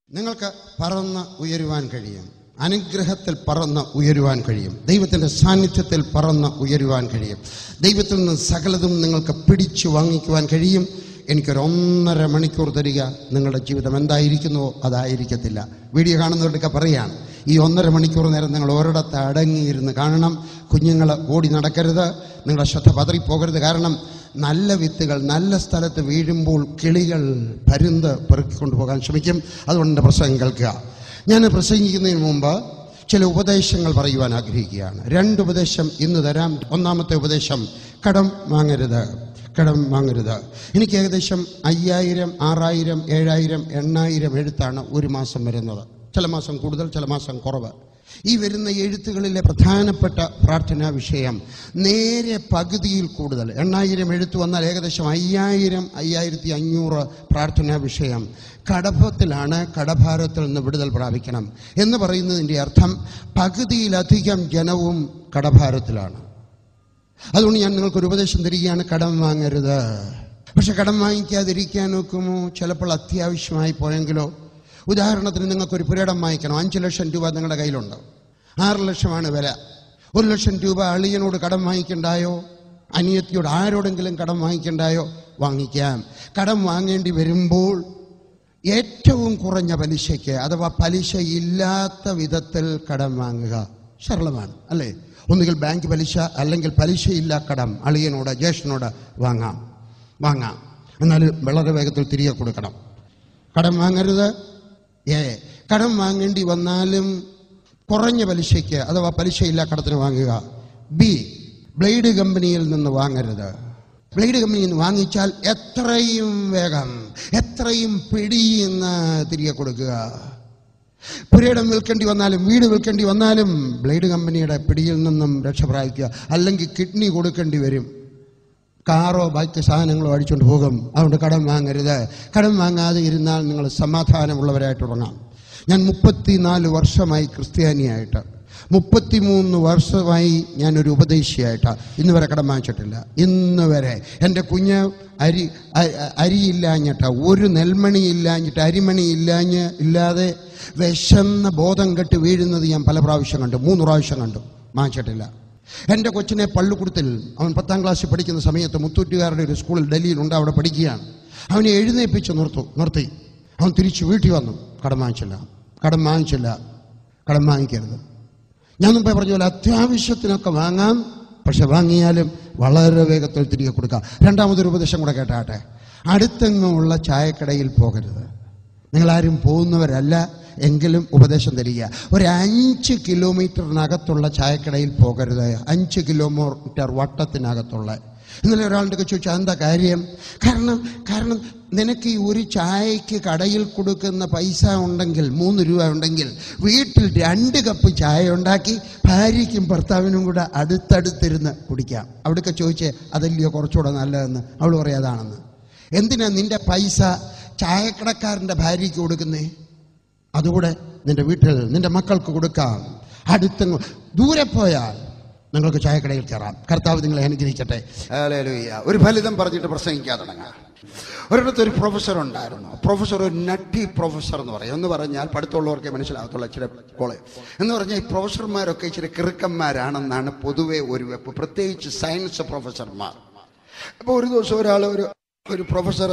നിങ്ങൾക്ക് പറന്ന് ഉയരുവാൻ കഴിയും അനുഗ്രഹത്തിൽ പറന്ന് ഉയരുവാൻ കഴിയും ദൈവത്തിൻ്റെ സാന്നിധ്യത്തിൽ പറന്ന് ഉയരുവാൻ കഴിയും ദൈവത്തിൽ നിന്ന് സകലതും നിങ്ങൾക്ക് പിടിച്ചു വാങ്ങിക്കുവാൻ കഴിയും എനിക്കൊരു ഒന്നര മണിക്കൂർ തരിക നിങ്ങളുടെ ജീവിതം എന്തായിരിക്കുന്നുവോ അതായിരിക്കത്തില്ല വീഡിയോ കാണുന്നവരുടെയൊക്കെ പറയാണ് ഈ ഒന്നര മണിക്കൂർ നേരം നിങ്ങൾ ഒരിടത്ത് അടങ്ങിയിരുന്ന് കാണണം കുഞ്ഞുങ്ങൾ ഓടി നടക്കരുത് നിങ്ങളുടെ ശ്രദ്ധ പതറിപ്പോകരുത് കാരണം നല്ല വിത്തുകൾ നല്ല സ്ഥലത്ത് വീഴുമ്പോൾ കിളികൾ പരുന്ത് പെറുക്കിക്കൊണ്ടു പോകാൻ ശ്രമിക്കും അതുകൊണ്ട് എൻ്റെ പ്രസംഗം കേൾക്കുക ഞാൻ പ്രസംഗിക്കുന്നതിന് മുമ്പ് ചില ഉപദേശങ്ങൾ പറയുവാൻ ആഗ്രഹിക്കുകയാണ് രണ്ട് ഉപദേശം ഇന്ന് തരാം ഒന്നാമത്തെ ഉപദേശം കടം വാങ്ങരുത് കടം വാങ്ങരുത് എനിക്ക് ഏകദേശം അയ്യായിരം ആറായിരം ഏഴായിരം എണ്ണായിരം എഴുത്താണ് ഒരു മാസം വരുന്നത് ചില മാസം കൂടുതൽ ചില മാസം കുറവ് ഈ വരുന്ന എഴുത്തുകളിലെ പ്രധാനപ്പെട്ട പ്രാർത്ഥനാ വിഷയം നേരെ പകുതിയിൽ കൂടുതൽ എണ്ണായിരം എഴുത്ത് വന്നാൽ ഏകദേശം അയ്യായിരം അയ്യായിരത്തി അഞ്ഞൂറ് പ്രാർത്ഥനാ വിഷയം കടഭത്തിലാണ് കടഭാരത്തിൽ നിന്ന് വിടുതൽ പ്രാപിക്കണം എന്ന് പറയുന്നതിൻ്റെ അർത്ഥം പകുതിയിലധികം ജനവും കടഭാരത്തിലാണ് അതുകൊണ്ട് ഞാൻ നിങ്ങൾക്കൊരു ഉപദേശം തരികയാണ് കടം വാങ്ങരുത് പക്ഷെ കടം വാങ്ങിക്കാതിരിക്കാൻ നോക്കുമോ ചിലപ്പോൾ അത്യാവശ്യമായി പോയെങ്കിലോ ഉദാഹരണത്തിന് നിങ്ങൾക്കൊരു പുരടം വാങ്ങിക്കണം അഞ്ച് ലക്ഷം രൂപ നിങ്ങളുടെ കയ്യിലുണ്ട് ആറ് ലക്ഷമാണ് വില ഒരു ലക്ഷം രൂപ അളിയനോട് കടം വാങ്ങിക്കണ്ടായോ അനിയത്തിയോട് ആരോടെങ്കിലും കടം വാങ്ങിക്കണ്ടായോ വാങ്ങിക്കാം കടം വാങ്ങേണ്ടി വരുമ്പോൾ ഏറ്റവും കുറഞ്ഞ പലിശയ്ക്ക് അഥവാ പലിശ ഇല്ലാത്ത വിധത്തിൽ കടം വാങ്ങുക സരളമാണ് അല്ലേ ഒന്നുകിൽ ബാങ്ക് പലിശ അല്ലെങ്കിൽ പലിശയില്ല കടം അളിയനോട് ജ്യേഷ്ഠനോട് വാങ്ങാം വാങ്ങാം എന്നാൽ വളരെ വേഗത്തിൽ തിരികെ കൊടുക്കണം കടം വാങ്ങരുത് ഏ കടം വാങ്ങേണ്ടി വന്നാലും കുറഞ്ഞ പലിശയ്ക്ക് അഥവാ പലിശയില്ല കടത്തിന് വാങ്ങുക ബി ബ്ലേഡ് കമ്പനിയിൽ നിന്ന് വാങ്ങരുത് ബ്ലേഡ് കമ്പനിയിൽ നിന്ന് വാങ്ങിച്ചാൽ എത്രയും വേഗം എത്രയും പിടിയുന്ന തിരികെ കൊടുക്കുക പുരയിടം വിൽക്കേണ്ടി വന്നാലും വീട് വിൽക്കേണ്ടി വന്നാലും ബ്ലേഡ് കമ്പനിയുടെ പിടിയിൽ നിന്നും രക്ഷപ്രാപിക്കുക അല്ലെങ്കിൽ കിഡ്നി കൊടുക്കേണ്ടി വരും കാറോ ബാക്കി സാധനങ്ങളോ അടിച്ചുകൊണ്ട് പോകും അതുകൊണ്ട് കടം വാങ്ങരുത് കടം വാങ്ങാതെ ഇരുന്നാൽ നിങ്ങൾ സമാധാനമുള്ളവരായിട്ട് ഉറങ്ങാം ഞാൻ മുപ്പത്തിനാല് വർഷമായി ക്രിസ്ത്യാനിയായിട്ട് മുപ്പത്തിമൂന്ന് വർഷമായി ഞാനൊരു ഉപദേശിയായിട്ട് ഇന്ന് വരെ കടം വാങ്ങിച്ചിട്ടില്ല ഇന്ന് വരെ എൻ്റെ കുഞ്ഞ് അരി അ- അ- അരിയില്ലാഞ്ഞിട്ട് ഒരു നെൽമണി ഇല്ലാഞ്ഞിട്ട് അരിമണി ഇല്ലാഞ്ഞ് ഇല്ലാതെ വിശന്ന ബോധം കെട്ട് വീഴുന്നത് ഞാൻ പല പ്രാവശ്യം കണ്ടു മൂന്ന് പ്രാവശ്യം കണ്ടു വാങ്ങിച്ചിട്ടില്ല എൻ്റെ കൊച്ചിനെ പള്ളിക്കൂടത്തിൽ അവൻ പത്താം ക്ലാസ്സിൽ പഠിക്കുന്ന സമയത്ത് മുത്തൂറ്റുകാരുടെ ഒരു സ്കൂളിൽ ഡൽഹിയിലുണ്ട് അവിടെ പഠിക്കുകയാണ് അവനെ എഴുന്നേൽപ്പിച്ച് നിർത്തു നിർത്തി അവൻ തിരിച്ച് വീട്ടിൽ വന്നു കടം വാങ്ങിച്ചില്ല കടം വാങ്ങിച്ചില്ല കടം വാങ്ങിക്കരുത് ഞാൻ മുമ്പേ പറഞ്ഞ പോലെ അത്യാവശ്യത്തിനൊക്കെ വാങ്ങാം പക്ഷെ വാങ്ങിയാലും വളരെ വേഗത്തിൽ തിരികെ കൊടുക്കാം രണ്ടാമതൊരു ഉപദേശം കൂടെ കേട്ടാട്ടെ അടുത്തെങ്ങുമുള്ള ചായക്കടയിൽ പോകരുത് നിങ്ങളാരും പോകുന്നവരല്ല എങ്കിലും ഉപദേശം തരിക ഒരു അഞ്ച് കിലോമീറ്ററിനകത്തുള്ള ചായക്കടയിൽ പോകരുത് അഞ്ച് കിലോമീറ്റർ വട്ടത്തിനകത്തുള്ള ഇന്നലെ ഒരാളുടെ ചോദിച്ചാൽ എന്താ കാര്യം കാരണം കാരണം നിനക്ക് ഈ ഒരു ചായക്ക് കടയിൽ കൊടുക്കുന്ന പൈസ ഉണ്ടെങ്കിൽ മൂന്ന് രൂപ ഉണ്ടെങ്കിൽ വീട്ടിൽ രണ്ട് കപ്പ് ചായ ഉണ്ടാക്കി ഭാര്യയ്ക്കും ഭർത്താവിനും കൂടെ അടുത്തടുത്തിരുന്ന് കുടിക്കാം അവിടെയൊക്കെ ചോദിച്ചേ അതല്ലയോ കുറച്ചുകൂടെ നല്ലതെന്ന് അവൾ പറയാതാണെന്ന് എന്തിനാ നിന്റെ പൈസ ചായക്കടക്കാരൻ്റെ ഭാര്യയ്ക്ക് കൊടുക്കുന്നേ അതുകൂടെ നിന്റെ വീട്ടിൽ നിന്റെ മക്കൾക്ക് കൊടുക്കാം അടുത്തെങ്ങും ദൂരെ പോയാൽ നിങ്ങൾക്ക് ചായക്കടയിൽ കയറാം കർത്താവ് നിങ്ങളെ അനുഗ്രഹിക്കട്ടെ ഹല്ലേലൂയ. ഒരു ഫലിതം പറഞ്ഞിട്ട് പ്രസംഗിക്കാൻ തുടങ്ങാം ഒരിടത്ത് ഒരു പ്രൊഫസർ ഉണ്ടായിരുന്നു പ്രൊഫസർ ഒരു നട്ടി പ്രൊഫസർ എന്ന് പറയും എന്ന് പറഞ്ഞാൽ പഠിത്തമുള്ളവർക്കേ മനസ്സിലാകത്തുള്ള ഇച്ചിരി കോളേജ് എന്ന് പറഞ്ഞാൽ ഈ പ്രൊഫസർമാരൊക്കെ ഇച്ചിരി കിറുക്കന്മാരാണെന്നാണ് പൊതുവെ ഒരു വെപ്പ് പ്രത്യേകിച്ച് സയൻസ് പ്രൊഫസർമാർ അപ്പോൾ ഒരു ദിവസം ഒരാൾ ഒരു ഒരു പ്രൊഫസർ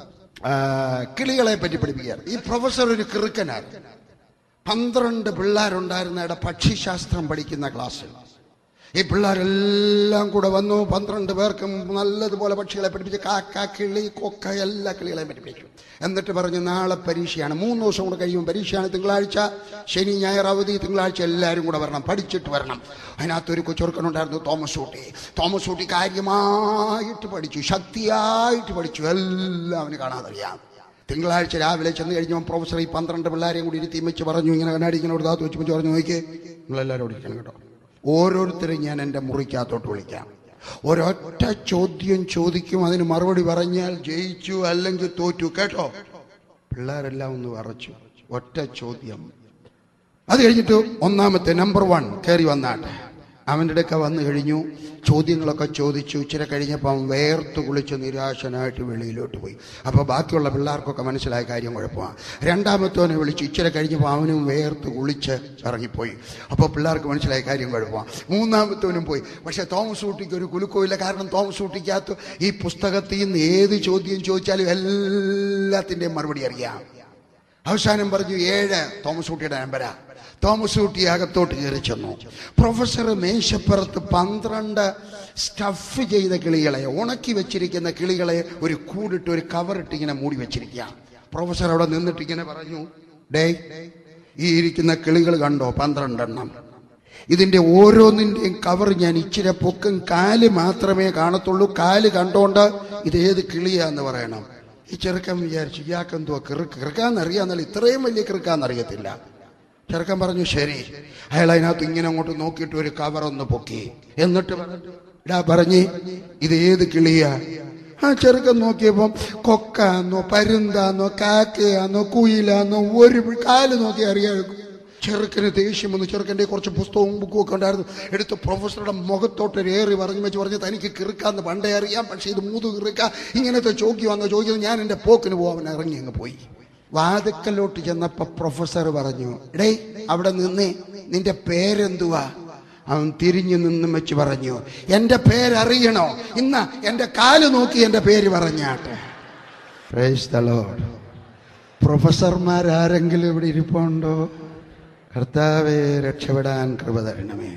കിളികളെ പറ്റി പഠിപ്പിക്കുകയാണ് ഈ പ്രൊഫസർ ഒരു കിറുക്കനാണ് പന്ത്രണ്ട് പിള്ളേരുണ്ടായിരുന്ന പക്ഷിശാസ്ത്രം പഠിക്കുന്ന ക്ലാസ്സിൽ ഈ പിള്ളേരെല്ലാം കൂടെ വന്നു പന്ത്രണ്ട് പേർക്കും നല്ലതുപോലെ പക്ഷികളെ പഠിപ്പിച്ച് കാക്ക കിളി കൊക്ക എല്ലാ കിളികളെയും പഠിപ്പിച്ചു എന്നിട്ട് പറഞ്ഞു നാളെ പരീക്ഷയാണ് മൂന്ന് ദിവസം കൂടെ കഴിയുമ്പോൾ പരീക്ഷയാണ് തിങ്കളാഴ്ച ശനി ഞായർ അവധി തിങ്കളാഴ്ച എല്ലാവരും കൂടെ വരണം പഠിച്ചിട്ട് വരണം അതിനകത്തൊരു കൊച്ചുറുക്കനുണ്ടായിരുന്നു തോമസ് ഊട്ടി തോമസ് ഊട്ടി കാര്യമായിട്ട് പഠിച്ചു ശക്തിയായിട്ട് പഠിച്ചു എല്ലാം അവന് കാണാതറിയാം തിങ്കളാഴ്ച രാവിലെ ചെന്ന് കഴിഞ്ഞപ്പോൾ പ്രൊഫസർ ഈ പന്ത്രണ്ട് പിള്ളേരെയും കൂടി ഇരുത്തി വെച്ച് പറഞ്ഞു ഇങ്ങനെ കണ്ണാടി ഇങ്ങനെ ഒരു താത്ത് വെച്ച് വെച്ച് പറഞ്ഞു നോക്കിയേ നിങ്ങളെല്ലാവരും ഇവിടെ ഇരിക്കണം കേട്ടോ ഓരോരുത്തരും ഞാൻ എൻ്റെ മുറിക്കകത്തോട്ട് വിളിക്കാം ഒരൊറ്റ ചോദ്യം ചോദിക്കും അതിന് മറുപടി പറഞ്ഞാൽ ജയിച്ചു അല്ലെങ്കിൽ തോറ്റു കേട്ടോ പിള്ളേരെല്ലാം ഒന്ന് വറച്ചു ഒറ്റ ചോദ്യം അത് കഴിഞ്ഞിട്ട് ഒന്നാമത്തെ നമ്പർ വൺ കയറി വന്നാട്ടെ അവൻ്റെ അടുക്ക വന്നു കഴിഞ്ഞു ചോദ്യങ്ങളൊക്കെ ചോദിച്ചു ഇച്ചിരി കഴിഞ്ഞപ്പോൾ അവൻ വേർത്ത് കുളിച്ച് നിരാശനായിട്ട് വെളിയിലോട്ട് പോയി അപ്പോൾ ബാക്കിയുള്ള പിള്ളേർക്കൊക്കെ മനസ്സിലായ കാര്യം കുഴപ്പമാണ് രണ്ടാമത്തവനെ വിളിച്ചു ഇച്ചിരി കഴിഞ്ഞപ്പോൾ അവനും വേർത്ത് കുളിച്ച് ഇറങ്ങിപ്പോയി അപ്പോൾ പിള്ളേർക്ക് മനസ്സിലായ കാര്യം കുഴപ്പമാണ് മൂന്നാമത്തവനും പോയി പക്ഷേ തോമസ് ഊട്ടിക്ക് ഒരു കുലുക്കമില്ല കാരണം തോമസ് ഊട്ടിക്കകത്ത് ഈ പുസ്തകത്തിൽ നിന്ന് ഏത് ചോദ്യം ചോദിച്ചാലും എല്ലാത്തിൻ്റെയും മറുപടി അറിയാം അവസാനം പറഞ്ഞു ഏഴ് തോമസ് ഊട്ടിയുടെ നമ്പരാ തോമസ് ഊട്ടി അകത്തോട്ട് കയറി ചെന്നു പ്രൊഫസർ മേശപ്പുറത്ത് പന്ത്രണ്ട് സ്റ്റഫ് ചെയ്ത കിളികളെ ഉണക്കി വെച്ചിരിക്കുന്ന കിളികളെ ഒരു കൂടിട്ട് ഒരു കവറിട്ട് ഇങ്ങനെ മൂടി വെച്ചിരിക്കുക പ്രൊഫസർ അവിടെ നിന്നിട്ട് ഇങ്ങനെ പറഞ്ഞു ഡേ ഈ ഇരിക്കുന്ന കിളികൾ കണ്ടോ പന്ത്രണ്ടെണ്ണം ഇതിന്റെ ഓരോന്നിന്റെയും കവർ ഞാൻ ഇച്ചിരി പൊക്കും കാല് മാത്രമേ കാണത്തുള്ളൂ കാല് കണ്ടോണ്ട് ഇത് ഏത് കിളിയാന്ന് പറയണം ഈ ചെറുക്കൻ വിചാരിച്ചു ഇയാൾക്കെന്തോ കിറുക്ക് കിറുക്കാന്നറിയാന്നല്ല ഇത്രയും വലിയ കിറുക്കാന്നറിയത്തില്ല ചെറുക്കൻ പറഞ്ഞു ശരി അയാൾ അതിനകത്ത് ഇങ്ങനെ അങ്ങോട്ട് നോക്കിയിട്ട് ഒരു കവർ ഒന്ന് പൊക്കി എന്നിട്ട് പറഞ്ഞു, ഇടാ പറഞ്ഞ് ഇത് ഏത് കിളിയാ ആ ചെറുക്കൻ നോക്കിയപ്പം കൊക്കാന്നോ പരുന്താന്നോ കാക്കയാന്നോ കുയിലാന്നോ ഒരു കാല് നോക്കി അറിയാം ചെറുക്കന് ദേഷ്യം വന്നു ചെറുക്കൻ്റെ കുറച്ച് പുസ്തകവും ബുക്കും ഒക്കെ ഉണ്ടായിരുന്നു എടുത്ത് പ്രൊഫസറുടെ മുഖത്തോട്ട് ഒരു ഏറി പറഞ്ഞു വെച്ച് പറഞ്ഞ് തനിക്ക് കിറുക്കാന്ന് പണ്ടേ അറിയാം പക്ഷേ ഇത് മൂതു കിറുക്ക ഇങ്ങനത്തെ ചോക്കി വന്ന ചോദിക്കുന്നത് ഞാൻ എൻ്റെ പോക്കിന് പോവാൻ ഇറങ്ങി അങ്ങ് പോയി വാതുക്കലോട്ട് ചെന്നപ്പോ പ്രൊഫസർ പറഞ്ഞു എടേ അവിടെ നിന്നേ നിന്റെ പേരെന്തുവാ അവൻ തിരിഞ്ഞു നിന്നും വെച്ച് പറഞ്ഞു എന്റെ പേരറിയണോ ഇന്ന എന്റെ കാല് നോക്കി എന്റെ പേര് പറഞ്ഞാട്ടെ Praise the Lord. പ്രൊഫസർമാരാരെങ്കിലും ഇവിടെ ഇരിപ്പുണ്ടോ കർത്താവെ രക്ഷപ്പെടാൻ കൃപ തരണമേ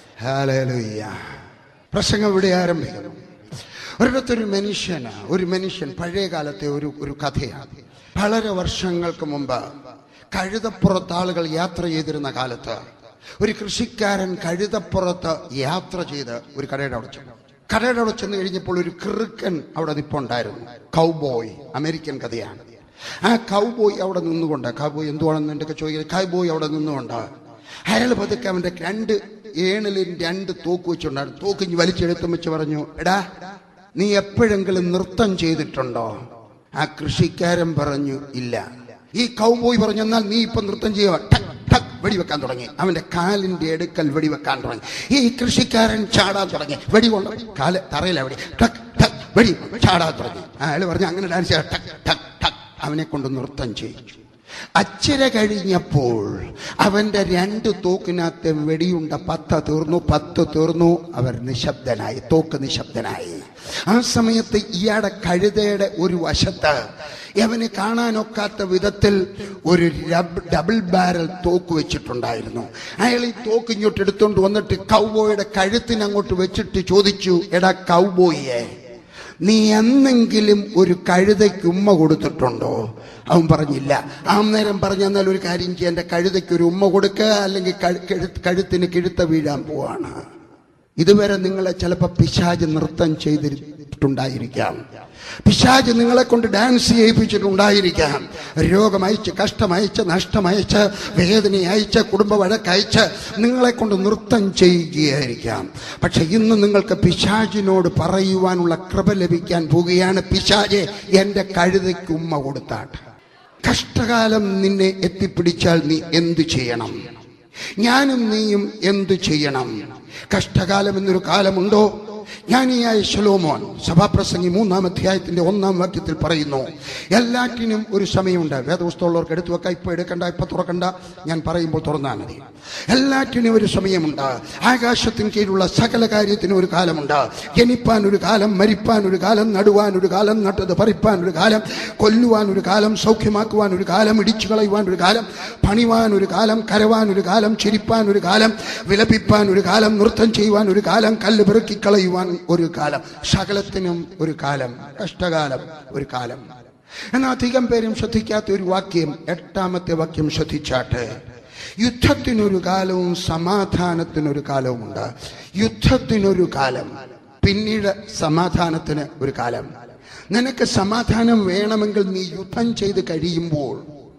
ഹാലലുയ്യ പ്രസംഗം ഇവിടെ ആരംഭിക്കുന്നു ഒരിടത്തൊരു മനുഷ്യന് ഒരു മനുഷ്യൻ പഴയ കാലത്തെ ഒരു ഒരു കഥയാണ് വളരെ വർഷങ്ങൾക്ക് മുമ്പ് കഴുതപ്പുറത്ത് ആളുകൾ യാത്ര ചെയ്തിരുന്ന കാലത്ത് ഒരു കൃഷിക്കാരൻ കഴുതപ്പുറത്ത് യാത്ര ചെയ്ത് ഒരു കടയുടെ അവിടെ ചെന്നു കടയുടെ അവിടെ ചെന്ന് കഴിഞ്ഞപ്പോൾ ഒരു കിറുക്കൻ അവിടെ നിപ്പുണ്ടായിരുന്നു കൗബോയ് അമേരിക്കൻ കഥയാണ് ആ കൗബോയ് അവിടെ നിന്നുകൊണ്ട് കൗബോയ് എന്തുവാണെന്ന് എന്തൊക്കെ ചോദിക്കുന്നത് കൗബോയ് അവിടെ നിന്നുകൊണ്ട് അയാൾ പതുക്കെ അവന്റെ രണ്ട് ഏണിലും രണ്ട് തോക്ക് വെച്ചുണ്ടായിരുന്നു തോക്ക് ഇഞ്ഞ് വലിച്ചെടുത്തും വെച്ച് പറഞ്ഞു എടാ നീ എപ്പോഴെങ്കിലും നൃത്തം ചെയ്തിട്ടുണ്ടോ ആ കൃഷിക്കാരൻ പറഞ്ഞു ഇല്ല ഈ കൗബോയ് പറഞ്ഞു എന്നാൽ നീ ഇപ്പൊ നൃത്തം ചെയ്യുക ടക് ടക് വെടിവെക്കാൻ തുടങ്ങി അവന്റെ കാലിന്റെ എടുക്കൽ വെടിവെക്കാൻ തുടങ്ങി ഈ കൃഷിക്കാരൻ ചാടാൻ തുടങ്ങി വെടി കൊണ്ട് കാല് തറയില വെടി ടക് ടക് വെടി ചാടാൻ തുടങ്ങി അയാൾ പറഞ്ഞു അങ്ങനെ ഡാൻസ് ചെയ്യാം ടക് ടക് ടക് അവനെ കൊണ്ട് നൃത്തം ചെയ്യിച്ചു അച്ചിര കഴിഞ്ഞപ്പോൾ അവന്റെ രണ്ട് തോക്കിനകത്ത് വെടിയുണ്ട പത്ത് തീർന്നു പത്ത് തീർന്നു അവർ നിശബ്ദനായി തോക്ക് നിശബ്ദനായി ആ സമയത്ത് ഇയാടെ കഴുതയുടെ ഒരു വശത്ത് അവന് കാണാനൊക്കാത്ത വിധത്തിൽ ഒരു രബ്- ഡബിൾ ബാരൽ തോക്ക് വെച്ചിട്ടുണ്ടായിരുന്നു അയാൾ ഈ തോക്ക് ഇങ്ങോട്ട് എടുത്തുകൊണ്ട് വന്നിട്ട് കൗബോയുടെ കഴുത്തിന് അങ്ങോട്ട് വെച്ചിട്ട് ചോദിച്ചു എടാ കൗബോയെ നീ എന്നെങ്കിലും ഒരു കഴുതയ്ക്ക് ഉമ്മ കൊടുത്തിട്ടുണ്ടോ അവൻ പറഞ്ഞില്ല ആ നേരം പറഞ്ഞ എന്നാൽ ഒരു കാര്യം ചെയ്യാൻ എൻ്റെ കഴുതയ്ക്ക് ഒരു ഉമ്മ കൊടുക്കുക അല്ലെങ്കിൽ കഴു- കഴുത്ത് കഴുത്തിന് കിഴുത്ത വീഴാൻ പോവാണ് ഇതുവരെ നിങ്ങളെ ചിലപ്പോൾ പിശാജ് നൃത്തം ചെയ്തിട്ടുണ്ടായിരിക്കാം പിശാജ് നിങ്ങളെ കൊണ്ട് ഡാൻസ് ചെയ്യിപ്പിച്ചിട്ടുണ്ടായിരിക്കാം രോഗം അയച്ച് കഷ്ടം അയച്ച് നഷ്ടം അയച്ച് വേദന അയച്ച് കുടുംബ വഴക്കയച്ച് നിങ്ങളെ കൊണ്ട് നൃത്തം ചെയ്യുകയായിരിക്കാം പക്ഷെ ഇന്ന് നിങ്ങൾക്ക് പിശാജിനോട് പറയുവാനുള്ള കൃപ ലഭിക്കാൻ പോവുകയാണ് പിശാജെ എൻ്റെ കഴുതയ്ക്ക് ഉമ്മ കൊടുത്താട്ട് കഷ്ടകാലം നിന്നെ എത്തിപ്പിടിച്ചാൽ നീ എന്തു ചെയ്യണം ഞാനും നീയും എന്തു ചെയ്യണം കഷ്ടകാലം എന്നൊരു കാലമുണ്ടോ ജ്ഞാനിയായ ശലോമോൻ സഭാപ്രസംഗി മൂന്നാം അധ്യായത്തിന്റെ ഒന്നാം വാക്യത്തിൽ പറയുന്നു എല്ലാറ്റിനും ഒരു സമയമുണ്ട് വേദപുസ്തകമുള്ളവർക്ക് എടുത്തു വെക്കാം ഇപ്പൊ എടുക്കണ്ട ഇപ്പൊ തുറക്കണ്ട ഞാൻ പറയുമ്പോൾ തുറന്നാൽ മതി എല്ലാറ്റിനും ഒരു സമയമുണ്ട് ആകാശത്തിന് കീഴിലുള്ള സകല കാര്യത്തിനും ഒരു കാലമുണ്ട് ജനിപ്പാൻ ഒരു കാലം മരിപ്പാൻ ഒരു കാലം നടുവാൻ ഒരു കാലം നട്ടത് പറിപ്പാൻ ഒരു കാലം കൊല്ലുവാൻ ഒരു കാലം സൗഖ്യമാക്കുവാൻ ഒരു കാലം ഇടിച്ചു കളയുവാൻ ഒരു കാലം പണിവാൻ ഒരു കാലം കരവാൻ ഒരു കാലം ചിരിപ്പാൻ ഒരു കാലം വിലപിപ്പാൻ ഒരു കാലം നൃത്തം ചെയ്യുവാൻ ഒരു കാലം കല്ല് പെറുക്കി കളയുവാൻ ഒരു കാലം സകലത്തിനും ഒരു കാലം കഷ്ടകാലം ഒരു കാലം എന്നാൽ അധികം പേരും ശ്രദ്ധിക്കാത്ത ഒരു വാക്യം എട്ടാമത്തെ വാക്യം ശ്രദ്ധിച്ചാട്ടെ യുദ്ധത്തിനൊരു കാലവും സമാധാനത്തിനൊരു കാലവുമുണ്ട് യുദ്ധത്തിനൊരു കാലം പിന്നീട് സമാധാനത്തിന് ഒരു കാലം നിനക്ക് സമാധാനം വേണമെങ്കിൽ നീ യുദ്ധം ചെയ്ത് കഴിയുമ്പോൾ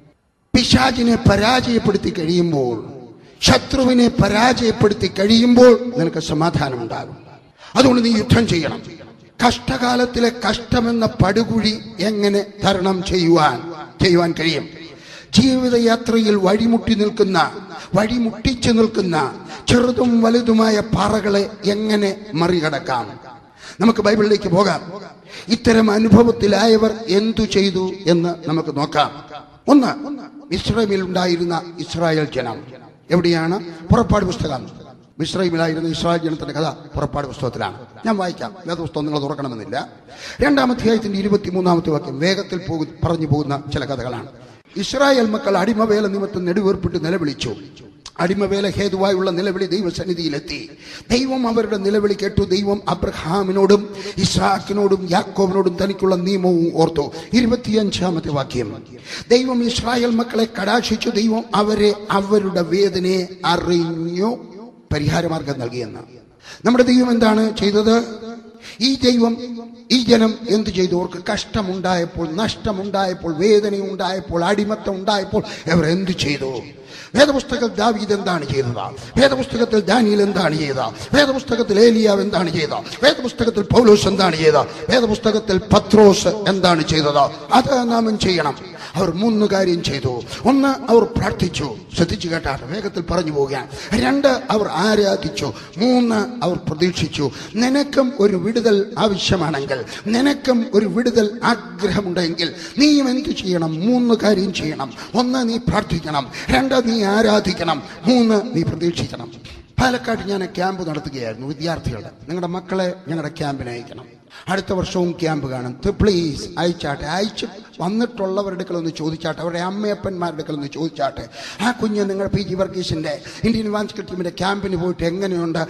പിശാചിനെ പരാജയപ്പെടുത്തി കഴിയുമ്പോൾ ശത്രുവിനെ പരാജയപ്പെടുത്തി കഴിയുമ്പോൾ നിനക്ക് സമാധാനം ഉണ്ടാകും അതുകൊണ്ട് നീ യുദ്ധം ചെയ്യണം കഷ്ടകാലത്തിലെ കഷ്ടമെന്ന പടുകുഴി എങ്ങനെ തരണം ചെയ്യുവാൻ ചെയ്യുവാൻ കഴിയും ജീവിതയാത്രയിൽ വഴിമുട്ടി നിൽക്കുന്ന വഴിമുട്ടിച്ചു നിൽക്കുന്ന ചെറുതും വലുതുമായ പാറകളെ എങ്ങനെ മറികടക്കാം നമുക്ക് ബൈബിളിലേക്ക് പോകാം ഇത്തരം അനുഭവത്തിലായവർ എന്തു ചെയ്തു എന്ന് നമുക്ക് നോക്കാം ഒന്ന് ഇസ്രായേലിൽ ഉണ്ടായിരുന്ന ഇസ്രായേൽ ജനം എവിടെയാണ് പുറപ്പാട് പുസ്തകം മിശ്രൈമിലായിരുന്ന ഇസ്രായേൽ ജനത്തിന്റെ കഥ പുറപ്പാട് പുസ്തകത്തിലാണ് ഞാൻ വായിക്കാം വേദപുസ്തകം നിങ്ങൾ തുറക്കണമെന്നില്ല രണ്ടാമത്തെ അധ്യായത്തിന്റെ ഇരുപത്തിമൂന്നാമത്തെ വാക്യം വേഗത്തിൽ പോകു പറഞ്ഞു പോകുന്ന ചില കഥകളാണ് ഇസ്രായേൽ മക്കൾ അടിമവേല നിമിത്തം നെടുവേർപ്പിട്ട് നിലവിളിച്ചു അടിമവേല ഹേതുവായുള്ള നിലവിളി ദൈവസന്നിധിയിലെത്തി ദൈവം അവരുടെ നിലവിളി കേട്ടു ദൈവം അബ്രഹാമിനോടും ഇസ്ഹാക്കിനോടും യാക്കോബിനോടും തനിക്കുള്ള നിയമവും ഓർത്തു ഇരുപത്തിയഞ്ചാമത്തെ വാക്യം ദൈവം ഇസ്രായേൽ മക്കളെ കടാക്ഷിച്ചു ദൈവം അവരെ അവരുടെ വേദനയെ അറിഞ്ഞു പരിഹാരമാർഗം നൽകിയെന്ന് നമ്മുടെ ദൈവം എന്താണ് ചെയ്തത് ഈ ദൈവം ഈ ജനം എന്ത് ചെയ്തു അവർക്ക് കഷ്ടമുണ്ടായപ്പോൾ നഷ്ടമുണ്ടായപ്പോൾ വേദനയുണ്ടായപ്പോൾ അടിമത്തം ഉണ്ടായപ്പോൾ അവർ എന്ത് ചെയ്തു വേദപുസ്തകത്തിൽ ദാവീദ് എന്താണ് ചെയ്തത് വേദപുസ്തകത്തിൽ ദാനിയൽ എന്താണ് ചെയ്തത് വേദപുസ്തകത്തിൽ ഏലിയാവ് എന്താണ് ചെയ്തത് വേദപുസ്തകത്തിൽ പൗലോസ് എന്താണ് ചെയ്തത് വേദപുസ്തകത്തിൽ പത്രോസ് എന്താണ് ചെയ്തത് അത് നാം ചെയ്യണം അവർ മൂന്ന് കാര്യം ചെയ്തു ഒന്ന് അവർ പ്രാർത്ഥിച്ചു ശ്രദ്ധിച്ചു കേട്ടാണ് വേഗത്തിൽ പറഞ്ഞു പോവുകയാണ് രണ്ട് അവർ ആരാധിച്ചു മൂന്ന് അവർ പ്രതീക്ഷിച്ചു നിനക്കും ഒരു വിടുതൽ ആവശ്യമാണെങ്കിൽ നിനക്കും ഒരു വിടുതൽ ആഗ്രഹമുണ്ടെങ്കിൽ നീയും എന്ത് ചെയ്യണം മൂന്ന് കാര്യം ചെയ്യണം ഒന്ന് നീ പ്രാർത്ഥിക്കണം രണ്ട് നീ ആരാധിക്കണം മൂന്ന് നീ പ്രതീക്ഷിക്കണം പാലക്കാട് ഞാൻ ക്യാമ്പ് നടത്തുകയായിരുന്നു വിദ്യാർത്ഥികളുടെ നിങ്ങളുടെ മക്കളെ ഞങ്ങളുടെ ക്യാമ്പിന് അയക്കണം അടുത്ത വർഷവും ക്യാമ്പ് കാണും പ്ലീസ് അയച്ചാട്ടെ അയച്ച് വന്നിട്ടുള്ളവരുടെ അടുക്കൽ ഒന്ന് ചോദിച്ചാട്ടെ അവരുടെ അമ്മയപ്പന്മാരുടെ അടുക്കൽ ഒന്ന് ചോദിച്ചാട്ടെ ആ കുഞ്ഞ് നിങ്ങൾ പി ജി വർഗീസിന്റെ ഇന്ത്യൻ വാൻസ്കർ ടീമിന്റെ ക്യാമ്പിന് പോയിട്ട് എങ്ങനെയുണ്ട്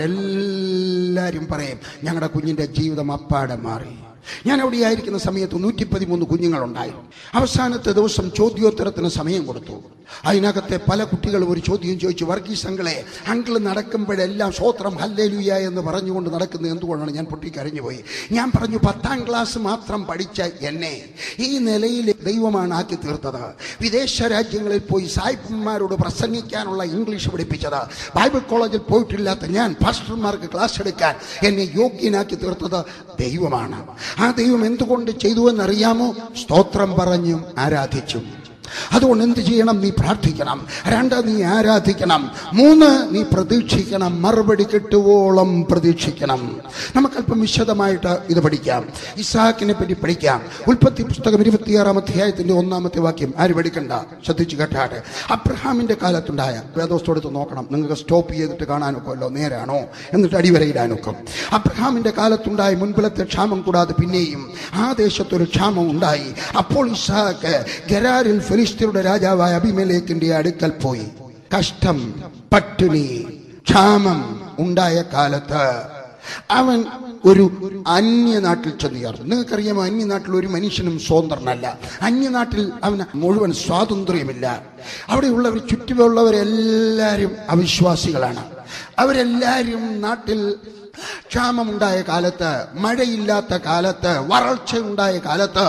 അവരെല്ലാവരും പറയും ഞങ്ങളുടെ കുഞ്ഞിന്റെ ജീവിതം അപ്പാടെ മാറി ഞാൻ അവിടെ ആയിരിക്കുന്ന സമയത്ത് നൂറ്റി പതിമൂന്ന് കുഞ്ഞുങ്ങളുണ്ടായി അവസാനത്തെ ദിവസം ചോദ്യോത്തരത്തിന് സമയം കൊടുത്തു അതിനകത്തെ പല കുട്ടികളും ഒരു ചോദ്യം ചോദിച്ചു വർഗീസ് അങ്കിളെ അങ്കിൾ നടക്കുമ്പോഴെല്ലാം സ്വോത്രം ഹല്ലേലുയ എന്ന് പറഞ്ഞുകൊണ്ട് നടക്കുന്നത് എന്തുകൊണ്ടാണ് ഞാൻ പൊട്ടിക്കരഞ്ഞു പോയി ഞാൻ പറഞ്ഞു പത്താം ക്ലാസ് മാത്രം പഠിച്ച എന്നെ ഈ നിലയിൽ ദൈവമാണ് ആക്കി തീർത്തത് വിദേശ രാജ്യങ്ങളിൽ പോയി സായിപ്പന്മാരോട് പ്രസംഗിക്കാനുള്ള ഇംഗ്ലീഷ് പഠിപ്പിച്ചത് ബൈബിൾ കോളേജിൽ പോയിട്ടില്ലാത്ത ഞാൻ പാസ്റ്റർമാർക്ക് ക്ലാസ് എടുക്കാൻ എന്നെ യോഗ്യനാക്കി തീർത്തത് ദൈവമാണ് ആ ദൈവം എന്തുകൊണ്ട് ചെയ്തു എന്നറിയാമോ സ്തോത്രം പറഞ്ഞും ആരാധിച്ചും അതുകൊണ്ട് എന്ത് ചെയ്യണം നീ പ്രാർത്ഥിക്കണം രണ്ട് നീ ആരാധിക്കണം മൂന്ന് നീ പ്രതീക്ഷിക്കണം മറുപടി കിട്ടുവോളം പ്രതീക്ഷിക്കണം നമുക്കല്പം വിശദമായിട്ട് ഇത് പഠിക്കാം ഇസാക്കിനെ പറ്റി പഠിക്കാം ഉൽപ്പത്തി പുസ്തകം ഇരുപത്തിയാറാം അധ്യായത്തിന്റെ ഒന്നാമത്തെ വാക്യം ആര് പഠിക്കണ്ട ശ്രദ്ധിച്ചു കേട്ടാട്ടെ അബ്രഹാമിന്റെ കാലത്തുണ്ടായ വേദോസ്തോടുത്ത് നോക്കണം നിങ്ങൾക്ക് സ്റ്റോപ്പ് ചെയ്തിട്ട് കാണാനൊക്കെല്ലോ നേരാണോ എന്നിട്ട് അടിവരയിടാനൊക്കെ അബ്രഹാമിന്റെ കാലത്തുണ്ടായ മുൻപിലത്തെ ക്ഷാമം കൂടാതെ പിന്നെയും ആ ദേശത്തൊരു ക്ഷാമം ഉണ്ടായി അപ്പോൾ ഇസാക്ക് ഗരാരിൽ ഫിലിസ്തീനയുടെ രാജാവായ അഭിമലേക്കിന്റെ അടുക്കൽ പോയി കഷ്ടം പട്ടിണി ക്ഷാമം ഉണ്ടായ കാലത്ത് അവൻ ഒരു അന്യനാട്ടിൽ ചെന്ന് ചേർന്നു നിങ്ങൾക്കറിയാമോ അന്യനാട്ടിൽ ഒരു മനുഷ്യനും സ്വതന്ത്രനല്ല അന്യനാട്ടിൽ അവന് മുഴുവൻ സ്വാതന്ത്ര്യമില്ല അവിടെയുള്ളവർ ചുറ്റുമുള്ളവരെല്ലാവരും അവിശ്വാസികളാണ് അവരെല്ലാവരും നാട്ടിൽ ക്ഷാമമുണ്ടായ കാലത്ത് മഴയില്ലാത്ത കാലത്ത് വരൾച്ച ഉണ്ടായ കാലത്ത്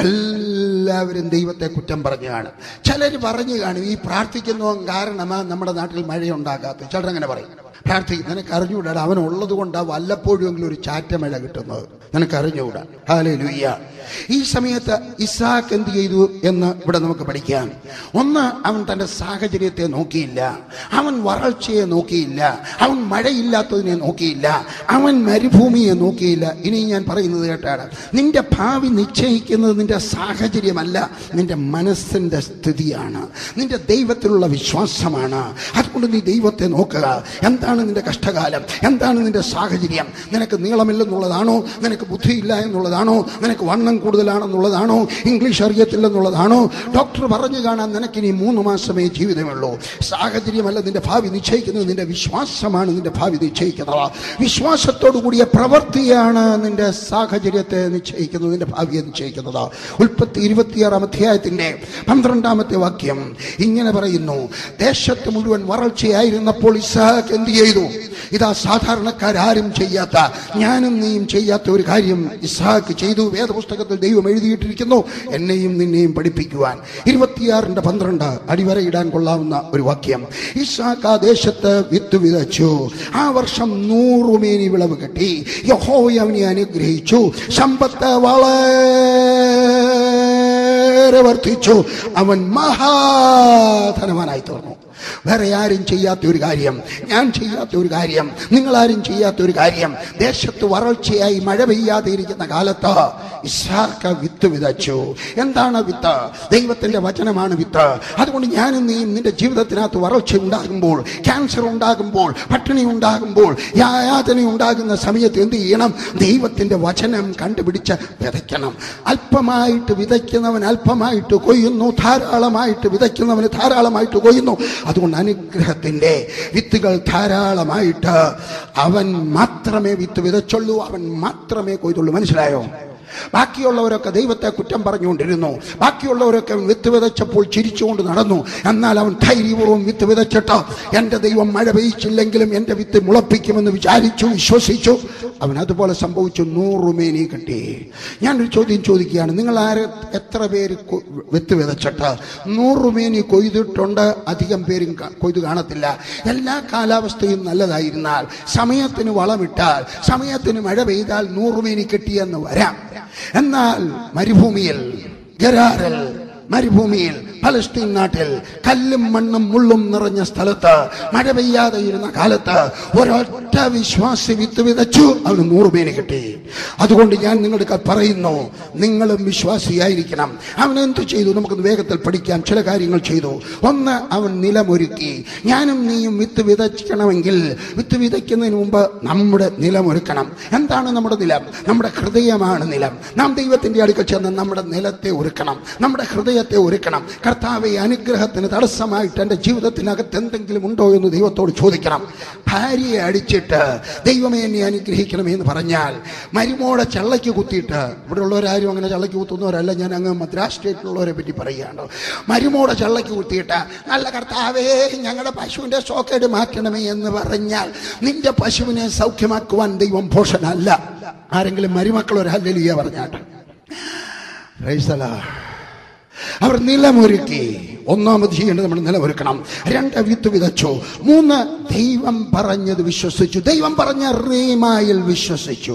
എല്ലാവരും ദൈവത്തെ കുറ്റം പറഞ്ഞാണ് ചിലർ പറഞ്ഞു കാണും ഈ പ്രാർത്ഥിക്കുന്നവൻ കാരണമാ നമ്മുടെ നാട്ടിൽ മഴയുണ്ടാകാത്ത ചിലർ അങ്ങനെ പറയും പ്രാർത്ഥിക്കും നിനക്ക് അറിഞ്ഞുകൂടാ അവൻ ഉള്ളത് കൊണ്ടാ വല്ലപ്പോഴുമെങ്കിലും ഒരു ചാറ്റ മഴ കിട്ടുന്നത് നിനക്ക് അറിഞ്ഞുകൂടാ ഹാലേ ലുയ്യ ഈ സമയത്ത് ഇസാക്ക് എന്ത് ചെയ്തു എന്ന് ഇവിടെ നമുക്ക് പഠിക്കാം ഒന്ന് അവൻ തന്റെ സാഹചര്യത്തെ നോക്കിയില്ല അവൻ വരൾച്ചയെ നോക്കിയില്ല അവൻ മഴയില്ലാത്തതിനെ നോക്കിയില്ല അവൻ മരുഭൂമിയെ നോക്കിയില്ല ഇനി ഞാൻ പറയുന്നത് കേട്ടാണ് നിന്റെ ഭാവി നിശ്ചയിക്കുന്നത് നിന്റെ സാഹചര്യമല്ല നിന്റെ മനസ്സിന്റെ സ്ഥിതിയാണ് നിന്റെ ദൈവത്തിലുള്ള വിശ്വാസമാണ് അതുകൊണ്ട് നീ ദൈവത്തെ നോക്കുക എന്താണ് നിന്റെ കഷ്ടകാലം എന്താണ് നിന്റെ സാഹചര്യം നിനക്ക് നീളമില്ലെന്നുള്ളതാണോ നിനക്ക് ബുദ്ധിയില്ല എന്നുള്ളതാണോ നിനക്ക് വണ്ണം കൂടുതലാണെന്നുള്ളതാണോ ഇംഗ്ലീഷ് അറിയത്തില്ലെന്നുള്ളതാണോ ഡോക്ടർ പറഞ്ഞു കാണാൻ നിനക്കിനി മൂന്ന് മാസമേ ജീവിതമുള്ളൂ സാഹചര്യമല്ല നിന്റെ ഭാവി നിശ്ചയിക്കുന്നത് നിന്റെ വിശ്വാസമാണ് നിന്റെ ഭാവി നിശ്ചയിക്കുന്നത് വിശ്വാസത്തോടു കൂടിയ പ്രവൃത്തിയാണ് നിന്റെ സാഹചര്യത്തെ നിശ്ചയിക്കുന്നത് നിന്റെ ഭാവിയെ നിശ്ചയിക്കുന്നത് ഉൽപ്പത്തി ഇരുപത്തിയാറാം അധ്യായത്തിന്റെ പന്ത്രണ്ടാമത്തെ വാക്യം ഇങ്ങനെ പറയുന്നു ദേശത്ത് മുഴുവൻ വരൾച്ചയായിരുന്നപ്പോൾ ഇസാഖ് എന്ത് ചെയ്തു ഇതാ സാധാരണക്കാരും ചെയ്യാത്ത ഞാനും നീയും ചെയ്യാത്ത ഒരു കാര്യം ഇസാഖ് ചെയ്തു വേദപുസ്തകത്തിൽ ദൈവം എഴുതിയിട്ടിരിക്കുന്നു എന്നെയും നിന്നെയും പഠിപ്പിക്കുവാൻ ഇരുപത്തിയാറിന്റെ പന്ത്രണ്ട് അടിവരയിടാൻ കൊള്ളാവുന്ന ഒരു വാക്യം ഇസാഖ് ആ ദേശത്ത് വിത്ത് വിതച്ചു ആ വർഷം നൂറുമേനി വിളവ് കിട്ടി യഹോവ അവനെ അനുഗ്രഹിച്ചു സമ്പത്ത് വളരെ വർദ്ധിച്ചു അവൻ മഹാധനവാനായി തീർന്നു വേറെ ആരും ചെയ്യാത്ത ഒരു കാര്യം ഞാൻ ചെയ്യാത്ത ഒരു കാര്യം നിങ്ങളാരും ചെയ്യാത്ത ഒരു കാര്യം ദേശത്ത് വരൾച്ചയായി മഴ പെയ്യാതെ ഇരിക്കുന്ന കാലത്ത് ഇസാക്ക വിത്ത് വിതച്ചു എന്താണ് വിത്ത് ദൈവത്തിന്റെ വചനമാണ് വിത്ത് അതുകൊണ്ട് ഞാനും നീയും നിന്റെ ജീവിതത്തിനകത്ത് വരൾച്ച ഉണ്ടാകുമ്പോൾ ക്യാൻസർ ഉണ്ടാകുമ്പോൾ പട്ടിണി ഉണ്ടാകുമ്പോൾ യാതന ഉണ്ടാകുന്ന സമയത്ത് എന്ത് ചെയ്യണം ദൈവത്തിന്റെ വചനം കണ്ടുപിടിച്ച് വിതയ്ക്കണം അല്പമായിട്ട് വിതയ്ക്കുന്നവൻ അല്പമായിട്ട് കൊയ്യുന്നു ധാരാളമായിട്ട് വിതയ്ക്കുന്നവന് ധാരാളമായിട്ട് കൊയ്യുന്നു അതുകൊണ്ട് അനുഗ്രഹത്തിന്റെ വിത്തുകൾ ധാരാളമായിട്ട് അവൻ മാത്രമേ വിത്ത് വിതച്ചുള്ളൂ അവൻ മാത്രമേ കൊയ്തുള്ളൂ മനസ്സിലായോ ബാക്കിയുള്ളവരൊക്കെ ദൈവത്തെ കുറ്റം പറഞ്ഞുകൊണ്ടിരുന്നു ബാക്കിയുള്ളവരൊക്കെ വിത്ത് വിതച്ചപ്പോൾ ചിരിച്ചുകൊണ്ട് നടന്നു എന്നാൽ അവൻ ധൈര്യപൂർവ്വം വിത്ത് വിതച്ചിട്ട് എൻ്റെ ദൈവം മഴ പെയ്ച്ചില്ലെങ്കിലും എൻ്റെ വിത്ത് മുളപ്പിക്കുമെന്ന് വിചാരിച്ചു വിശ്വസിച്ചു അവൻ അതുപോലെ സംഭവിച്ചു നൂറുമേനി കിട്ടി ഞാനൊരു ചോദ്യം ചോദിക്കുകയാണ് നിങ്ങൾ ആര് എത്ര പേര് കൊ- വിത്ത് വിതച്ചിട്ട് നൂറുമേനി കൊയ്തിട്ടുണ്ട് അധികം പേരും ക- കൊയ്ത് കാണത്തില്ല എല്ലാ കാലാവസ്ഥയും നല്ലതായിരുന്നാൽ സമയത്തിന് വളമിട്ടാൽ സമയത്തിന് മഴ പെയ്താൽ നൂറുമേനി കിട്ടിയെന്ന് വരാം എന്നാൽ മരുഭൂമിയിൽ ഗരാറിൽ മരുഭൂമിയിൽ ഫലസ്തീൻ നാട്ടിൽ കല്ലും മണ്ണും മുള്ളും നിറഞ്ഞ സ്ഥലത്ത് മഴ പെയ്യാതെ ഇരുന്ന കാലത്ത് ഒരൊറ്റ വിശ്വാസി വിത്ത് വിതച്ചു അവന് നൂറുപേന് കിട്ടി അതുകൊണ്ട് ഞാൻ നിങ്ങൾക്ക് പറയുന്നു നിങ്ങളും വിശ്വാസിയായിരിക്കണം അവൻ എന്ത് ചെയ്തു നമുക്കൊന്ന് വേഗത്തിൽ പഠിക്കാം ചില കാര്യങ്ങൾ ചെയ്തു ഒന്ന് അവൻ നിലമൊരുക്കി ഞാനും നീയും വിത്ത് വിതയ്ക്കണമെങ്കിൽ വിത്ത് വിതയ്ക്കുന്നതിന് മുമ്പ് നമ്മുടെ നിലമൊരുക്കണം എന്താണ് നമ്മുടെ നിലം നമ്മുടെ ഹൃദയമാണ് നിലം നാം ദൈവത്തിന്റെ അടുക്കൽ ചെന്ന് നമ്മുടെ നിലത്തെ ഒരുക്കണം നമ്മുടെ ഹൃദയത്തെ ഒരുക്കണം കർത്താവെ അനുഗ്രഹത്തിന് തടസ്സമായിട്ട് എൻ്റെ ജീവിതത്തിനകത്ത് എന്തെങ്കിലും ഉണ്ടോ എന്ന് ദൈവത്തോട് ചോദിക്കണം ഭാര്യയെ അടിച്ചിട്ട് ദൈവമേ എന്നെ അനുഗ്രഹിക്കണമേ എന്ന് പറഞ്ഞാൽ മരുമോടെ ചള്ളയ്ക്ക് കുത്തിയിട്ട് ഇവിടെ ഉള്ളവരാരും അങ്ങനെ ചള്ളയ്ക്ക് കുത്തുന്നവരല്ല ഞാൻ അങ്ങ് മദ്രാസ് സ്റ്റേറ്റിലുള്ളവരെ പറ്റി പറയുകയാണ് മരുമോടെ ചള്ളയ്ക്ക് കുത്തിയിട്ട് നല്ല കർത്താവേ ഞങ്ങളുടെ പശുവിന്റെ സോക്കേട് മാറ്റണമേ എന്ന് പറഞ്ഞാൽ നിന്റെ പശുവിനെ സൗഖ്യമാക്കുവാൻ ദൈവം ഭോഷനല്ല ആരെങ്കിലും മരുമക്കൾ ഒരു ഹല്ലേലൂയ പറഞ്ഞാട്ടെ Praise the Lord. അവർ നിലമൊരുക്കി ഒന്നാമത് ചെയ്യേണ്ടത് നമ്മൾ നിലമൊരുക്കണം രണ്ട് വിത്ത് വിതച്ചു മൂന്ന് ദൈവം പറഞ്ഞത് വിശ്വസിച്ചു ദൈവം പറഞ്ഞ റീമായിൽ വിശ്വസിച്ചു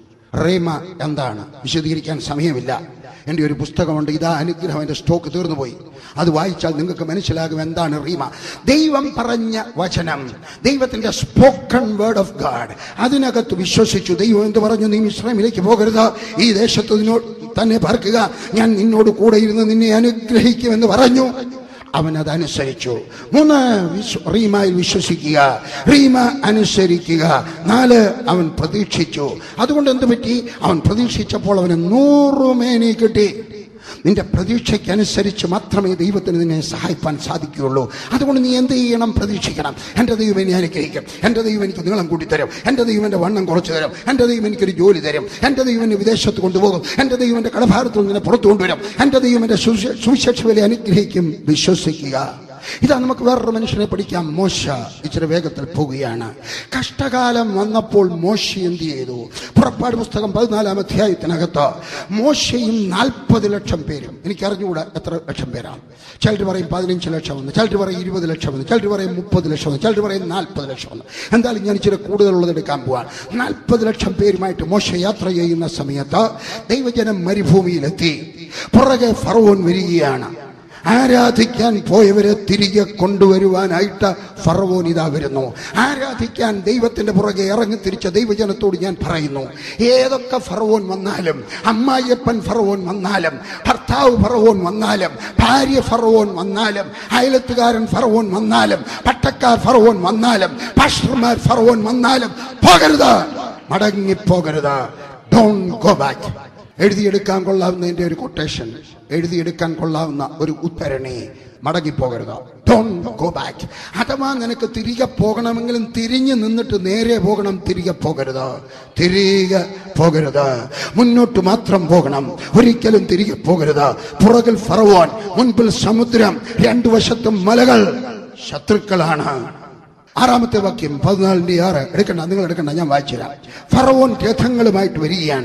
റീമ എന്താണ് വിശദീകരിക്കാൻ സമയമില്ല എൻ്റെ ഒരു പുസ്തകമുണ്ട് ഇതാ അനുഗ്രഹം എൻ്റെ സ്റ്റോക്ക് തീർന്നു പോയി അത് വായിച്ചാൽ നിങ്ങൾക്ക് മനസ്സിലാകും എന്താണ് റീമ ദൈവം പറഞ്ഞ വചനം ദൈവത്തിന്റെ സ്പോക്കൺ വേർഡ് ഓഫ് ഗാഡ് അതിനകത്ത് വിശ്വസിച്ചു ദൈവം എന്ത് പറഞ്ഞു നീ ഇസ്രായേലിലേക്ക് പോകരുത് ഈ ദേശത്ത് നിന്നോട് തന്നെ പാർക്കുക ഞാൻ നിന്നോട് കൂടെ ഇരുന്ന് നിന്നെ അനുഗ്രഹിക്കുമെന്ന് പറഞ്ഞു അവൻ അതനുസരിച്ചു മൂന്ന് വിശ്വ- റീമയിൽ വിശ്വസിക്കുക റീമ അനുസരിക്കുക നാല് അവൻ പ്രതീക്ഷിച്ചു അതുകൊണ്ട് എന്ത് പറ്റി അവൻ പ്രതീക്ഷിച്ചപ്പോൾ അവന് നൂറുമേനി കിട്ടി നിന്റെ പ്രതീക്ഷയ്ക്കനുസരിച്ച് മാത്രമേ ദൈവത്തിന് നിന്നെ സഹായിപ്പാൻ സാധിക്കുകയുള്ളൂ അതുകൊണ്ട് നീ എന്ത് ചെയ്യണം പ്രതീക്ഷിക്കണം എൻ്റെ ദൈവം എന്നെ അനുഗ്രഹിക്കും എൻ്റെ ദൈവം എനിക്ക് നീളം കൂട്ടിത്തരും എൻ്റെ ദൈവം എൻ്റെ വണ്ണം കുറച്ച് തരും എൻ്റെ ദൈവം എനിക്കൊരു ജോലി തരും എൻ്റെ ദൈവം എന്നെ വിദേശത്ത് കൊണ്ടുപോകും എൻ്റെ ദൈവം എൻ്റെ കടഭാരത്തിൽ നിന്ന് പുറത്തു കൊണ്ടുവരും എൻ്റെ ദൈവം എൻ്റെ സുവിശേ- സുവിശേഷ വില അനുഗ്രഹിക്കും വിശ്വസിക്കുക ഇതാ നമുക്ക് വേറൊരു മനുഷ്യനെ പഠിക്കാം മോശ ഇച്ചിരി വേഗത്തിൽ പോവുകയാണ് കഷ്ടകാലം വന്നപ്പോൾ മോശ എന്ത് ചെയ്തു പുറപ്പാട് പുസ്തകം പതിനാലാം അധ്യായത്തിനകത്ത് മോശയും നാൽപ്പത് ലക്ഷം പേരും എനിക്ക് അറിഞ്ഞുകൂടാ എത്ര ലക്ഷം പേരാണ് ചിലർ പറയും പതിനഞ്ച് ലക്ഷം എന്ന് ചിലർ പറയും ഇരുപത് ലക്ഷം എന്ന് ചിലർ പറയും മുപ്പത് ലക്ഷം എന്ന് ചിലർ പറയും നാൽപ്പത് ലക്ഷം എന്ന് എന്തായാലും ഞാൻ ഇച്ചിരി കൂടുതലുള്ളത് എടുക്കാൻ പോവാൻ നാൽപ്പത് ലക്ഷം പേരുമായിട്ട് മോശ യാത്ര ചെയ്യുന്ന സമയത്ത് ദൈവജനം മരുഭൂമിയിലെത്തി പുറകെ ഫറവോൻ വരികയാണ് ആരാധിക്കാൻ പോയവരെ തിരികെ കൊണ്ടുവരുവാനായിട്ട് ഫറവോൻ ഇതാ വരുന്നു ആരാധിക്കാൻ ദൈവത്തിന്റെ പുറകെ ഇറങ്ങി തിരിച്ച ദൈവജനത്തോട് ഞാൻ പറയുന്നു ഏതൊക്കെ ഫറവോൻ വന്നാലും അമ്മായിയപ്പൻ ഫറവോൻ വന്നാലും ഭർത്താവ് ഫറവോൻ വന്നാലും ഭാര്യ ഫറവോൻ വന്നാലും അയലത്തുകാരൻ ഫറവോൻ വന്നാലും പട്ടക്കാർ ഫറവോൻ വന്നാലും പാസ്റ്റർമാർ ഫറവോൻ വന്നാലും പോകരുത് മടങ്ങിപ്പോകരുത് ഡോൺ ഗോ ബാക്ക് എഴുതിയെടുക്കാൻ കൊള്ളാവുന്നതിന്റെ ഒരു കൊട്ടേഷൻ എഴുതിയെടുക്കാൻ കൊള്ളാവുന്ന ഒരു ഉദ്ധരണി മടങ്ങിപ്പോകരുത് ഡോൺ ഗോ ബാക്ക് അഥവാ നിനക്ക് തിരികെ പോകണമെങ്കിലും തിരിഞ്ഞു നിന്നിട്ട് നേരെ പോകണം തിരികെ പോകരുത് തിരികെ പോകരുത് മുന്നോട്ട് മാത്രം പോകണം ഒരിക്കലും തിരികെ പോകരുത് പുറകിൽ ഫറവോൻ മുൻപിൽ സമുദ്രം രണ്ടു വശത്തും മലകൾ ശത്രുക്കളാണ് ആറാമത്തെ വാക്യം പതിനാലിന്റെ ആറ് എടുക്കണ്ട നിങ്ങൾ എടുക്കണ്ട ഞാൻ വായിച്ചുതരാം ഫറവോൻ രഥങ്ങളുമായിട്ട് വരികയാണ്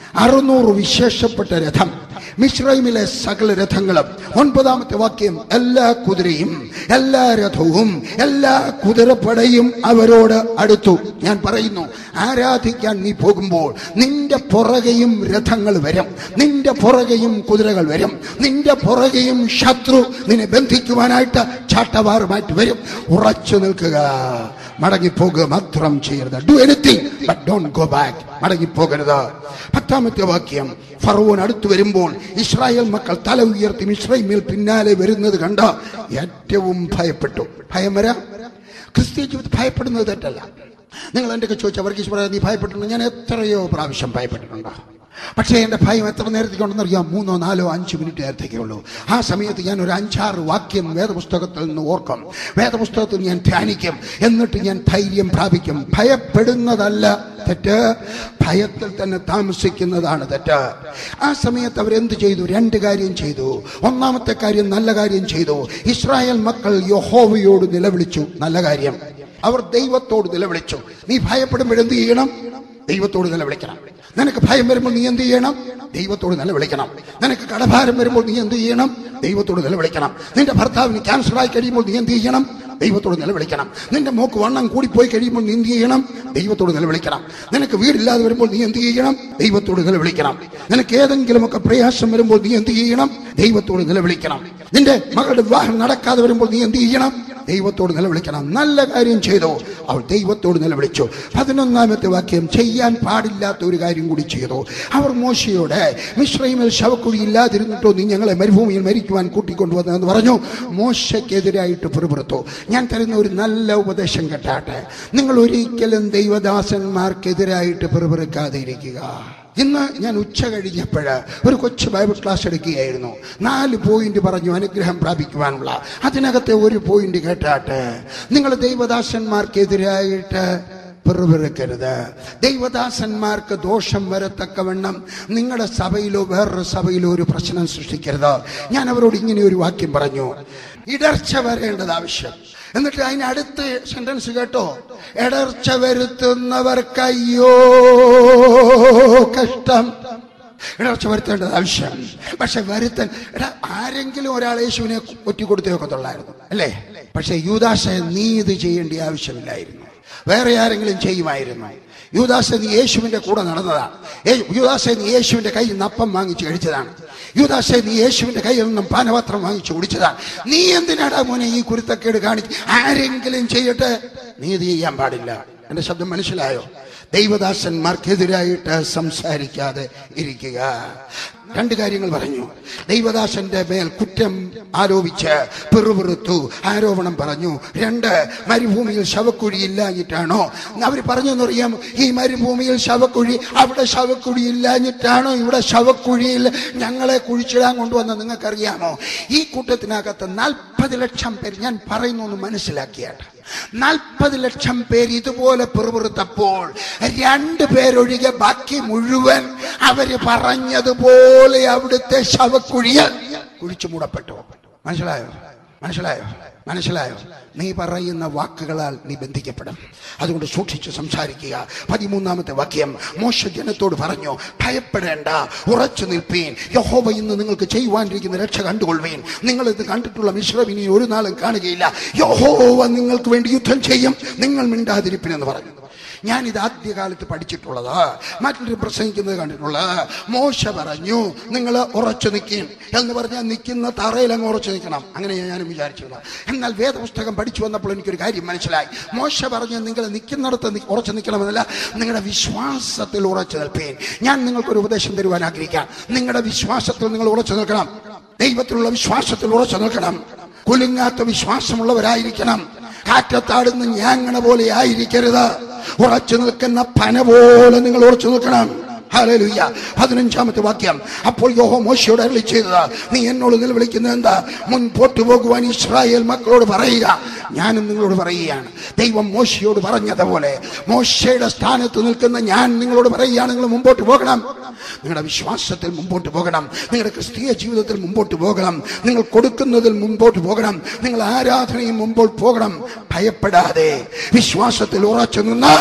അറുന്നൂറ് വിശേഷപ്പെട്ട രഥം മിശ്രൈമിലെ സകല രഥങ്ങളും ഒൻപതാമത്തെ വാക്യം എല്ലാ കുതിരയും എല്ലാ രഥവും എല്ലാ കുതിരപ്പടയും അവരോട് അടുത്തു ഞാൻ പറയുന്നു ആരാധിക്കാൻ നീ പോകുമ്പോൾ നിന്റെ പുറകെയും രഥങ്ങൾ വരും നിന്റെ പുറകെയും കുതിരകൾ വരും നിന്റെ പുറകെയും ശത്രു നിന്നെ ബന്ധിക്കുവാനായിട്ട് ചാട്ടവാറുമായിട്ട് വരും ഉറച്ചു നിൽക്കുക മടങ്ങിപ്പോകുക മാത്രം ചെയ്യരുത് do anything but don't go back മടങ്ങിപ്പോകരുത് പത്താമത്തെ വാക്യം ഫറവോൻ അടുത്തു വരുമ്പോൾ ഇസ്രായേൽ മക്കൾ തല ഉയർത്തി മിശ്രൈമിൽ പിന്നാലെ വരുന്നത് കണ്ട ഏറ്റവും ഭയപ്പെട്ടു ഭയം വരാം ക്രിസ്ത്യ ജീവിതത്തിൽ ഭയപ്പെടുന്നത് തെറ്റല്ല നിങ്ങൾ എൻ്റെ ചോദിച്ചാൽ വർഗീസ് പറയാം നീ ഭയപ്പെട്ടിട്ടുണ്ട് ഞാൻ എത്രയോ പ്രാവശ്യം ഭയപ്പെട്ടിട്ടുണ്ട് പക്ഷേ എൻ്റെ ഭയം എത്ര നേരത്തേക്കുണ്ടെന്ന് അറിയാം മൂന്നോ നാലോ അഞ്ച് മിനിറ്റ് നേരത്തേക്കേ ഉള്ളൂ ആ സമയത്ത് ഞാൻ ഒരു അഞ്ചാറ് വാക്യം വേദപുസ്തകത്തിൽ നിന്ന് ഓർക്കും വേദപുസ്തകത്തിൽ ഞാൻ ധ്യാനിക്കും എന്നിട്ട് ഞാൻ ധൈര്യം പ്രാപിക്കും ഭയപ്പെടുന്നതല്ല തെറ്റ് ഭയത്തിൽ തന്നെ താമസിക്കുന്നതാണ് തെറ്റ് ആ സമയത്ത് അവരെന്ത് ചെയ്തു രണ്ട് കാര്യം ചെയ്തു ഒന്നാമത്തെ കാര്യം നല്ല കാര്യം ചെയ്തു ഇസ്രായേൽ മക്കൾ യഹോവയോട് നിലവിളിച്ചു നല്ല കാര്യം അവർ ദൈവത്തോട് നിലവിളിച്ചു നീ ഭയപ്പെടുമ്പോഴെന്ത് ചെയ്യണം ദൈവത്തോട് നിലവിളിക്കണം നിനക്ക് ഭയം വരുമ്പോൾ നീ എന്ത് ചെയ്യണം ദൈവത്തോട് നിലവിളിക്കണം നിനക്ക് കടഭാരം വരുമ്പോൾ നീ എന്ത് ചെയ്യണം ദൈവത്തോട് നിലവിളിക്കണം നിന്റെ ഭർത്താവിന് ക്യാൻസർ ആയി കഴിയുമ്പോൾ നീ എന്ത് ചെയ്യണം ദൈവത്തോട് നിലവിളിക്കണം നിന്റെ മോക്ക് വണ്ണം കൂടിപ്പോയി കഴിയുമ്പോൾ നീ എന്ത് ചെയ്യണം ദൈവത്തോട് നിലവിളിക്കണം നിനക്ക് വീടില്ലാതെ വരുമ്പോൾ നീ എന്ത് ചെയ്യണം ദൈവത്തോട് നിലവിളിക്കണം നിനക്ക് ഏതെങ്കിലുമൊക്കെ പ്രയാസം വരുമ്പോൾ നീ എന്ത് ചെയ്യണം ദൈവത്തോട് നിലവിളിക്കണം നിന്റെ മകളുടെ വിവാഹം നടക്കാതെ വരുമ്പോൾ നീ എന്ത് ചെയ്യണം ദൈവത്തോട് നിലവിളിക്കണം നല്ല കാര്യം ചെയ്തു അവൾ ദൈവത്തോട് നിലവിളിച്ചു പതിനൊന്നാമത്തെ വാക്യം ചെയ്യാൻ പാടില്ലാത്ത ഒരു കാര്യം കൂടി ചെയ്തു അവർ മോശയോട് മിശ്രൈമിൽ ശവക്കുഴി ഇല്ലാതിരുന്നിട്ടോ നീ ഞങ്ങളെ മരുഭൂമിയിൽ മരിക്കുവാൻ കൂട്ടിക്കൊണ്ടുവന്നതെന്ന് പറഞ്ഞു മോശയ്ക്കെതിരായിട്ട് പിറുപിറുത്തു ഞാൻ തരുന്ന ഒരു നല്ല ഉപദേശം കേട്ടാട്ടെ നിങ്ങൾ ഒരിക്കലും ദൈവദാസന്മാർക്കെതിരായിട്ട് പിറുപിറുക്കാതെ ഇരിക്കുക ഇന്ന് ഞാൻ ഉച്ച കഴിഞ്ഞപ്പോഴ് ഒരു കൊച്ചു ബൈബിൾ ക്ലാസ് എടുക്കുകയായിരുന്നു നാല് പോയിന്റ് പറഞ്ഞു അനുഗ്രഹം പ്രാപിക്കുവാനുള്ള അതിനകത്തെ ഒരു പോയിന്റ് കേട്ടാട്ടെ നിങ്ങൾ ദൈവദാസന്മാർക്കെതിരായിട്ട് പിറുപിറുക്കരുത് ദൈവദാസന്മാർക്ക് ദോഷം വരത്തക്കവണ്ണം നിങ്ങളുടെ സഭയിലോ വേറൊരു സഭയിലോ ഒരു പ്രശ്നം സൃഷ്ടിക്കരുത് ഞാൻ അവരോട് ഇങ്ങനെ ഒരു വാക്യം പറഞ്ഞു ഇടർച്ച വരേണ്ടത് ആവശ്യം എന്നിട്ട് അതിനടുത്ത് സെന്റൻസ് കേട്ടോ ഇടർച്ച വരുത്തുന്നവർക്കയ്യോ കഷ്ടം ഇടർച്ച വരുത്തേണ്ടത് ആവശ്യം പക്ഷെ വരുത്താൻ എടാ ആരെങ്കിലും ഒരാൾ യേശുവിനെ ഒറ്റിക്കൊടുത്തേ ഒക്കത്തുള്ളായിരുന്നു അല്ലേ പക്ഷെ യൂദാശ നീ ഇത് ചെയ്യേണ്ട ആവശ്യമില്ലായിരുന്നു വേറെ ആരെങ്കിലും ചെയ്യുമായിരുന്നു യൂദാസ നീ യേശുവിന്റെ കൂടെ നടന്നതാണ് യേ- യൂദാസ നീ യേശുവിന്റെ കയ്യിൽ നിന്ന് അപ്പം വാങ്ങിച്ച് കഴിച്ചതാണ് യൂദാസ നീ യേശുവിന്റെ കയ്യിൽ നിന്നും പാനപാത്രം വാങ്ങിച്ച് കുടിച്ചതാണ് നീ എന്തിനാടാ മോനെ ഈ കുരുത്തക്കേട് കാണിച്ച് ആരെങ്കിലും ചെയ്യട്ടെ നീ ഇത് ചെയ്യാൻ പാടില്ല എന്റെ ശബ്ദം മനസ്സിലായോ ദൈവദാസന്മാർക്കെതിരായിട്ട് സംസാരിക്കാതെ ഇരിക്കുക രണ്ട് കാര്യങ്ങൾ പറഞ്ഞു ദൈവദാസന്റെ മേൽ കുറ്റം ആരോപിച്ച് പിറുപിറുത്തു ആരോപണം പറഞ്ഞു രണ്ട് മരുഭൂമിയിൽ ശവക്കുഴി ഇല്ലാഞ്ഞിട്ടാണോ അവർ പറഞ്ഞെന്നറിയാം ഈ മരുഭൂമിയിൽ ശവക്കുഴി അവിടെ ശവക്കുഴി ഇല്ലാഞ്ഞിട്ടാണോ ഇവിടെ ശവക്കുഴിയിൽ ഞങ്ങളെ കുഴിച്ചിടാൻ കൊണ്ടുവന്ന് നിങ്ങൾക്കറിയാമോ ഈ കൂട്ടത്തിനകത്ത് നാൽപ്പത് ലക്ഷം പേര് ഞാൻ പറയുന്നു എന്ന് മനസ്സിലാക്കിയാട്ടെ നാൽപ്പത് ലക്ഷം പേര് ഇതുപോലെ പിറുപിറുത്തപ്പോൾ രണ്ട് പേരൊഴികെ ബാക്കി മുഴുവൻ അവര് പറഞ്ഞതുപോലെ അവിടുത്തെ ശവക്കുഴിയിൽ കുഴിച്ചു മൂടപ്പെട്ടു മനസ്സിലായോ മനസ്സിലായോ മനസ്സിലായോ നീ പറയുന്ന വാക്കുകളാൽ നീ ബന്ധിക്കപ്പെടും അതുകൊണ്ട് സൂക്ഷിച്ച് സംസാരിക്കുക പതിമൂന്നാമത്തെ വാക്യം മോശ ജനത്തോട് പറഞ്ഞു ഭയപ്പെടേണ്ട ഉറച്ചു നിൽപ്പീൻ യഹോവ ഇന്ന് നിങ്ങൾക്ക് ചെയ്യുവാനിരിക്കുന്ന രക്ഷ കണ്ടുകൊള്ളുവീൻ നിങ്ങൾ ഇത് കണ്ടിട്ടുള്ള മിശ്രം ഇനി ഒരു നാളും കാണുകയില്ല യഹോവ നിങ്ങൾക്ക് വേണ്ടി യുദ്ധം ചെയ്യും നിങ്ങൾ മിണ്ടാതിരിപ്പിനെന്ന് പറഞ്ഞു ഞാൻ ഇത് ആദ്യകാലത്ത് പഠിച്ചിട്ടുള്ളത് മറ്റൊരു പ്രസംഗിക്കുന്നത് കണ്ടിട്ടുള്ളത് മോശ പറഞ്ഞു നിങ്ങൾ ഉറച്ചു നിൽക്കും എന്ന് പറഞ്ഞാൽ നിൽക്കുന്ന തറയിൽ അങ്ങ് ഉറച്ചു നിൽക്കണം അങ്ങനെ ഞാനും വിചാരിച്ചിരുന്നത് എന്നാൽ വേദപുസ്തകം പഠിച്ചു വന്നപ്പോൾ എനിക്കൊരു കാര്യം മനസ്സിലായി മോശ പറഞ്ഞു നിങ്ങൾ നിൽക്കുന്നിടത്ത് നി- ഉറച്ചു നിൽക്കണമെന്നല്ല നിങ്ങളുടെ വിശ്വാസത്തിൽ ഉറച്ചു നിൽപ്പേൻ ഞാൻ നിങ്ങൾക്കൊരു ഉപദേശം തരുവാൻ ആഗ്രഹിക്കാം നിങ്ങളുടെ വിശ്വാസത്തിൽ നിങ്ങൾ ഉറച്ചു നിൽക്കണം ദൈവത്തിലുള്ള വിശ്വാസത്തിൽ ഉറച്ചു നിൽക്കണം കുലുങ്ങാത്ത വിശ്വാസമുള്ളവരായിരിക്കണം കാറ്റത്താടുന്ന ഞാങ്ങണ പോലെ ആയിരിക്കരുത് ഉറച്ചു നിൽക്കുന്ന പന പോലെ നിങ്ങൾ ഉറച്ചു നിൽക്കണം ഹല്ലേലൂയ പതിനഞ്ചാമത്തെ വാക്യം അപ്പോൾ യോഹോ മോശയോട് അരളി ചെയ്തത് നീ എന്നോട് നിലവിളിക്കുന്നത് എന്താ മുൻപോട്ട് പോകുവാൻ ഇസ്രായേൽ മക്കളോട് പറയുക ഞാനും നിങ്ങളോട് പറയുകയാണ് ദൈവം മോശയോട് പറഞ്ഞതുപോലെ മോശയുടെ സ്ഥാനത്ത് നിൽക്കുന്ന ഞാൻ നിങ്ങളോട് പറയുകയാണ് നിങ്ങൾ മുമ്പോട്ട് പോകണം നിങ്ങളുടെ വിശ്വാസത്തിൽ മുമ്പോട്ട് പോകണം നിങ്ങളുടെ ക്രിസ്തീയ ജീവിതത്തിൽ മുമ്പോട്ട് പോകണം നിങ്ങൾ കൊടുക്കുന്നതിൽ മുമ്പോട്ട് പോകണം നിങ്ങൾ ആരാധനയും മുമ്പോട്ട് പോകണം ഭയപ്പെടാതെ വിശ്വാസത്തിൽ ഉറച്ചു നിന്ന്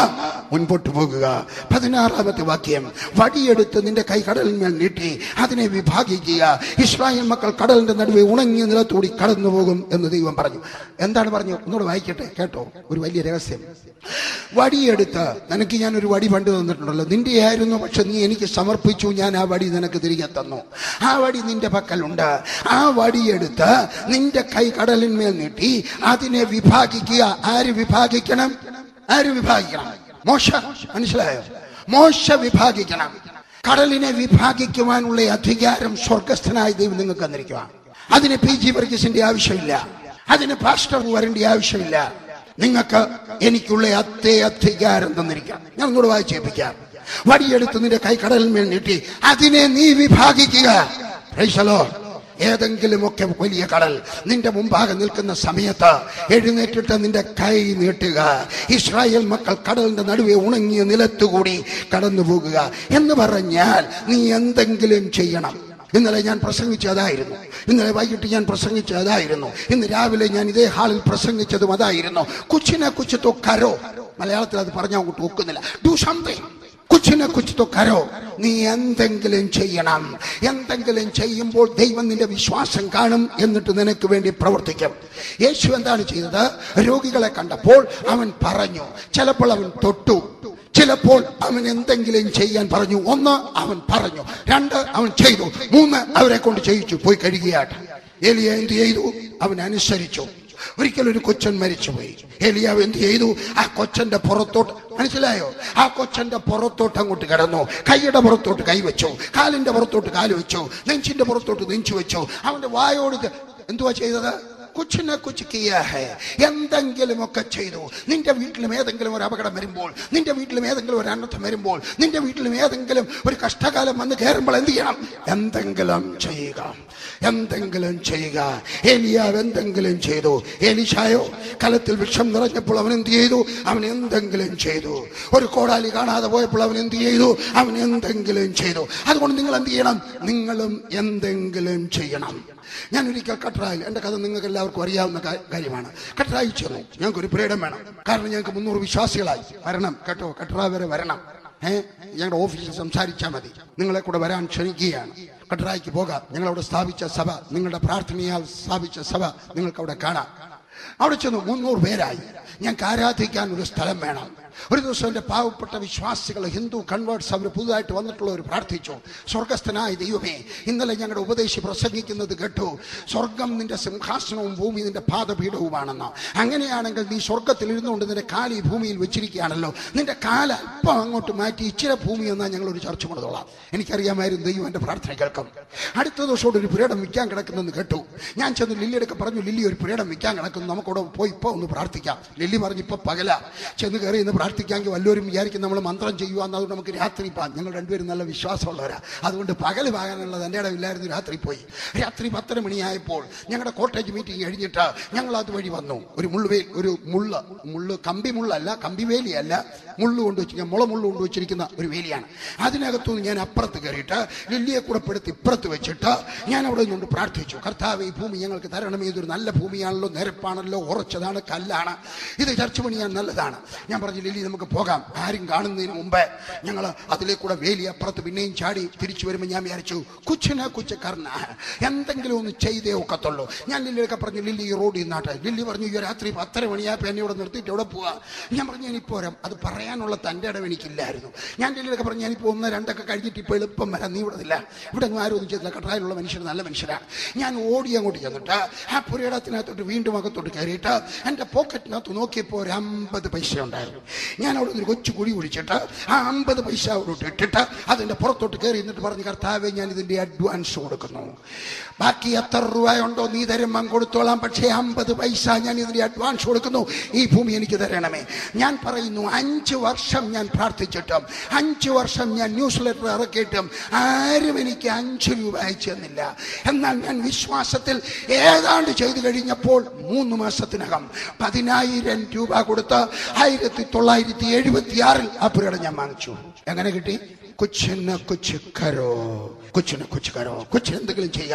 മുൻപോട്ട് പോകുക പതിനാറാമത്തെ വാക്യം വടിയെടുത്ത് നിന്റെ കൈ കടലിന്മേൽ നീട്ടി അതിനെ വിഭാഗിക്കുക ഇസ്രായേൽ മക്കൾ കടലിന്റെ നടുവെ ഉണങ്ങിയ നിലത്തൂടി കടന്നു പോകും എന്ന് ദൈവം പറഞ്ഞു എന്താണ് പറഞ്ഞു ഒന്നുകൂടെ വായിക്കട്ടെ കേട്ടോ ഒരു വലിയ രഹസ്യം വടിയെടുത്ത് നിനക്ക് ഞാൻ ഒരു വടി പണ്ട് തന്നിട്ടുണ്ടല്ലോ നിന്റെ ആയിരുന്നു പക്ഷെ നീ എനിക്ക് സമർപ്പിച്ചു ഞാൻ ആ വടി നിനക്ക് തിരികെ തന്നു ആ വടി നിന്റെ പക്കലുണ്ട് ആ വടിയെടുത്ത് നിന്റെ കൈ കടലിന്മേൽ നീട്ടി അതിനെ വിഭാഗിക്കുക ആര് വിഭാഗിക്കണം ആര് വിഭാഗിക്കണം മോശ മനസ്സിലായോ മോശ വിഭാഗിക്കണം കടലിനെ വിഭാഗിക്കുവാനുള്ള അധികാരം സ്വർഗസ്ഥനായ ദൈവം നിങ്ങൾക്ക് തന്നിരിക്കുക അതിന് പി ജി വർഗീസിന്റെ ആവശ്യമില്ല അതിന് പാസ്റ്റർ വരേണ്ട ആവശ്യമില്ല നിങ്ങൾക്ക് എനിക്കുള്ള അത്തേ അധികാരം തന്നിരിക്കാം ഞാൻ ഒന്നുകൂടെ വായിച്ചേൽപ്പിക്കാം വടിയെടുത്ത് നിന്റെ കൈ കടലിന്മേൽ നീട്ടി അതിനെ നീ വിഭാഗിക്കുക Praise the Lord. ഏതെങ്കിലുമൊക്കെ വലിയ കടൽ നിന്റെ മുമ്പാകെ നിൽക്കുന്ന സമയത്ത് എഴുന്നേറ്റിട്ട് നിന്റെ കൈ നീട്ടുക ഇസ്രായേൽ മക്കൾ കടലിന്റെ നടുവെ ഉണങ്ങിയ നിലത്തുകൂടി കടന്നു പോകുക എന്ന് പറഞ്ഞാൽ നീ എന്തെങ്കിലും ചെയ്യണം ഇന്നലെ ഞാൻ പ്രസംഗിച്ചതായിരുന്നു ഇന്നലെ വൈകിട്ട് ഞാൻ പ്രസംഗിച്ചതായിരുന്നു ഇന്ന് രാവിലെ ഞാൻ ഇതേ ഹാളിൽ പ്രസംഗിച്ചതും അതായിരുന്നു കുച്ചിനെ കുച്ചിത്തോ കരോ മലയാളത്തിൽ അത് പറഞ്ഞാൽ അങ്ങോട്ട് ഒക്കുന്നില്ല ഡു സംതിങ് കുച്ചിനെ കുച്ചിത്തോ കരോ നീ എന്തെങ്കിലും ചെയ്യണം എന്തെങ്കിലും ചെയ്യുമ്പോൾ ദൈവം നിന്റെ വിശ്വാസം കാണും എന്നിട്ട് നിനക്ക് വേണ്ടി പ്രവർത്തിക്കും യേശു എന്താണ് ചെയ്തത് രോഗികളെ കണ്ടപ്പോൾ അവൻ പറഞ്ഞു ചിലപ്പോൾ അവൻ തൊട്ടു ചിലപ്പോൾ അവൻ എന്തെങ്കിലും ചെയ്യാൻ പറഞ്ഞു ഒന്ന് അവൻ പറഞ്ഞു രണ്ട് അവൻ ചെയ്തു മൂന്ന് അവരെ കൊണ്ട് ചെയ്യിച്ചു പോയി കഴുകിയാട്ട് എലിയ എന്ത് ചെയ്തു അവൻ അനുസരിച്ചു ഒരിക്കലും ഒരു കൊച്ചൻ മരിച്ചുപോയി എലിയാവ് എന്ത് ചെയ്തു ആ കൊച്ചന്റെ പുറത്തോട്ട് മനസ്സിലായോ ആ കൊച്ചന്റെ പുറത്തോട്ട് അങ്ങോട്ട് കിടന്നു കൈയുടെ പുറത്തോട്ട് കൈ വെച്ചു കാലിന്റെ പുറത്തോട്ട് കാല് വെച്ചു നെഞ്ചിന്റെ പുറത്തോട്ട് നെഞ്ചു വെച്ചു അവന്റെ വായോട് ഇത് എന്തുവാ ചെയ്തത് കുച്ചിനെ കുച്ചിക്കിയ ഹേ എന്തെങ്കിലുമൊക്കെ ചെയ്തു നിന്റെ വീട്ടിലും ഏതെങ്കിലും ഒരു അപകടം വരുമ്പോൾ നിന്റെ വീട്ടിലും ഏതെങ്കിലും ഒരു അനർത്ഥം വരുമ്പോൾ നിന്റെ വീട്ടിലും ഏതെങ്കിലും ഒരു കഷ്ടകാലം വന്ന് കയറുമ്പോൾ എന്ത് ചെയ്യണം എന്തെങ്കിലും ചെയ്യുക എന്തെങ്കിലും ചെയ്യുക ഏലിയാവ് എന്തെങ്കിലും ചെയ്തു ഏലിശായോ കലത്തിൽ വിഷം നിറഞ്ഞപ്പോൾ അവൻ എന്ത് ചെയ്തു അവൻ എന്തെങ്കിലും ചെയ്തു ഒരു കോടാലി കാണാതെ പോയപ്പോൾ അവൻ എന്ത് ചെയ്തു അവൻ എന്തെങ്കിലും ചെയ്തു അതുകൊണ്ട് നിങ്ങൾ എന്ത് ചെയ്യണം നിങ്ങളും എന്തെങ്കിലും ചെയ്യണം ഞാൻ ഒരിക്കൽ കട്രായിൽ എൻ്റെ കഥ നിങ്ങൾക്ക് എല്ലാവർക്കും അറിയാവുന്ന കാ- കാര്യമാണ് കട്രായി ചെന്നു ഞങ്ങൾക്ക് ഒരു പ്രീഡം വേണം കാരണം ഞങ്ങൾക്ക് മുന്നൂറ് വിശ്വാസികളായി വരണം കേട്ടോ കട്രാ വരെ വരണം ഏഹ് ഞങ്ങളുടെ ഓഫീസിൽ സംസാരിച്ചാൽ മതി നിങ്ങളെ കൂടെ വരാൻ ക്ഷണിക്കുകയാണ് കട്രായിക്ക് പോകാം ഞങ്ങളവിടെ സ്ഥാപിച്ച സഭ നിങ്ങളുടെ പ്രാർത്ഥനയാൽ സ്ഥാപിച്ച സഭ നിങ്ങൾക്ക് അവിടെ കാണാം അവിടെ ചെന്നു മുന്നൂറ് പേരായി ഞങ്ങൾക്ക് ആരാധിക്കാൻ ഒരു സ്ഥലം വേണം ഒരു ദിവസം എൻ്റെ പാവപ്പെട്ട വിശ്വാസികൾ ഹിന്ദു കൺവേർട്സ് അവർ പുതുതായിട്ട് വന്നിട്ടുള്ളവർ പ്രാർത്ഥിച്ചു സ്വർഗസ്ഥനായ ദൈവമേ ഇന്നലെ ഞങ്ങളുടെ ഉപദേശി പ്രസംഗിക്കുന്നത് കേട്ടു സ്വർഗം നിന്റെ സിംഹാസനവും ഭൂമി നിന്റെ പാദപീഠവുമാണെന്ന് അങ്ങനെയാണെങ്കിൽ നീ സ്വർഗത്തിൽ ഇരുന്നുകൊണ്ട് നിന്റെ കാല് ഈ ഭൂമിയിൽ വെച്ചിരിക്കുകയാണല്ലോ നിന്റെ കാല് അല്പം അങ്ങോട്ട് മാറ്റി ഇച്ചിരി ഭൂമി എന്നാൽ ഞങ്ങൾ ഒരു ചർച്ച കൊണ്ടുതോളാം എനിക്കറിയാമായിരുന്നു ദൈവം എൻ്റെ പ്രാർത്ഥന കേൾക്കും അടുത്ത ദിവസത്തോട് ഒരു പുരേടം വിൽക്കാൻ കിടക്കുന്നെന്ന് കേട്ടു ഞാൻ ചെന്ന് ലില്ലിയുടെ പറഞ്ഞു ലില്ലി ഒരു പുരേടം വിൽക്കാൻ കിടക്കുന്നു നമുക്കവിടെ പോയി ഇപ്പോൾ ഒന്ന് പ്രാർത്ഥിക്കാം ലില്ലി പറഞ്ഞു ഇപ്പൊ പകല ചെന്ന് കയറി ഇന്ന് പ്രാർത്ഥിക്കാമെങ്കിൽ വല്ലവരും വിചാരിക്കും നമ്മൾ മന്ത്രം ചെയ്യുക അതുകൊണ്ട് നമുക്ക് രാത്രി പോകാം ഞങ്ങൾ രണ്ടുപേരും നല്ല വിശ്വാസമുള്ളവരാ അതുകൊണ്ട് പകല് പാകാനുള്ളത് എൻ്റെ ഇടമില്ലായിരുന്നു രാത്രി പോയി രാത്രി പത്തര മണിയായപ്പോൾ ഞങ്ങളുടെ കോട്ടേജ് മീറ്റിംഗ് കഴിഞ്ഞിട്ട് ഞങ്ങൾ അതുവഴി വന്നു ഒരു മുള്ളുവേ ഒരു മുള്ള മുള്ള് കമ്പി മുള്ളല്ല കമ്പി വേലിയല്ല മുള്ളു കൊണ്ട് വെച്ചിരിക്കുന്ന മുള മുള്ളു കൊണ്ട് വെച്ചിരിക്കുന്ന ഒരു വേലിയാണ് അതിനകത്തുനിന്ന് ഞാൻ അപ്പുറത്ത് കയറിയിട്ട് ലില്ലിയെ കൂടെ പെടുത്തി ഇപ്പുറത്ത് വെച്ചിട്ട് ഞാൻ അവിടെ നിന്നുകൊണ്ട് പ്രാർത്ഥിച്ചു കർത്താവ് ഈ ഭൂമി ഞങ്ങൾക്ക് തരണമേ ഇതൊരു നല്ല ഭൂമിയാണല്ലോ നിരപ്പാണല്ലോ ഉറച്ചതാണ് കല്ലാണ് ഇത് ചർച്ച പണിയാൻ നല്ലതാണ് ഞാൻ പറഞ്ഞു ലില്ലി നമുക്ക് പോകാം ആരും കാണുന്നതിന് മുമ്പേ ഞങ്ങൾ അതിലേക്കൂടെ വേലി അപ്പുറത്ത് പിന്നെയും ചാടി തിരിച്ചു വരുമ്പോൾ ഞാൻ വിചാരിച്ചു കുച്ചിനെ കുച്ചക്കാരന എന്തെങ്കിലും ഒന്ന് ചെയ്തേ ഒക്കത്തുള്ളൂ ഞാൻ ലില്ലിയൊക്കെ പറഞ്ഞു ലില്ലി ഈ റോഡിൽ നിന്നാട്ടെ ലില്ലി പറഞ്ഞു ഈ രാത്രി പത്തര മണിയായപ്പോൾ എന്നെ ഇവിടെ നിർത്തിയിട്ട് എവിടെ പോവാ ഞാൻ പറഞ്ഞു ഞാനിപ്പോൾ വരാം അത് പറയാനുള്ള തൻ്റെ ഇടം എനിക്കില്ലായിരുന്നു ഞാൻ ലില്ലിയൊക്കെ പറഞ്ഞു ഞാനിപ്പോൾ ഒന്ന് രണ്ടൊക്കെ കഴിഞ്ഞിട്ട് ഇപ്പോൾ എളുപ്പം വരാം നീ ഇവിടെ ഇല്ല ഇവിടെ ഒന്നും ആരും ഒന്നും ചെയ്തില്ല കട്ടായിലുള്ള മനുഷ്യർ നല്ല മനുഷ്യരാണ് ഞാൻ ഓടി അങ്ങോട്ട് ചെന്നിട്ട് ആ പുരയിടത്തിനകത്തോട്ട് വീണ്ടും അകത്തോട്ട് കയറിയിട്ട് എൻ്റെ പോക്കറ്റിനകത്ത് നോക്കിയപ്പോൾ ഒരു അമ്പത് പൈസ ഉണ്ടായിരുന്നു ഞാൻ അവിടെ ഒരു കൊച്ചു കുഴി കുഴിച്ചിട്ട് ആ അമ്പത് പൈസ അവിടെ ഇട്ടിട്ട് അതിൻ്റെ പുറത്തോട്ട് കയറി എന്നിട്ട് പറഞ്ഞു കർത്താവെ ഞാൻ ഇതിൻ്റെ അഡ്വാൻസ് കൊടുക്കുന്നു ബാക്കി എത്ര രൂപയുണ്ടോ നീ തരുമ്പം കൊടുത്തോളാം പക്ഷേ അമ്പത് പൈസ ഞാൻ ഇതിൻ്റെ അഡ്വാൻസ് കൊടുക്കുന്നു ഈ ഭൂമി എനിക്ക് തരണമേ ഞാൻ പറയുന്നു അഞ്ച് വർഷം ഞാൻ പ്രാർത്ഥിച്ചിട്ടും അഞ്ച് വർഷം ഞാൻ ന്യൂസ് ലെറ്റർ ഇറക്കിയിട്ടും ആരും എനിക്ക് അഞ്ച് രൂപ അയച്ചു തന്നില്ല എന്നാൽ ഞാൻ വിശ്വാസത്തിൽ ഏതാണ്ട് ചെയ്തു കഴിഞ്ഞപ്പോൾ മൂന്ന് മാസത്തിനകം പതിനായിരം രൂപ കൊടുത്ത് ആയിരത്തി തൊള്ളായിരത്തി എഴുപത്തി ആറിൽ ആ പുരടം ഞാൻ വാങ്ങിച്ചു എങ്ങനെ കിട്ടി കൊച്ചിന് കൊച്ചു കരോ കൊച്ചിന് കൊച്ചു കരോ കൊച്ചിന് എന്തെങ്കിലും ചെയ്യാം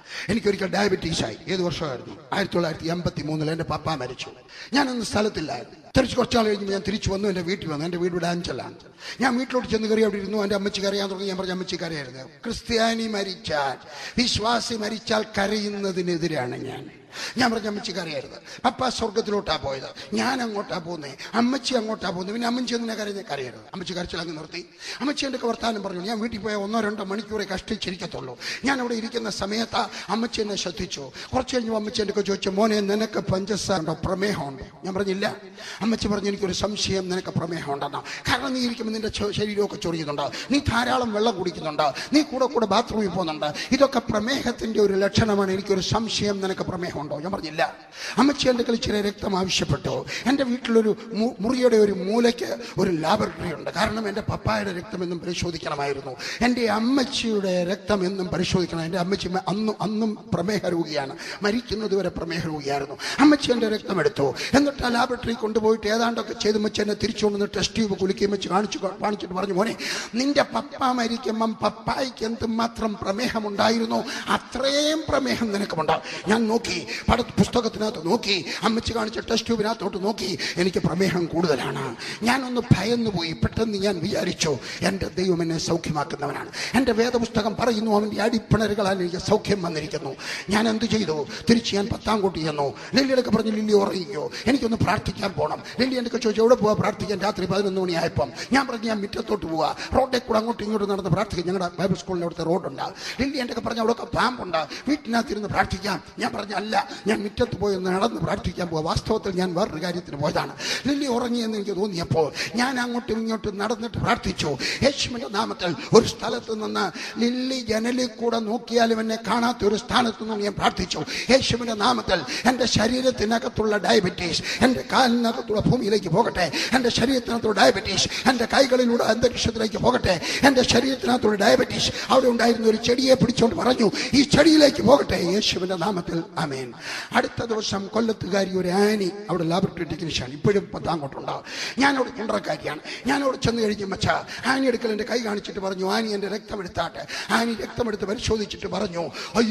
എനിക്കൊരിക്കൽ ഡയബറ്റീസ് ആയി ഏത് വർഷമായിരുന്നു ആയിരത്തി തൊള്ളായിരത്തി എൺപത്തി മൂന്നിൽ എൻ്റെ പപ്പ മരിച്ചു ഞാനൊന്ന് സ്ഥലത്തില്ലായിരുന്നു തിരിച്ച് കുറച്ചാൾ കഴിഞ്ഞ് ഞാൻ തിരിച്ചു വന്നു എൻ്റെ വീട്ടിൽ വന്നു എൻ്റെ വീട് ഇവിടെ അഞ്ചലാണ് ഞാൻ വീട്ടിലോട്ട് ചെന്ന് കയറി അവിടെ ഇരുന്നു എൻ്റെ അമ്മച്ചി കരയാൻ തുടങ്ങി ഞാൻ പറഞ്ഞ അമ്മച്ചി കരയായിരുന്നു ക്രിസ്ത്യാനി മരിച്ചാൽ വിശ്വാസി മരിച്ചാൽ കരയുന്നതിനെതിരാണ് ഞാൻ ഞാൻ പറഞ്ഞ അമ്മച്ചി കരയരുത് പപ്പ സ്വർഗത്തിലോട്ടാ പോയത് ഞാൻ അങ്ങോട്ടാ പോകുന്നേ അമ്മച്ചി അങ്ങോട്ടാ പോകുന്നത് പിന്നെ അമ്മച്ചി എന്തിനാ കരയുന്നത് കരയരുത് അമ്മച്ചി കരച്ചിലങ്ങ് നിർത്തി അമ്മച്ചി എൻ്റെ വർത്താനം പറഞ്ഞു ഞാൻ വീട്ടിൽ പോയ ഒന്നോ രണ്ടോ മണിക്കൂറെ കഷ്ടിച്ചിരിക്കത്തുള്ളൂ ഞാൻ അവിടെ ഇരിക്കുന്ന സമയത്ത് അമ്മച്ചി എന്നെ ശ്രദ്ധിച്ചു കുറച്ച് കഴിഞ്ഞു അമ്മച്ചി എൻ്റെ ചോദിച്ചു മോനെ നിനക്ക് പഞ്ചസാരണ്ടോ പ്രമേഹമുണ്ടോ ഞാൻ പറഞ്ഞില്ല അമ്മച്ചി പറഞ്ഞു എനിക്കൊരു സംശയം നിനക്ക് പ്രമേഹം ഉണ്ടെന്നോ കാരണം നീ ഇരിക്കുമ്പോൾ നിന്റെ ചൊ- ശരീരമൊക്കെ ചൊറിയുന്നുണ്ട് നീ ധാരാളം വെള്ളം കുടിക്കുന്നുണ്ട് നീ കൂടെ കൂടെ ബാത്റൂമിൽ പോകുന്നുണ്ട് ഇതൊക്കെ പ്രമേഹത്തിന്റെ ഒരു ലക്ഷണമാണ് എനിക്കൊരു സംശയം നിനക്ക് പ്രമേഹം ഉണ്ടോ ഞാൻ പറഞ്ഞില്ല അമ്മച്ചി എൻ്റെ കളിച്ചിരി രക്തം ആവശ്യപ്പെട്ടു എൻ്റെ വീട്ടിലൊരു മു- മുറിയുടെ ഒരു മൂലയ്ക്ക് ഒരു ലാബറട്ടറി ഉണ്ട് കാരണം എൻ്റെ പപ്പായുടെ രക്തം എന്നും പരിശോധിക്കണമായിരുന്നു എൻ്റെ അമ്മച്ചിയുടെ രക്തം എന്നും പരിശോധിക്കണം എൻ്റെ അമ്മച്ചി മ- അന്നും അന്നും പ്രമേഹ രോഗിയാണ് മരിക്കുന്നത് വരെ പ്രമേഹ രോഗിയായിരുന്നു അമ്മച്ചി എൻ്റെ രക്തം എടുത്തു എന്നിട്ട് ആ ലാബറട്ടറി കൊണ്ടുപോയിട്ട് ഏതാണ്ടൊക്കെ ചെയ്ത് വെച്ച് എന്നെ തിരിച്ചു കൊണ്ടുവന്ന് ടെസ്റ്റ് ട്യൂബ് കുലുക്കുകയും വെച്ച് കാണിച്ചു കാണിച്ചിട്ട് പറഞ്ഞു മോനെ നിന്റെ പപ്പ മരിക്കുമ്പം പപ്പായ്ക്ക് എന്തുമാത്രം പ്രമേഹമുണ്ടായിരുന്നു അത്രയും പ്രമേഹം നിനക്കുമുണ്ട് ഞാൻ നോക്കി പട പുസ്തകത്തിനകത്ത് നോക്കി അമ്മച്ചി കാണിച്ച ടെസ്റ്റ് ട്യൂബിനകത്തോട്ട് നോക്കി എനിക്ക് പ്രമേഹം കൂടുതലാണ് ഞാനൊന്ന് ഭയന്നു പോയി പെട്ടെന്ന് ഞാൻ വിചാരിച്ചു എൻ്റെ ദൈവം എന്നെ സൗഖ്യമാക്കുന്നവനാണ് എൻ്റെ വേദപുസ്തകം പറയുന്നു അവൻ്റെ അടിപ്പിണരുകളാൽ എനിക്ക് സൗഖ്യം വന്നിരിക്കുന്നു ഞാൻ എന്ത് ചെയ്തു തിരിച്ച് ഞാൻ പത്താം കൂട്ടി ചെന്നു ലില്ലിയൊക്കെ പറഞ്ഞു ലില്ലി ഉറങ്ങിക്കോ എനിക്കൊന്ന് പ്രാർത്ഥിക്കാൻ പോകണം ലില്ലി എൻ്റെ ചോദിച്ചു എവിടെ പോവാ പ്രാർത്ഥിക്കാൻ രാത്രി പതിനൊന്ന് മണിയായപ്പം ഞാൻ പറഞ്ഞു ഞാൻ മുറ്റത്തോട്ട് പോവാ റോഡിൽ കൂടെ അങ്ങോട്ടും ഇങ്ങോട്ടും നടന്ന് പ്രാർത്ഥിക്കാം ഞങ്ങളുടെ ബൈബിൾ സ്കൂളിൻ്റെ അവിടുത്തെ റോഡുണ്ട് ലില്ലി എൻ്റെ പറഞ്ഞു അവിടെയൊക്കെ പാമ്പുണ്ട് വീട്ടിനകത്തിരുന്ന് പ്രാർത്ഥിക്കാം ഞാൻ പറഞ്ഞു അല്ല ഞാൻ മുറ്റത്ത് പോയി ഒന്ന് നടന്ന് പ്രാർത്ഥിക്കാൻ പോവാ വാസ്തവത്തിൽ ഞാൻ വേറൊരു കാര്യത്തിന് പോയതാണ് ലില്ലി ഉറങ്ങിയെന്ന് എനിക്ക് തോന്നിയപ്പോൾ ഞാൻ അങ്ങോട്ടും ഇങ്ങോട്ടും നടന്നിട്ട് പ്രാർത്ഥിച്ചു യേശുവിൻ്റെ നാമത്തിൽ ഒരു സ്ഥലത്ത് നിന്ന് ലില്ലി ജനലിൽ കൂടെ നോക്കിയാലും എന്നെ കാണാത്ത ഒരു സ്ഥാനത്ത് നിന്ന് ഞാൻ പ്രാർത്ഥിച്ചു യേശുവിൻ്റെ നാമത്തിൽ എൻ്റെ ശരീരത്തിനകത്തുള്ള ഡയബറ്റീസ് എൻ്റെ കാലിനകത്തുള്ള ഭൂമിയിലേക്ക് പോകട്ടെ എൻ്റെ ശരീരത്തിനകത്തുള്ള ഡയബറ്റീസ് എൻ്റെ കൈകളിലൂടെ അന്തരീക്ഷത്തിലേക്ക് പോകട്ടെ എൻ്റെ ശരീരത്തിനകത്തുള്ള ഡയബറ്റീസ് അവിടെ ഉണ്ടായിരുന്ന ഒരു ചെടിയെ പിടിച്ചുകൊണ്ട് പറഞ്ഞു ഈ ചെടിയിലേക്ക് പോകട്ടെ യേശുവിൻ്റെ നാമത്തിൽ അമേൻ അടുത്ത ദിവസം കൊല്ലത്തുകാരി ഒരു ആനി അവിടെ ലാബറട്ടറി ടെക്നീഷ്യൻ ഇപ്പോഴും പത്താങ്കോട്ടുണ്ടാവും ഞാൻ അവിടെ കുണ്ടറക്കാരിയാണ് ഞാൻ അവിടെ ചെന്ന് കഴിഞ്ഞ് മച്ച ആനി എടുക്കൽ എൻ്റെ കൈ കാണിച്ചിട്ട് പറഞ്ഞു ആനി എൻ്റെ രക്തം എടുത്താട്ടെ ആനി രക്തമെടുത്ത് പരിശോധിച്ചിട്ട് പറഞ്ഞു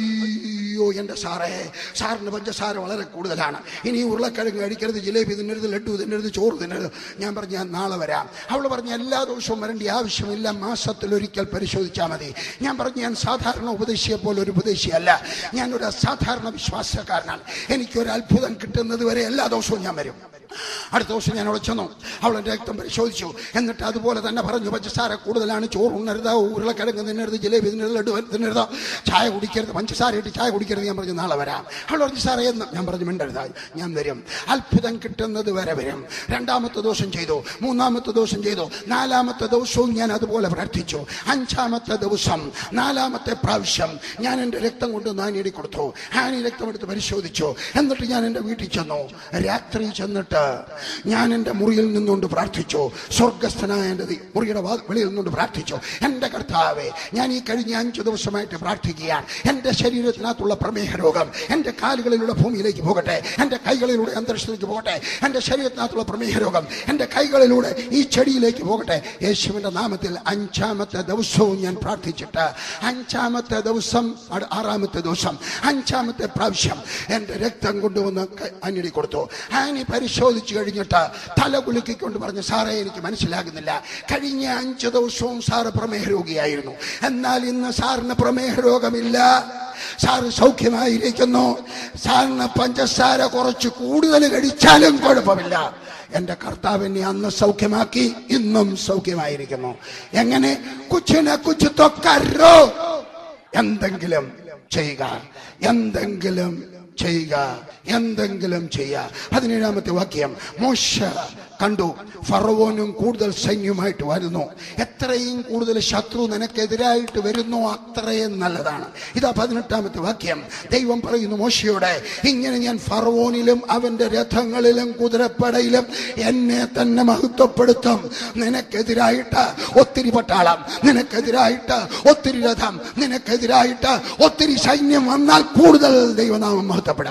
അയ്യോ എൻ്റെ സാറേ സാറിന് പഞ്ചസാര വളരെ കൂടുതലാണ് ഇനി ഉരുളക്കിഴങ്ങ് കഴിക്കരുത് ജിലേബി തിന്നരുത് ലഡു തിന്നരുത് ചോറ് തിന്നരുത് ഞാൻ പറഞ്ഞു ഞാൻ നാളെ വരാം അവൾ പറഞ്ഞു എല്ലാ ദിവസവും വരേണ്ട ആവശ്യമില്ല മാസത്തിൽ ഒരിക്കൽ പരിശോധിച്ചാൽ മതി ഞാൻ പറഞ്ഞു ഞാൻ സാധാരണ ഉപദേശിയെ പോലെ ഒരു ഉപദേശിയല്ല ഞാൻ ഒരു അസാധാരണ വിശ്വാസക്കാരനാണ് എനിക്കൊരു അത്ഭുതം കിട്ടുന്നത് വരെ എല്ലാ ദിവസവും ഞാൻ വരും അടുത്ത ദിവസം ഞാൻ അവിടെ ചെന്നു അവൾ എൻ്റെ രക്തം പരിശോധിച്ചു എന്നിട്ട് അതുപോലെ തന്നെ പറഞ്ഞു പഞ്ചസാര കൂടുതലാണ് ചോറ് ഉണ്ണരുത് ഉരുളക്കിഴങ്ങ് തിന്നരുത് ജിലേബി തിന്നരുത് ലഡു തിന്നരുത് ചായ കുടിക്കരുത് പഞ്ചസാര ഇട്ട് ചായ കുടിക്കരുത് ഞാൻ പറഞ്ഞു നാളെ വരാം അവൾ പറഞ്ഞു സാറേ എന്ന് ഞാൻ പറഞ്ഞു മിണ്ടരുത് ഞാൻ വരും അത്ഭുതം കിട്ടുന്നത് വരെ വരും രണ്ടാമത്തെ ദിവസം ചെയ്തു മൂന്നാമത്തെ ദിവസം ചെയ്തു നാലാമത്തെ ദിവസവും ഞാൻ അതുപോലെ പ്രാർത്ഥിച്ചു അഞ്ചാമത്തെ ദിവസം നാലാമത്തെ പ്രാവശ്യം ഞാൻ എൻ്റെ രക്തം കൊണ്ട് നാനിടി കൊടുത്തു ആനി രക്തം എടുത്ത് പരിശോധിച്ചു എന്നിട്ട് ഞാൻ എൻ്റെ വീട്ടിൽ ചെന്നു രാത്രി ചെന്നിട്ട് ഞാൻ എൻ്റെ മുറിയിൽ നിന്നുകൊണ്ട് പ്രാർത്ഥിച്ചു സ്വർഗസ്ഥനായ എൻ്റെ ദൈ- മുറിയുടെ വാ- വെളിയിൽ നിന്നുകൊണ്ട് പ്രാർത്ഥിച്ചു എൻ്റെ കർത്താവെ ഞാൻ ഈ കഴിഞ്ഞ അഞ്ച് ദിവസമായിട്ട് പ്രാർത്ഥിക്കുകയാണ് എൻ്റെ ശരീരത്തിനകത്തുള്ള പ്രമേഹ രോഗം എൻ്റെ കാലുകളിലൂടെ ഭൂമിയിലേക്ക് പോകട്ടെ എൻ്റെ കൈകളിലൂടെ അന്തരീക്ഷത്തിലേക്ക് പോകട്ടെ എൻ്റെ ശരീരത്തിനകത്തുള്ള പ്രമേഹ രോഗം എൻ്റെ കൈകളിലൂടെ ഈ ചെടിയിലേക്ക് പോകട്ടെ യേശുവിൻ്റെ നാമത്തിൽ അഞ്ചാമത്തെ ദിവസവും ഞാൻ പ്രാർത്ഥിച്ചിട്ട് അഞ്ചാമത്തെ ദിവസം അട- ആറാമത്തെ ദിവസം അഞ്ചാമത്തെ പ്രാവശ്യം എൻ്റെ രക്തം കൊണ്ടുവന്ന് ക- ആനിയുടെ കൊടുത്തു ആനി പരിശോധിച്ചു കഴിഞ്ഞിട്ട് തല കുലുക്കിക്കൊണ്ട് പറഞ്ഞു സാറേ എനിക്ക് മനസ്സിലാകുന്നില്ല കഴിഞ്ഞ അഞ്ച് ദിവസവും സാറ് പ്രമേഹ രോഗിയായിരുന്നു എന്നാൽ ഇന്ന് സാറിന് പ്രമേഹ രോഗമില്ല സാറ് സൗഖ്യമായിരിക്കുന്നു സാറിന് പഞ്ചസാര കുറച്ച് കൂടുതൽ കഴിച്ചാലും കുഴപ്പമില്ല എന്റെ കർത്താവ് എന്നെ അന്ന് സൗഖ്യമാക്കി ഇന്നും സൗഖ്യമായിരിക്കുന്നു എങ്ങനെ കുച്ചിനെ കുച്ചു തൊക്കരോ എന്തെങ്കിലും ചെയ്യുക എന്തെങ്കിലും ചെയ്യുക എന്തെങ്കിലും ചെയ്യുക പതിനേഴാമത്തെ വാക്യം മോശ കണ്ടു ഫറവോനും കൂടുതൽ സൈന്യമായിട്ട് വരുന്നു എത്രയും കൂടുതൽ ശത്രു നിനക്കെതിരായിട്ട് വരുന്നു അത്രയും നല്ലതാണ് ഇതാ പതിനെട്ടാമത്തെ വാക്യം ദൈവം പറയുന്നു മോശയോടെ ഇങ്ങനെ ഞാൻ ഫറവോനിലും അവന്റെ രഥങ്ങളിലും കുതിരപ്പടയിലും എന്നെ തന്നെ മഹത്വപ്പെടുത്തും നിനക്കെതിരായിട്ട് ഒത്തിരി പട്ടാളം നിനക്കെതിരായിട്ട് ഒത്തിരി രഥം നിനക്കെതിരായിട്ട് ഒത്തിരി സൈന്യം വന്നാൽ കൂടുതൽ ദൈവനാമം മഹത്വപ്പെടും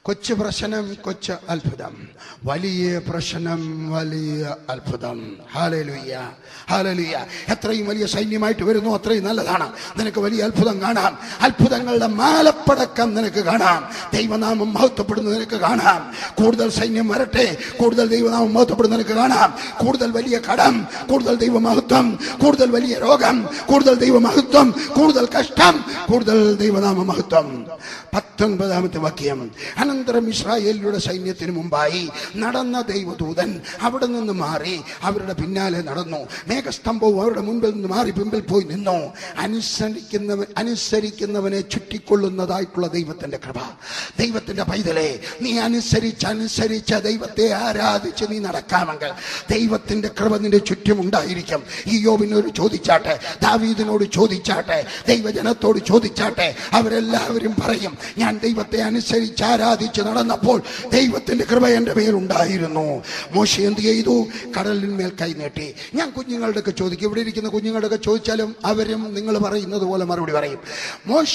കൊച്ചു പ്രശ്നം കൊച്ചു അത്ഭുതം വലിയ പ്രശ്നം വലിയ അത്ഭുതം ഹാലലുയ്യ ഹാലലുയ്യ എത്രയും വലിയ സൈന്യമായിട്ട് വരുന്നു അത്രയും നല്ലതാണ് നിനക്ക് വലിയ അത്ഭുതം കാണാം അത്ഭുതങ്ങളുടെ മാലപ്പടക്കം നിനക്ക് കാണാം ദൈവനാമം മഹത്വപ്പെടുന്നത് നിനക്ക് കാണാം കൂടുതൽ സൈന്യം വരട്ടെ കൂടുതൽ ദൈവനാമം മഹത്വപ്പെടുന്നത് നിനക്ക് കാണാം കൂടുതൽ വലിയ കടം കൂടുതൽ ദൈവമഹത്വം കൂടുതൽ വലിയ രോഗം കൂടുതൽ ദൈവമഹത്വം കൂടുതൽ കഷ്ടം കൂടുതൽ ദൈവനാമ മഹത്വം പത്തൊൻപതാമത്തെ വാക്യം അനന്തരം ഇസ്രായേലിയുടെ സൈന്യത്തിന് മുമ്പായി നടന്ന ദൈവദൂതൻ അവിടെ നിന്ന് മാറി അവരുടെ പിന്നാലെ നടന്നു മേഘസ്തംഭവും അവരുടെ മുൻപിൽ നിന്ന് മാറി പിമ്പിൽ പോയി നിന്നു അനുസരിക്കുന്നവൻ അനുസരിക്കുന്നവനെ ചുറ്റിക്കൊള്ളുന്നതായിട്ടുള്ള ദൈവത്തിന്റെ കൃപ ദൈവത്തിന്റെ പൈതലെ നീ അനുസരിച്ച് അനുസരിച്ച് ദൈവത്തെ ആരാധിച്ച് നീ നടക്കാമെങ്കിൽ ദൈവത്തിന്റെ കൃപ നിന്റെ ചുറ്റും ഉണ്ടായിരിക്കും ഈ യോബിനോട് ചോദിച്ചാട്ടെ ദാവീദിനോട് ചോദിച്ചാട്ടെ ദൈവജനത്തോട് ചോദിച്ചാട്ടെ അവരെല്ലാവരും പറയും ഞാൻ ദൈവത്തെ അനുസരിച്ച് ആരാധിച്ച് നടന്നപ്പോൾ ദൈവത്തിന്റെ കൃപ എന്റെ മേലുണ്ടായിരുന്നു മോശ എന്ത് ചെയ്തു കടലിന്മേൽ കൈനീട്ടി ഞാൻ കുഞ്ഞുങ്ങളുടെ ഒക്കെ ചോദിക്കും ഇവിടെ ഇരിക്കുന്ന കുഞ്ഞുങ്ങളുടെ ഒക്കെ ചോദിച്ചാലും അവരും നിങ്ങൾ പറയുന്നത് പോലെ മറുപടി പറയും മോശ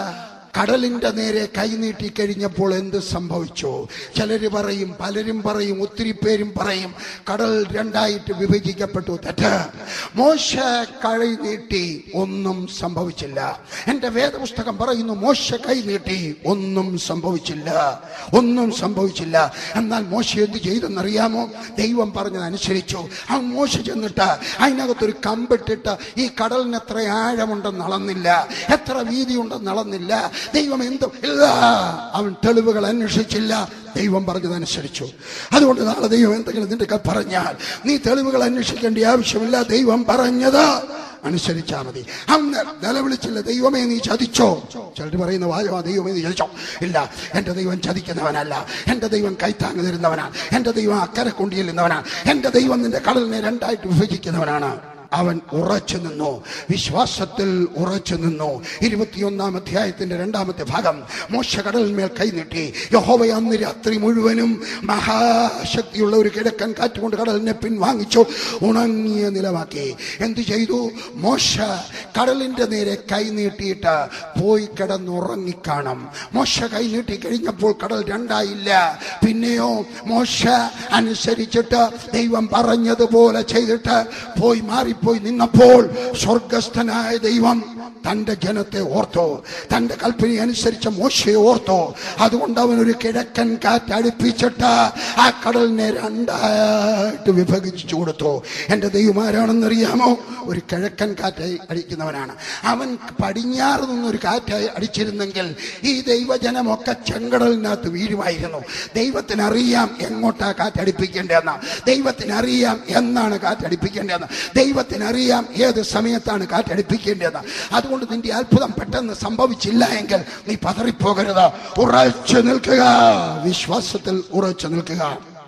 കടലിന്റെ നേരെ കൈനീട്ടി കഴിഞ്ഞപ്പോൾ എന്ത് സംഭവിച്ചു ചിലര് പറയും പലരും പറയും ഒത്തിരി പേരും പറയും കടൽ രണ്ടായിട്ട് വിഭജിക്കപ്പെട്ടു തെറ്റ് മോശ കൈ നീട്ടി ഒന്നും സംഭവിച്ചില്ല എന്റെ വേദപുസ്തകം പറയുന്നു മോശ കൈ നീട്ടി ഒന്നും സംഭവിച്ചില്ല ഒന്നും സംഭവിച്ചില്ല എന്നാൽ മോശ എന്ത് ചെയ്തെന്നറിയാമോ ദൈവം പറഞ്ഞതനുസരിച്ചു ആ മോശ ചെന്നിട്ട് അതിനകത്തൊരു കമ്പിട്ടിട്ട് ഈ കടലിന് എത്ര ആഴമുണ്ടെന്ന് അളന്നില്ല എത്ര വീതിയുണ്ടെന്ന് അളന്നില്ല ദൈവം എന്തും ഇല്ല അവൻ തെളിവുകൾ അന്വേഷിച്ചില്ല ദൈവം പറഞ്ഞതനുസരിച്ചു അതുകൊണ്ട് നാളെ ദൈവം എന്തെങ്കിലും നിന്റെ കയ്യിൽ പറഞ്ഞാൽ നീ തെളിവുകൾ അന്വേഷിക്കേണ്ട ആവശ്യമില്ല ദൈവം പറഞ്ഞത് അനുസരിച്ചാ മതി അന്ന് നിലവിളിച്ചില്ല ദൈവമേ നീ ചതിച്ചോ ചിലർ പറയുന്ന വാചകം ദൈവമേ നീ ചതിച്ചോ ഇല്ല എന്റെ ദൈവം ചതിക്കുന്നവനല്ല എന്റെ ദൈവം കൈത്താങ്ങ് തരുന്നവനാണ് എന്റെ ദൈവം അക്കരെ കൊണ്ടിയെല്ലുന്നവനാണ് എന്റെ ദൈവം നിന്റെ കടലിനെ രണ്ടായിട്ട് വിഭജിക്കുന്നവനാണ് അവൻ ഉറച്ചു നിന്നു വിശ്വാസത്തിൽ ഉറച്ചു നിന്നു ഇരുപത്തിയൊന്നാം അധ്യായത്തിന്റെ രണ്ടാമത്തെ ഭാഗം മോശ കടലിന്മേൽ കൈനീട്ടി യഹോവ അന്ന് രാത്രി മുഴുവനും മഹാശക്തിയുള്ള ഒരു കിഴക്കൻ കാറ്റുകൊണ്ട് കടലിനെ പിൻവാങ്ങിച്ചു ഉണങ്ങിയ നിലമാക്കി എന്തു ചെയ്തു മോശ കടലിന്റെ നേരെ കൈനീട്ടിയിട്ട് പോയി കിടന്നുറങ്ങിക്കാണും മോശ കൈനീട്ടി കഴിഞ്ഞപ്പോൾ കടൽ രണ്ടായില്ല പിന്നെയോ മോശ അനുസരിച്ചിട്ട് ദൈവം പറഞ്ഞതുപോലെ ചെയ്തിട്ട് പോയി മാറിപ്പോയി നിന്നപ്പോൾ സ്വർഗസ്ഥനായ ദൈവം തന്റെ ജനത്തെ ഓർത്തോ തന്റെ കൽപ്പന അനുസരിച്ച മോശയെ ഓർത്തോ അതുകൊണ്ട് അവൻ ഒരു കിഴക്കൻ കാറ്റ് അടുപ്പിച്ചിട്ട് ആ കടലിനെ രണ്ടായിട്ട് വിഭജിച്ചു കൊടുത്തു എന്റെ ദൈവം ആരാണെന്നറിയാമോ ഒരു കിഴക്കൻ കാറ്റായി അടിക്കുന്നവനാണ് അവൻ പടിഞ്ഞാറ് നിന്നൊരു കാറ്റായി അടിച്ചിരുന്നെങ്കിൽ ഈ ദൈവജനമൊക്കെ ചെങ്കടലിനകത്ത് വീഴുമായിരുന്നു ദൈവത്തിനറിയാം എങ്ങോട്ടാ കാറ്റടിപ്പിക്കേണ്ടതെന്ന് ദൈവത്തിനറിയാം എന്നാണ് കാറ്റടിപ്പിക്കേണ്ടതെന്ന് ദൈവത്തിനറിയാം ഏത് സമയത്താണ് കാറ്റടിപ്പിക്കേണ്ടതെന്ന് അതുകൊണ്ട് നിന്റെ അത്ഭുതം പെട്ടെന്ന് സംഭവിച്ചില്ല എങ്കിൽ നീ പതറിപ്പോകരുത് ഉറച്ചു നിൽക്കുക വിശ്വാസത്തിൽ ഉറച്ചു നിൽക്കുക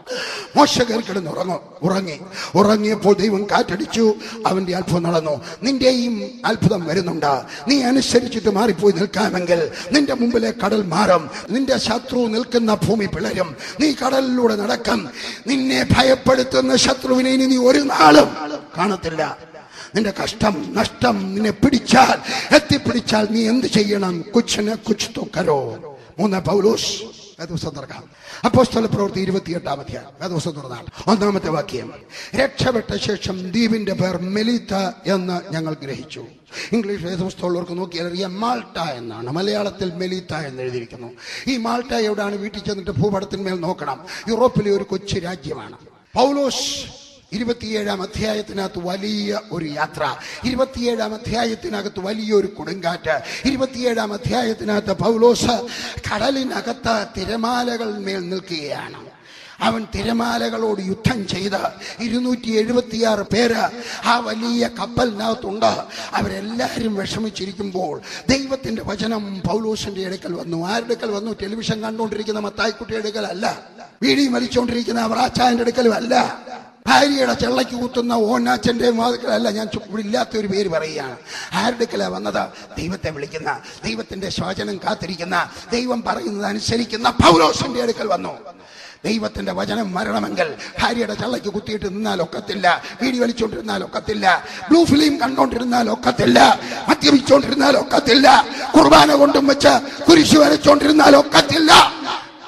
മോശ കയറി കിടന്ന് ഉറങ്ങു ഉറങ്ങി ഉറങ്ങിയപ്പോൾ ദൈവം കാറ്റടിച്ചു അവന്റെ അത്ഭുതം നടന്നു നിന്റെയും അത്ഭുതം വരുന്നുണ്ട് നീ അനുസരിച്ചിട്ട് മാറിപ്പോയി നിൽക്കാമെങ്കിൽ നിന്റെ മുമ്പിലെ കടൽ മാറും നിന്റെ ശത്രു നിൽക്കുന്ന ഭൂമി പിളരും നീ കടലിലൂടെ നടക്കും നിന്നെ ഭയപ്പെടുത്തുന്ന ശത്രുവിനെ ഇനി നീ ഒരു നാളും കാണത്തില്ല നിന്റെ കഷ്ടം നഷ്ടം നിന്നെ പിടിച്ചാൽ എത്തിപ്പിടിച്ചാൽ നീ എന്ത് ചെയ്യണം കുച്ചിന് കുച്ച് തുക്കരോ മൂന്ന് പൗലോസ് വേദപുസ്തകം തുറക്കാം അപ്പോസ്തല പ്രവൃത്തി ഇരുപത്തിയെട്ടാമത്തെ വേദപുസ്തകം തുറന്നാണ് ഒന്നാമത്തെ വാക്യം രക്ഷപ്പെട്ട ശേഷം ദ്വീപിന്റെ പേർ മെലിത്ത എന്ന് ഞങ്ങൾ ഗ്രഹിച്ചു ഇംഗ്ലീഷ് വേദപുസ്തകമുള്ളവർക്ക് നോക്കിയാൽ അറിയാം മാൾട്ട എന്നാണ് മലയാളത്തിൽ മെലിത്ത എന്ന് എഴുതിയിരിക്കുന്നു ഈ മാൾട്ട എവിടെയാണ് വീട്ടിൽ ചെന്നിട്ട് ഭൂപടത്തിന്മേൽ നോക്കണം യൂറോപ്പിലെ ഒരു കൊച്ചു രാജ്യമാണ് പൗലോസ് ഇരുപത്തിയേഴാം അധ്യായത്തിനകത്ത് വലിയ ഒരു യാത്ര ഇരുപത്തിയേഴാം അധ്യായത്തിനകത്ത് വലിയൊരു കൊടുങ്കാറ്റ് ഇരുപത്തിയേഴാം അധ്യായത്തിനകത്ത് പൗലോസ് കടലിനകത്ത് തിരമാലകൾ മേൽ നിൽക്കുകയാണ് അവൻ തിരമാലകളോട് യുദ്ധം ചെയ്ത് ഇരുന്നൂറ്റി എഴുപത്തിയാറ് പേര് ആ വലിയ കപ്പലിനകത്തുണ്ട് അവരെല്ലാവരും വിഷമിച്ചിരിക്കുമ്പോൾ ദൈവത്തിന്റെ വചനം പൗലോസിന്റെ അടുക്കൽ വന്നു ആരുടെ അടുക്കൽ വന്നു ടെലിവിഷൻ കണ്ടുകൊണ്ടിരിക്കുന്ന മത്തായിക്കുട്ടിയുടെ അടുക്കൽ അല്ല വീടി മരിച്ചുകൊണ്ടിരിക്കുന്ന അവറാച്ചായന്റെ അടുക്കലും അല്ല ഭാര്യയുടെ ചെള്ളയ്ക്ക് കുത്തുന്ന ഓനാച്ചന്റെ വാതിക്കലല്ല ഞാൻ ചു- ഇവിടെ ഇല്ലാത്ത ഒരു പേര് പറയുകയാണ് ആരുടെക്കല വന്നത് ദൈവത്തെ വിളിക്കുന്ന ദൈവത്തിന്റെ ശോചനം കാത്തിരിക്കുന്ന ദൈവം പറയുന്നത് അനുസരിക്കുന്ന പൗലോസിന്റെ അടുക്കൽ വന്നു ദൈവത്തിന്റെ വചനം വരണമെങ്കിൽ ഭാര്യയുടെ ചള്ളയ്ക്ക് കുത്തിയിട്ട് നിന്നാൽ ഒക്കത്തില്ല വീടി വലിച്ചോണ്ടിരുന്നാൽ ഒക്കത്തില്ല ബ്ലൂ ഫിലിം കണ്ടോണ്ടിരുന്നാൽ ഒക്കത്തില്ല മദ്യപിച്ചോണ്ടിരുന്നാൽ ഒക്കത്തില്ല കുർബാന കൊണ്ടും വെച്ച് കുരിശു വരച്ചോണ്ടിരുന്നാൽ ഒക്കത്തില്ല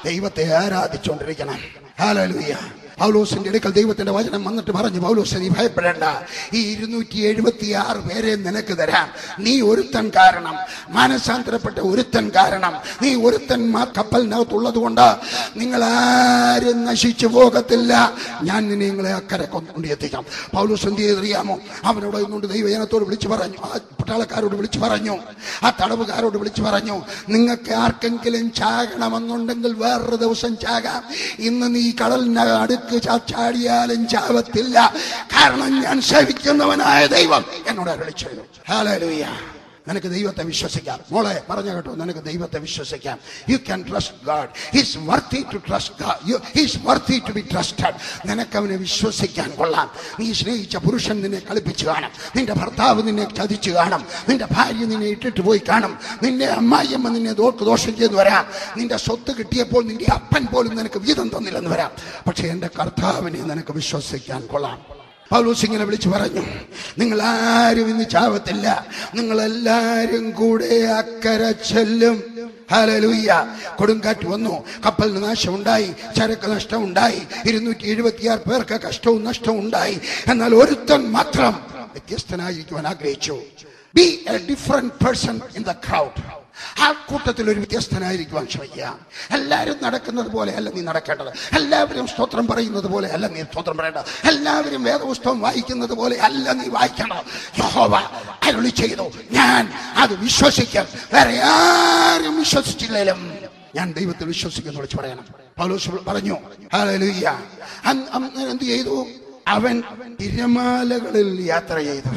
ദൈവത്തെ ആരാധിച്ചുകൊണ്ടിരിക്കണം ഹാലലുയ്യ പൗലോസിന്റെ അടുക്കൽ ദൈവത്തിന്റെ വചനം വന്നിട്ട് പറഞ്ഞു പൗലോസ് നീ ഭയപ്പെടേണ്ട ഈ ഇരുന്നൂറ്റി എഴുപത്തി ആറ് പേരെ നിനക്ക് തരാം നീ ഒരുത്തൻ കാരണം മാനസാന്തരപ്പെട്ട ഒരുത്തൻ കാരണം നീ ഒരുത്തൻ മാ കപ്പലിനകത്തുള്ളത് കൊണ്ട് നിങ്ങൾ ആരും നശിച്ചു പോകത്തില്ല ഞാൻ നിന്നെ നിങ്ങളെ അക്കരെ കൊണ്ടുകൊണ്ട് എത്തിക്കാം പൗലോസ് എന്ത് ചെയ്തറിയാമോ അവനോട് ഇന്നുകൊണ്ട് ദൈവജനത്തോട് വിളിച്ചു പറഞ്ഞു ആ പട്ടാളക്കാരോട് വിളിച്ചു പറഞ്ഞു ആ തടവുകാരോട് വിളിച്ചു പറഞ്ഞു നിങ്ങൾക്ക് ആർക്കെങ്കിലും ചാകണമെന്നുണ്ടെങ്കിൽ വേറൊരു ദിവസം ചാകാം ഇന്ന് നീ കടലിന് അടുക്ക് ചാ- ചാടിയാലും ചാവത്തില്ല കാരണം ഞാൻ സേവിക്കുന്നവനായ ദൈവം എന്നോട് വിളിച്ചു ഹാലൂയ്യ നിനക്ക് ദൈവത്തെ വിശ്വസിക്കാം മോളെ പറഞ്ഞു കേട്ടോ നിനക്ക് ദൈവത്തെ വിശ്വസിക്കാം you can trust God he's worthy to trust he's worthy to be trusted നിനക്ക് അവനെ വിശ്വസിക്കാൻ കൊള്ളാം നീ സ്നേഹിച്ച പുരുഷൻ നിന്നെ കളിപ്പിച്ചു കാണും നിന്റെ ഭർത്താവ് നിന്നെ ചതിച്ചു കാണും നിന്റെ ഭാര്യ നിന്നെ ഇട്ടിട്ട് പോയി കാണും നിന്റെ അമ്മായിയമ്മ നിന്നെ ദോക്ക് ദോഷം ചെയ്തു വരാം നിന്റെ സ്വത്ത് കിട്ടിയപ്പോൾ നിന്റെ അപ്പൻ പോലും നിനക്ക് വീതം തന്നില്ലെന്ന് വരാം പക്ഷെ എന്റെ കർത്താവിനെ നിനക്ക് വിശ്വസിക്കാൻ കൊള്ളാം പൗലോസ് ഇങ്ങനെ വിളിച്ചു പറഞ്ഞു നിങ്ങൾ ആരും ഇന്ന് ചാവത്തില്ല നിങ്ങൾ എല്ലാരും കൂടെ അക്കര ചെല്ലും ഹല്ലേലൂയ കൊടുങ്കാറ്റ് വന്നു കപ്പലിന് നാശമുണ്ടായി ചരക്ക് നഷ്ടമുണ്ടായി ഇരുന്നൂറ്റി എഴുപത്തിയാറ് പേർക്ക് കഷ്ടവും നഷ്ടവും ഉണ്ടായി എന്നാൽ ഒരുത്തൻ മാത്രം വ്യത്യസ്തനായിരിക്കുവാൻ ആഗ്രഹിച്ചു be a different person in the crowd ആ കൂട്ടത്തിൽ ഒരു വ്യത്യസ്തനായിരിക്കുവാൻ ശ്രമിക്കാം എല്ലാവരും നടക്കുന്നത് പോലെ അല്ല നീ നടക്കേണ്ടത് എല്ലാവരും സ്തോത്രം പറയുന്നത് പോലെ അല്ല നീ സ്തോത്രം പറയേണ്ടത് എല്ലാവരും വേദപുസ്തകം വായിക്കുന്നത് പോലെ അല്ല നീ വായിക്കണം യഹോവ അരുളി ചെയ്തു ഞാൻ അത് വിശ്വസിക്കാം വേറെ ആരും വിശ്വസിച്ചില്ലേലും ഞാൻ ദൈവത്തിൽ വിശ്വസിക്കുന്നു വിളിച്ച് പറയണം പൗലോസ് പറഞ്ഞു ഹല്ലേലൂയ അന്ന് അന്ന് എന്ത് ചെയ്തു അവൻ തിരമാലകളിൽ യാത്ര ചെയ്തു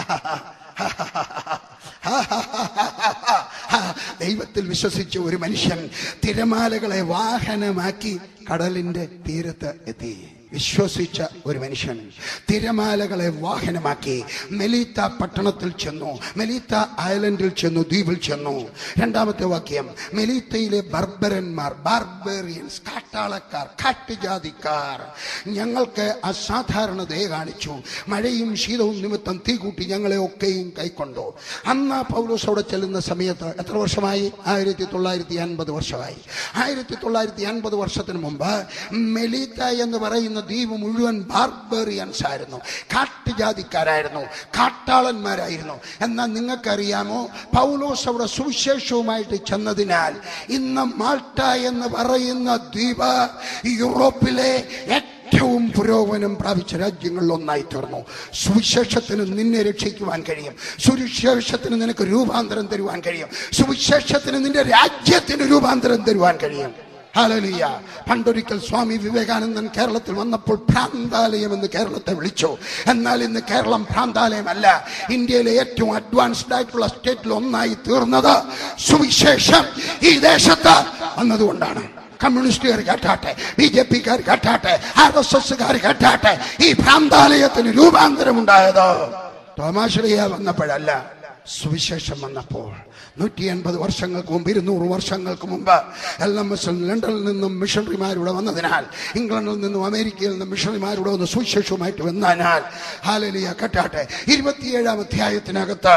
ദൈവത്തിൽ വിശ്വസിച്ച ഒരു മനുഷ്യൻ തിരമാലകളെ വാഹനമാക്കി കടലിന്റെ തീരത്ത് എത്തി വിശ്വസിച്ച ഒരു മനുഷ്യൻ തിരമാലകളെ വാഹനമാക്കി മെലീത്ത പട്ടണത്തിൽ ചെന്നു മെലീത്ത ഐലൻഡിൽ ചെന്നു ദ്വീപിൽ ചെന്നു രണ്ടാമത്തെ വാക്യം മെലീത്തയിലെ ബർബരന്മാർ ബാർബേറിയൻസ് കാട്ടാളക്കാർ കാട്ടുജാതിക്കാർ ഞങ്ങൾക്ക് അസാധാരണതയെ കാണിച്ചു മഴയും ശീതവും നിമിത്തം തീ കൂട്ടി ഞങ്ങളെ ഒക്കെയും കൈക്കൊണ്ടു അന്ന് പൗലോസ് അവിടെ ചെല്ലുന്ന സമയത്ത് എത്ര വർഷമായി ആയിരത്തി തൊള്ളായിരത്തി അൻപത് വർഷമായി ആയിരത്തി തൊള്ളായിരത്തി അൻപത് വർഷത്തിന് മുമ്പ് മെലീത്ത എന്ന് പറയുന്ന ദ്വീപ് മുഴുവൻ ബാർബേറിയൻസ് ആയിരുന്നു കാട്ടുജാതിക്കാരായിരുന്നു കാട്ടാളന്മാരായിരുന്നു എന്നാൽ നിങ്ങൾക്കറിയാമോ പൗലോസ് അവിടെ സുവിശേഷവുമായിട്ട് ചെന്നതിനാൽ ഇന്ന് മാൾട്ട എന്ന് പറയുന്ന ദ്വീപ് യൂറോപ്പിലെ ഏറ്റവും പുരോഗമനം പ്രാപിച്ച രാജ്യങ്ങളിൽ ഒന്നായി തീർന്നു സുവിശേഷത്തിന് നിന്നെ രക്ഷിക്കുവാൻ കഴിയും സുവിശേഷത്തിന് നിനക്ക് രൂപാന്തരം തരുവാൻ കഴിയും സുവിശേഷത്തിന് നിന്റെ രാജ്യത്തിന് രൂപാന്തരം തരുവാൻ കഴിയും ഹാലലിയ പണ്ടൊരിക്കൽ സ്വാമി വിവേകാനന്ദൻ കേരളത്തിൽ വന്നപ്പോൾ ഭ്രാന്താലയം എന്ന് കേരളത്തെ വിളിച്ചു എന്നാൽ ഇന്ന് കേരളം ഭ്രാന്താലയമല്ല ഇന്ത്യയിലെ ഏറ്റവും അഡ്വാൻസ്ഡ് ആയിട്ടുള്ള സ്റ്റേറ്റിൽ ഒന്നായി തീർന്നത് സുവിശേഷം ഈ ദേശത്ത് വന്നതുകൊണ്ടാണ് കമ്മ്യൂണിസ്റ്റുകാർ കേട്ടാട്ടെ ബി ജെ പിക്കാർ കേട്ടാട്ടെ ആർ എസ് എസ്സുകാർ കേട്ടാട്ടെ ഈ ഭ്രാന്താലയത്തിന് രൂപാന്തരം ഉണ്ടായത് തോമാശ്രീയ വന്നപ്പോഴല്ല സുവിശേഷം വന്നപ്പോൾ നൂറ്റി എൺപത് വർഷങ്ങൾക്ക് മുമ്പ് ഇരുന്നൂറ് വർഷങ്ങൾക്ക് മുമ്പ് എൽ എം എസ് ലണ്ടനിൽ നിന്നും മിഷണറിമാരുടെ വന്നതിനാൽ ഇംഗ്ലണ്ടിൽ നിന്നും അമേരിക്കയിൽ നിന്നും മിഷണറിമാരുടെ വന്ന് സുവിശേഷവുമായിട്ട് വന്നതിനാൽ ഹാലലിയ കെട്ടാട്ടെ ഇരുപത്തിയേഴാം അധ്യായത്തിനകത്ത്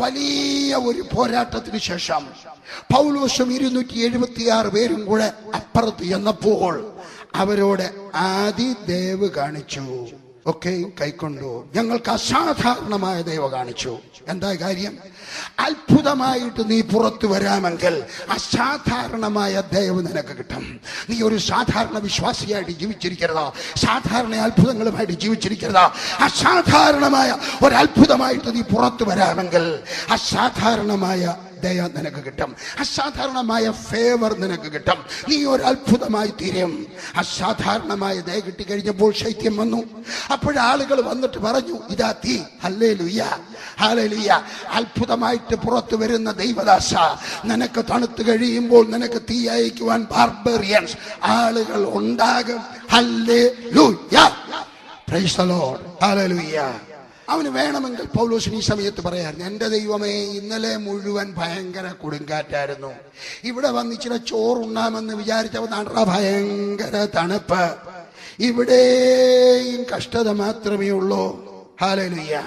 വലിയ ഒരു പോരാട്ടത്തിന് ശേഷം പൗലോസും ഇരുന്നൂറ്റി എഴുപത്തിയാറ് പേരും കൂടെ അപ്പുറത്ത് ചെന്നപ്പോൾ അവരോട് ആദി ദേവ് കാണിച്ചു ഒക്കെയും കൈക്കൊണ്ടു ഞങ്ങൾക്ക് അസാധാരണമായ ദൈവ കാണിച്ചു എന്താ കാര്യം അത്ഭുതമായിട്ട് നീ പുറത്തു വരാമെങ്കിൽ അസാധാരണമായ ദൈവം നിനക്ക് കിട്ടും നീ ഒരു സാധാരണ വിശ്വാസിയായിട്ട് ജീവിച്ചിരിക്കരുത് സാധാരണ അത്ഭുതങ്ങളുമായിട്ട് ജീവിച്ചിരിക്കരുത് അസാധാരണമായ ഒരു അത്ഭുതമായിട്ട് നീ പുറത്തു വരാമെങ്കിൽ അസാധാരണമായ ദയ നിനക്ക് കിട്ടും അസാധാരണമായ ഫേവർ നിനക്ക് കിട്ടും നീ ഒരു അത്ഭുതമായി തീരും അസാധാരണമായ ദയ കിട്ടിക്കഴിഞ്ഞപ്പോൾ ശൈത്യം വന്നു അപ്പോഴാളുകൾ വന്നിട്ട് പറഞ്ഞു ഇതാ തീ ഹല്ലേ ലുയ്യ ഹാലലിയ അത്ഭുതമായിട്ട് പുറത്തു വരുന്ന ദൈവദാസ നിനക്ക് തണുത്ത് കഴിയുമ്പോൾ നിനക്ക് തീ അയക്കുവാൻ ബാർബറിയൻസ് ആളുകൾ ഉണ്ടാകും ഹല്ലേ ലുയ്യ പ്രൈസ് ദ ലോർഡ് ഹല്ലേലൂയ അവന് വേണമെങ്കിൽ പൗലോസിന് ഈ സമയത്ത് പറയായിരുന്നു എൻ്റെ ദൈവമേ ഇന്നലെ മുഴുവൻ ഭയങ്കര കൊടുങ്കാറ്റായിരുന്നു ഇവിടെ വന്ന് ഇച്ചിരി ചോറുണ്ണാമെന്ന് വിചാരിച്ചപ്പോൾ നണ്ട ഭയങ്കര തണുപ്പ് ഇവിടെയും കഷ്ടത മാത്രമേ ഉള്ളൂ ഹാലലുയ്യ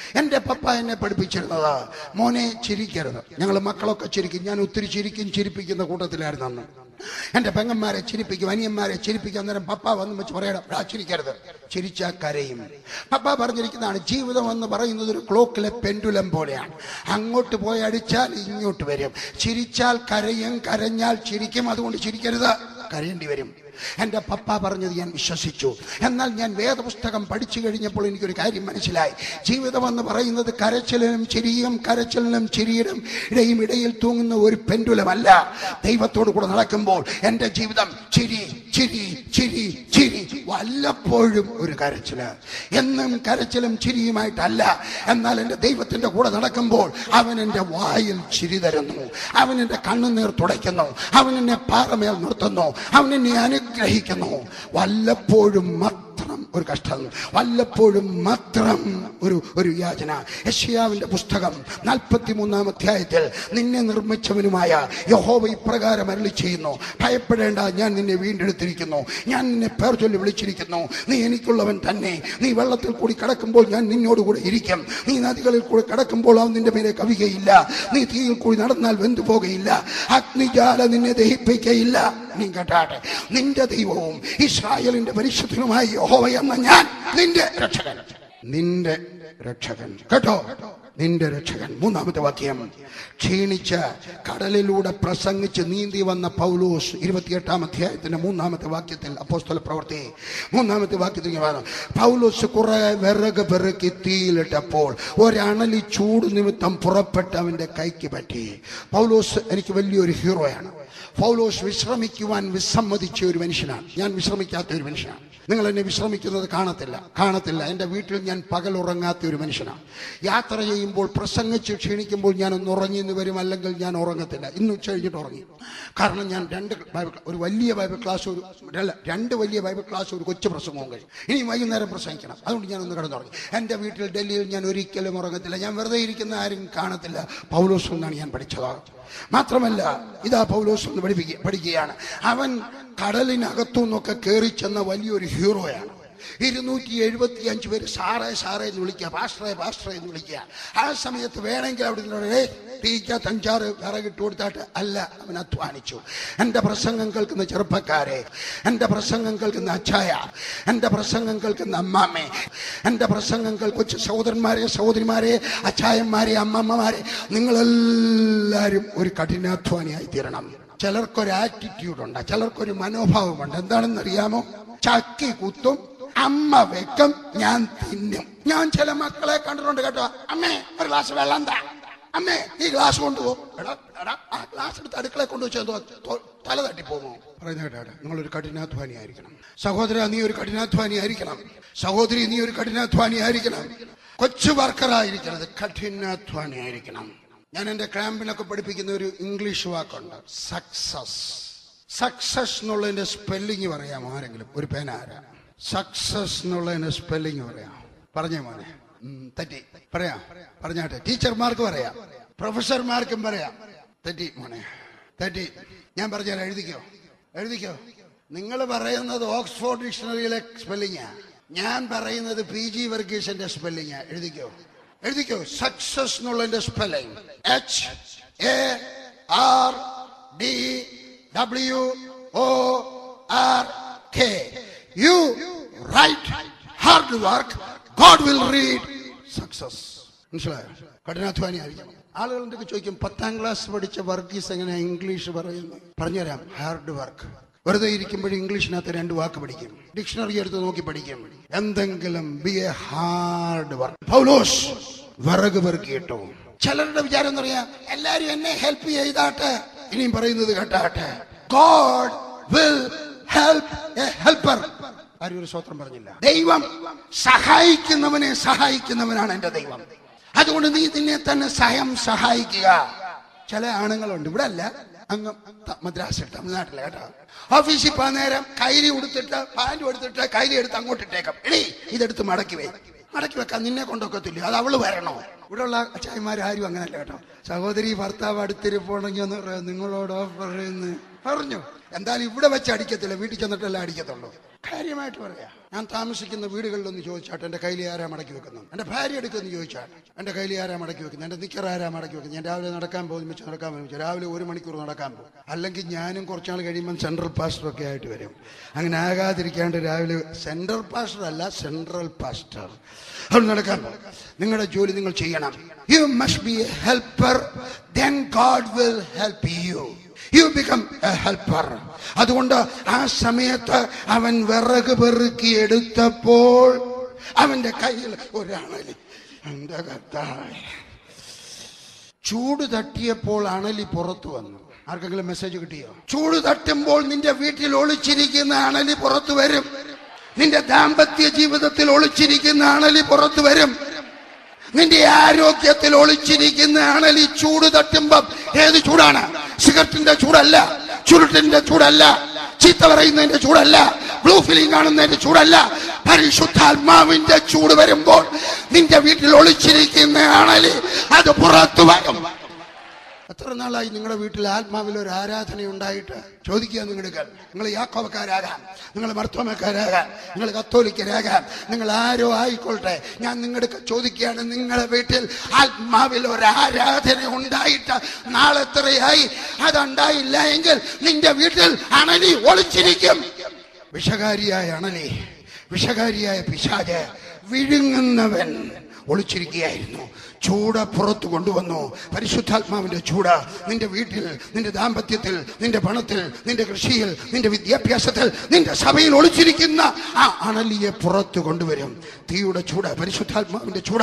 എൻ്റെ പപ്പ എന്നെ പഠിപ്പിച്ചിരുന്നത് മോനെ ചിരിക്കരുത് ഞങ്ങൾ മക്കളൊക്കെ ചിരിക്കും ഞാൻ ഒത്തിരി ചിരിക്കും ചിരിപ്പിക്കുന്ന കൂട്ടത്തിലായിരുന്നു അന്ന് എൻ്റെ പെങ്ങന്മാരെ ചിരിപ്പിക്കും അനിയന്മാരെ ചിരിപ്പിക്കും അന്നേരം പപ്പ വന്ന് വെച്ച് പറയണം "എടാ, ചിരിക്കരുത് ചിരിച്ചാൽ കരയും പപ്പ പറഞ്ഞിരിക്കുന്നതാണ് ജീവിതം എന്ന് പറയുന്നത് ഒരു ക്ലോക്കിലെ പെൻഡുലം പോലെയാണ് അങ്ങോട്ട് പോയി അടിച്ചാൽ ഇങ്ങോട്ട് വരും ചിരിച്ചാൽ കരയും കരഞ്ഞാൽ ചിരിക്കും അതുകൊണ്ട് ചിരിക്കരുത് കരയേണ്ടി വരും എൻ്റെ പപ്പ പറഞ്ഞത് ഞാൻ വിശ്വസിച്ചു എന്നാൽ ഞാൻ വേദപുസ്തകം പഠിച്ചു കഴിഞ്ഞപ്പോൾ എനിക്കൊരു കാര്യം മനസ്സിലായി ജീവിതം എന്ന് പറയുന്നത് കരച്ചിലിനും ചിരിയും കരച്ചിലിനും ചിരിയിലും ഇടയും ഇടയിൽ തൂങ്ങുന്ന ഒരു പെൻഡുലമല്ല ദൈവത്തോട് കൂടെ നടക്കുമ്പോൾ എൻ്റെ ജീവിതം ചിരി ചിരി ചിരി ചിരി വല്ലപ്പോഴും ഒരു കരച്ചില് എന്നും കരച്ചിലും ചിരിയുമായിട്ടല്ല എന്നാൽ എൻ്റെ ദൈവത്തിന്റെ കൂടെ നടക്കുമ്പോൾ അവൻ എൻ്റെ വായിൽ ചിരി തരുന്നു അവൻ എൻ്റെ കണ്ണുനീർ തുടയ്ക്കുന്നു അവൻ എന്നെ പാറമേൽ നിർത്തുന്നു അവൻ എന്നെ അനുഗ്രഹിക്കുന്നു വല്ലപ്പോഴും മാത്രം ഒരു കഷ്ടം വല്ലപ്പോഴും മാത്രം ഒരു ഒരു യാചന യഷ്യാവിന്റെ പുസ്തകം നാൽപ്പത്തി മൂന്നാം അധ്യായത്തിൽ നിന്നെ നിർമ്മിച്ചവനുമായ യഹോവ ഇപ്രകാരം അരളി ചെയ്യുന്നു ഭയപ്പെടേണ്ട ഞാൻ നിന്നെ വീണ്ടെടുത്തിരിക്കുന്നു ഞാൻ നിന്നെ പേർ ചൊല്ലി വിളിച്ചിരിക്കുന്നു നീ എനിക്കുള്ളവൻ തന്നെ നീ വെള്ളത്തിൽ കൂടി കടക്കുമ്പോൾ ഞാൻ നിന്നോട് കൂടെ ഇരിക്കും നീ നദികളിൽ കൂടി കടക്കുമ്പോൾ അവൻ നിന്റെ മേലെ കവികയില്ല നീ തീയിൽ കൂടി നടന്നാൽ വെന്തു പോകുകയില്ല അഗ്നിജാല നിന്നെ ദഹിപ്പിക്കയില്ല നീ കേട്ടാട്ടെ നിന്റെ ദൈവവും ഇസ്രായേലിന്റെ പരിശുദ്ധനുമായ യഹോവ എന്ന ഞാൻ നിന്റെ രക്ഷകൻ നിന്റെ രക്ഷകൻ കേട്ടോ നിന്റെ രക്ഷകൻ മൂന്നാമത്തെ വാക്യം ക്ഷീണിച്ച കടലിലൂടെ പ്രസംഗിച്ച് നീന്തി വന്ന പൗലൂസ് ഇരുപത്തിയെട്ടാം അധ്യായത്തിന്റെ മൂന്നാമത്തെ വാക്യത്തിൽ അപ്പോസ്തല പ്രവൃത്തി മൂന്നാമത്തെ വാക്യത്തിൽ ഇങ്ങനെ പറയുന്നു, പൗലൂസ് കുറെ വിറക് പെറുക്കി തീയിലിട്ടപ്പോൾ ഒരണലി ചൂട് നിമിത്തം പുറപ്പെട്ട് അവന്റെ കൈക്ക് പറ്റി പൗലോസ് എനിക്ക് വലിയൊരു ഹീറോയാണ് പൗലോസ് വിശ്രമിക്കുവാൻ വിസമ്മതിച്ച ഒരു മനുഷ്യനാണ് ഞാൻ വിശ്രമിക്കാത്ത ഒരു മനുഷ്യനാണ് നിങ്ങൾ എന്നെ വിശ്രമിക്കുന്നത് കാണത്തില്ല കാണത്തില്ല എൻ്റെ വീട്ടിൽ ഞാൻ പകൽ ഉറങ്ങാത്ത ഒരു മനുഷ്യനാണ് യാത്ര ചെയ്യുമ്പോൾ പ്രസംഗിച്ച് ക്ഷീണിക്കുമ്പോൾ ഞാൻ ഒന്ന് ഉറങ്ങി എന്ന് വരും അല്ലെങ്കിൽ ഞാൻ ഉറങ്ങത്തില്ല ഇന്ന് ഉച്ച കഴിഞ്ഞിട്ട് ഉറങ്ങി കാരണം ഞാൻ രണ്ട് ബൈബിൾ ഒരു വലിയ ബൈബിൾ ക്ലാസ് ഒരു അല്ല രണ്ട് വലിയ ബൈബിൾ ക്ലാസ് ഒരു കൊച്ചു പ്രസംഗവും കഴിയും ഇനി വൈകുന്നേരം പ്രസംഗിക്കണം അതുകൊണ്ട് ഞാൻ ഒന്ന് കിടന്നുറങ്ങി എൻ്റെ വീട്ടിൽ ഡൽഹിയിൽ ഞാൻ ഒരിക്കലും ഉറങ്ങത്തില്ല ഞാൻ വെറുതെ ഇരിക്കുന്ന ആരും കാണത്തില്ല പൗലോസ് എന്നാണ് ഞാൻ പഠിച്ചത് മാത്രമല്ല ഇതാ പൗലോസ് എന്ന് പഠിപ്പിക്കുക പഠിക്കുകയാണ് അവൻ കടലിനകത്തു നിന്നൊക്കെ കയറി ചെന്ന വലിയൊരു ഹീറോയാണ് ഇരുന്നൂറ്റി എഴുപത്തി അഞ്ച് പേര് സാറേ സാറേ എന്ന് വിളിക്കുക പാസ്റ്ററെ പാസ്റ്ററെ എന്ന് വിളിക്കുക ആ സമയത്ത് വേണമെങ്കിൽ അവിടെ നിന്ന് ടീക്കകത്ത് അഞ്ചാറ് വിറകിട്ട് കൊടുത്താട്ട് അല്ല അവൻ അധ്വാനിച്ചു എൻ്റെ പ്രസംഗം കേൾക്കുന്ന ചെറുപ്പക്കാരെ എൻ്റെ പ്രസംഗം കേൾക്കുന്ന അച്ചായ എൻ്റെ പ്രസംഗം കേൾക്കുന്ന അമ്മാമ്മേ എൻ്റെ പ്രസംഗം കേൾക്കൊച്ചു സഹോദരന്മാരെ സഹോദരിമാരെ അച്ചായന്മാരെ അമ്മമ്മമാരെ നിങ്ങളെല്ലാവരും ഒരു കഠിനാധ്വാനിയായി തീരണം ചിലർക്കൊരു ആറ്റിറ്റ്യൂഡ് ഉണ്ട് ചിലർക്കൊരു മനോഭാവമുണ്ട് എന്താണെന്ന് അറിയാമോ ചക്കി കുത്തും അമ്മ വെക്കും ഞാൻ തിന്നും ഞാൻ ചില മക്കളെ കണ്ടിട്ടുണ്ട് കേട്ടോ അമ്മേ ഒരു ഗ്ലാസ് വെള്ളം താ അമ്മേ ഈ ഗ്ലാസ് കൊണ്ടുപോകും എടാ എടാ ആ ഗ്ലാസ് എടുത്ത് അടുക്കള കൊണ്ടുവച്ച് എന്തോ തൊ- തല തട്ടിപ്പോകുമോ പറയുന്ന കേട്ടോ നിങ്ങളൊരു കഠിനാധ്വാനി ആയിരിക്കണം സഹോദര നീ ഒരു കഠിനാധ്വാനി ആയിരിക്കണം സഹോദരി നീ ഒരു കഠിനാധ്വാനി ആയിരിക്കണം കൊച്ചു വർക്കറായിരിക്കണത് കഠിനാധ്വാനി ആയിരിക്കണം ഞാൻ എൻ്റെ ക്യാമ്പിനൊക്കെ പഠിപ്പിക്കുന്ന ഒരു ഇംഗ്ലീഷ് വാക്കുണ്ട് സക്സസ് സക്സസ് എന്നുള്ളതിന്റെ സ്പെല്ലിങ് പറയാം ആരെങ്കിലും ഒരു പേന ആരാ സക്സസ് എന്നുള്ളതിന്റെ സ്പെല്ലിങ് പറയാം പറഞ്ഞേ മോനെ ഉം, തെറ്റി പറയാം പറഞ്ഞാട്ടെ ടീച്ചർമാർക്ക് പറയാം പ്രൊഫസർമാർക്കും പറയാം തെറ്റി മോനെ തെറ്റി ഞാൻ പറഞ്ഞാൽ എഴുതിക്കോ എഴുതിക്കോ നിങ്ങൾ പറയുന്നത് ഓക്സ്ഫോർഡ് ഡിക്ഷണറിയിലെ സ്പെല്ലിങ്ങാ ഞാൻ പറയുന്നത് പി ജി വർഗീസിന്റെ സ്പെല്ലിങ്ങാ എഴുതിക്കോ എഴുതിക്കോ സക്സസ് എന്നുള്ളതിന്റെ spelling H A R D W O R K you write hard work God will read success മനസ്സിലായോ കഠിനാധ്വാനി ആയിരിക്കണം ആളുകൾ എന്തൊക്കെ ചോദിക്കും പത്താം ക്ലാസ് പഠിച്ച വർഗീസ് എങ്ങനെ ഇംഗ്ലീഷ് പറയുന്നു പറഞ്ഞുതരാം ഹാർഡ് വർക്ക് വെറുതെ ഇരിക്കുമ്പോൾ ഇംഗ്ലീഷിനകത്ത് രണ്ട് വാക്ക് പഠിക്കും ഡിക്ഷണറി എടുത്ത് നോക്കി പഠിക്കും എന്തെങ്കിലും be a hard work Paulose വിറക് പെറുക്കിയിട്ടു ചിലരുടെ വിചാരം എന്ന് പറയാ എല്ലാരും എന്നെ ഹെൽപ്പ് ചെയ്താട്ടെ ഇനിയും പറയുന്നത് കേട്ടാട്ടെ God will help a helper ആരും ഒരു സ്വത്രം പറഞ്ഞില്ല ദൈവം സഹായിക്കുന്നവനെ സഹായിക്കുന്നവനാണ് എന്റെ ദൈവം അതുകൊണ്ട് നീ നിന്നെ തന്നെ സ്വയം സഹായിക്കുക ചില ആണുങ്ങളുണ്ട് ഇവിടെ അല്ല അങ്ങ് ത- മദ്രാസിൽ തമിഴ്നാട്ടിലെ കേട്ടോ ഓഫീസിൽ പോകാൻ നേരം കൈലി ഉടുത്തിട്ട് പാൻറ് എടുത്തിട്ട് കൈലി എടുത്ത് അങ്ങോട്ട് ഇട്ടേക്കാം എടീ ഇതെടുത്ത് മടക്കി വേ മടക്കി വെക്കാൻ നിന്നെ കൊണ്ടൊക്കത്തില്ല അത് അവള് വരണോ ഇവിടെയുള്ള അച്ചായന്മാർ ആരും അങ്ങനല്ല കേട്ടോ സഹോദരി ഭർത്താവ് അടുത്തിരിപ്പോണെങ്കിൽ ഒന്ന് പറയാം നിങ്ങളോടോ പറയുന്നു പറഞ്ഞു എന്തായാലും ഇവിടെ വെച്ച് അടിക്കത്തില്ല വീട്ടിൽ ചെന്നിട്ടല്ല അടിക്കത്തുള്ളൂ കാര്യമായിട്ട് പറയാം ഞാൻ താമസിക്കുന്ന വീടുകളിലൊന്ന് ചോദിച്ചാട്ടെ എൻ്റെ കയ്യിൽ ആരാ മടക്കി വെക്കുന്നത് എൻ്റെ ഭാര്യ എടുക്കുമെന്ന് ചോദിച്ചാട്ടെ എൻ്റെ കയ്യിൽ ആരാ മടക്കി വെക്കുന്നത് എൻ്റെ നിക്കർ ആരാ മടക്കി വെക്കുന്നത് ഞാൻ രാവിലെ നടക്കാൻ പോകും വെച്ച് നടക്കാൻ പോകും രാവിലെ ഒരു മണിക്കൂർ നടക്കാൻ പോകും അല്ലെങ്കിൽ ഞാനും കുറച്ചാൾ കഴിയുമ്പോൾ സെൻട്രൽ പാസ്റ്റർ ഒക്കെ ആയിട്ട് വരും അങ്ങനെ ആകാതിരിക്കാണ്ട് രാവിലെ സെൻട്രൽ പാസ്റ്റർ അല്ല സെൻട്രൽ പാസ്റ്റർ അവിടെ നടക്കാൻ പോകും നിങ്ങളുടെ ജോലി നിങ്ങൾ ചെയ്യണം you must be a helper then God will help you you become a helper അതുകൊണ്ട് ആ സമയത്ത് അവൻ വിറക് പെറുക്കി എടുത്തപ്പോൾ അവന്റെ കയ്യിൽ ഒരണലി എന്റെ കർത്താവേ ചൂട് തട്ടിയപ്പോൾ അണലി പുറത്തു വന്നു ആർക്കെങ്കിലും മെസ്സേജ് കിട്ടിയോ ചൂട് തട്ടുമ്പോൾ നിന്റെ വീട്ടിൽ ഒളിച്ചിരിക്കുന്ന അണലി പുറത്തു വരും നിന്റെ ദാമ്പത്യ ജീവിതത്തിൽ ഒളിച്ചിരിക്കുന്ന അണലി പുറത്തു വരും നിന്റെ ആരോഗ്യത്തിൽ ഒളിച്ചിരിക്കുന്ന അണലി ചൂട് തട്ടുമ്പം ഏത് ചൂടാണ് സിഗരറ്റിന്റെ ചൂടല്ല ചുരുട്ടിന്റെ ചൂടല്ല ചീത്ത പറയുന്നതിന്റെ ചൂടല്ല ബ്ലൂ ഫിലിം കാണുന്നതിന്റെ ചൂടല്ല പരിശുദ്ധാത്മാവിന്റെ ചൂട് വരുമ്പോൾ നിന്റെ വീട്ടിൽ ഒളിച്ചിരിക്കുന്ന അണലി അത് പുറത്തു വരും എത്ര നാളായി നിങ്ങളുടെ വീട്ടിൽ ആത്മാവിൽ ഒരു ആരാധന ഉണ്ടായിട്ട് ചോദിക്കുക നിങ്ങൾക്ക് നിങ്ങൾ യാക്കോവക്കാരാകാം നിങ്ങൾ മർത്തോമക്കാരാകാം നിങ്ങൾ കത്തോലിക്കരാകാം നിങ്ങൾ ആരോ ആയിക്കൊള്ളട്ടെ ഞാൻ നിങ്ങളുടെ ചോദിക്കുകയാണ് നിങ്ങളുടെ വീട്ടിൽ ആത്മാവിൽ ഒരു ആരാധന ഉണ്ടായിട്ട് നാളെ എത്രയായി അതുണ്ടായില്ല എങ്കിൽ നിന്റെ വീട്ടിൽ അണലി ഒളിച്ചിരിക്കും വിഷകാരിയായ അണലി വിഷകാരിയായ പിശാജ് വിഴുങ്ങുന്നവൻ ഒളിച്ചിരിക്കുകയായിരുന്നു ചൂട് പുറത്തു കൊണ്ടുവന്നു പരിശുദ്ധാത്മാവിന്റെ ചൂട് നിന്റെ വീട്ടിൽ നിന്റെ ദാമ്പത്യത്തിൽ നിന്റെ പണത്തിൽ നിന്റെ കൃഷിയിൽ നിന്റെ വിദ്യാഭ്യാസത്തിൽ നിന്റെ സഭയിൽ ഒളിച്ചിരിക്കുന്ന ആ അണലിയെ പുറത്തു കൊണ്ടുവരും തീയുടെ ചൂട് പരിശുദ്ധാത്മാവിന്റെ ചൂട്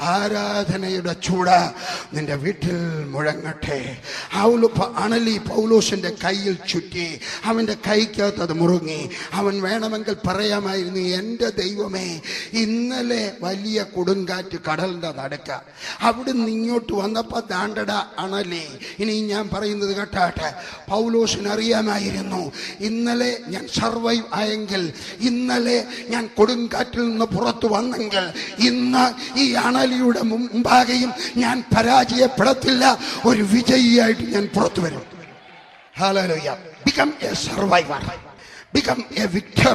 ആരാധനയുടെ ചൂട് നിന്റെ വീട്ടിൽ മുഴങ്ങട്ടെ അവള് പ- അണലി പൗലോസിന്റെ കയ്യിൽ ചുറ്റി അവന്റെ കൈക്കകത്ത് അത് മുറുങ്ങി അവൻ വേണമെങ്കിൽ പറയാമായിരുന്നു എൻ്റെ ദൈവമേ ഇന്നലെ വലിയ കൊടുങ്കാറ്റ് കടലിന്റെ നടക്ക അവിടുന്ന് ഇങ്ങോട്ട് വന്നപ്പോ ദാണ്ടട അണലി ഇനി ഞാൻ പറയുന്നത് കേട്ടാട്ടെ പൗലോസിന് അറിയാമായിരുന്നു ഇന്നലെ ഞാൻ സർവൈവ് ആയെങ്കിൽ ഇന്നലെ ഞാൻ കൊടുങ്കാറ്റിൽ നിന്ന് പുറത്തു വന്നെങ്കിൽ ഇന്ന് ഈ അണലിയുടെ മുമ്പാകെയും ഞാൻ പരാജയപ്പെടത്തില്ല ഒരു വിജയിയായിട്ട് ഞാൻ പുറത്തു വരും Hallelujah. Become a survivor. Become a victor.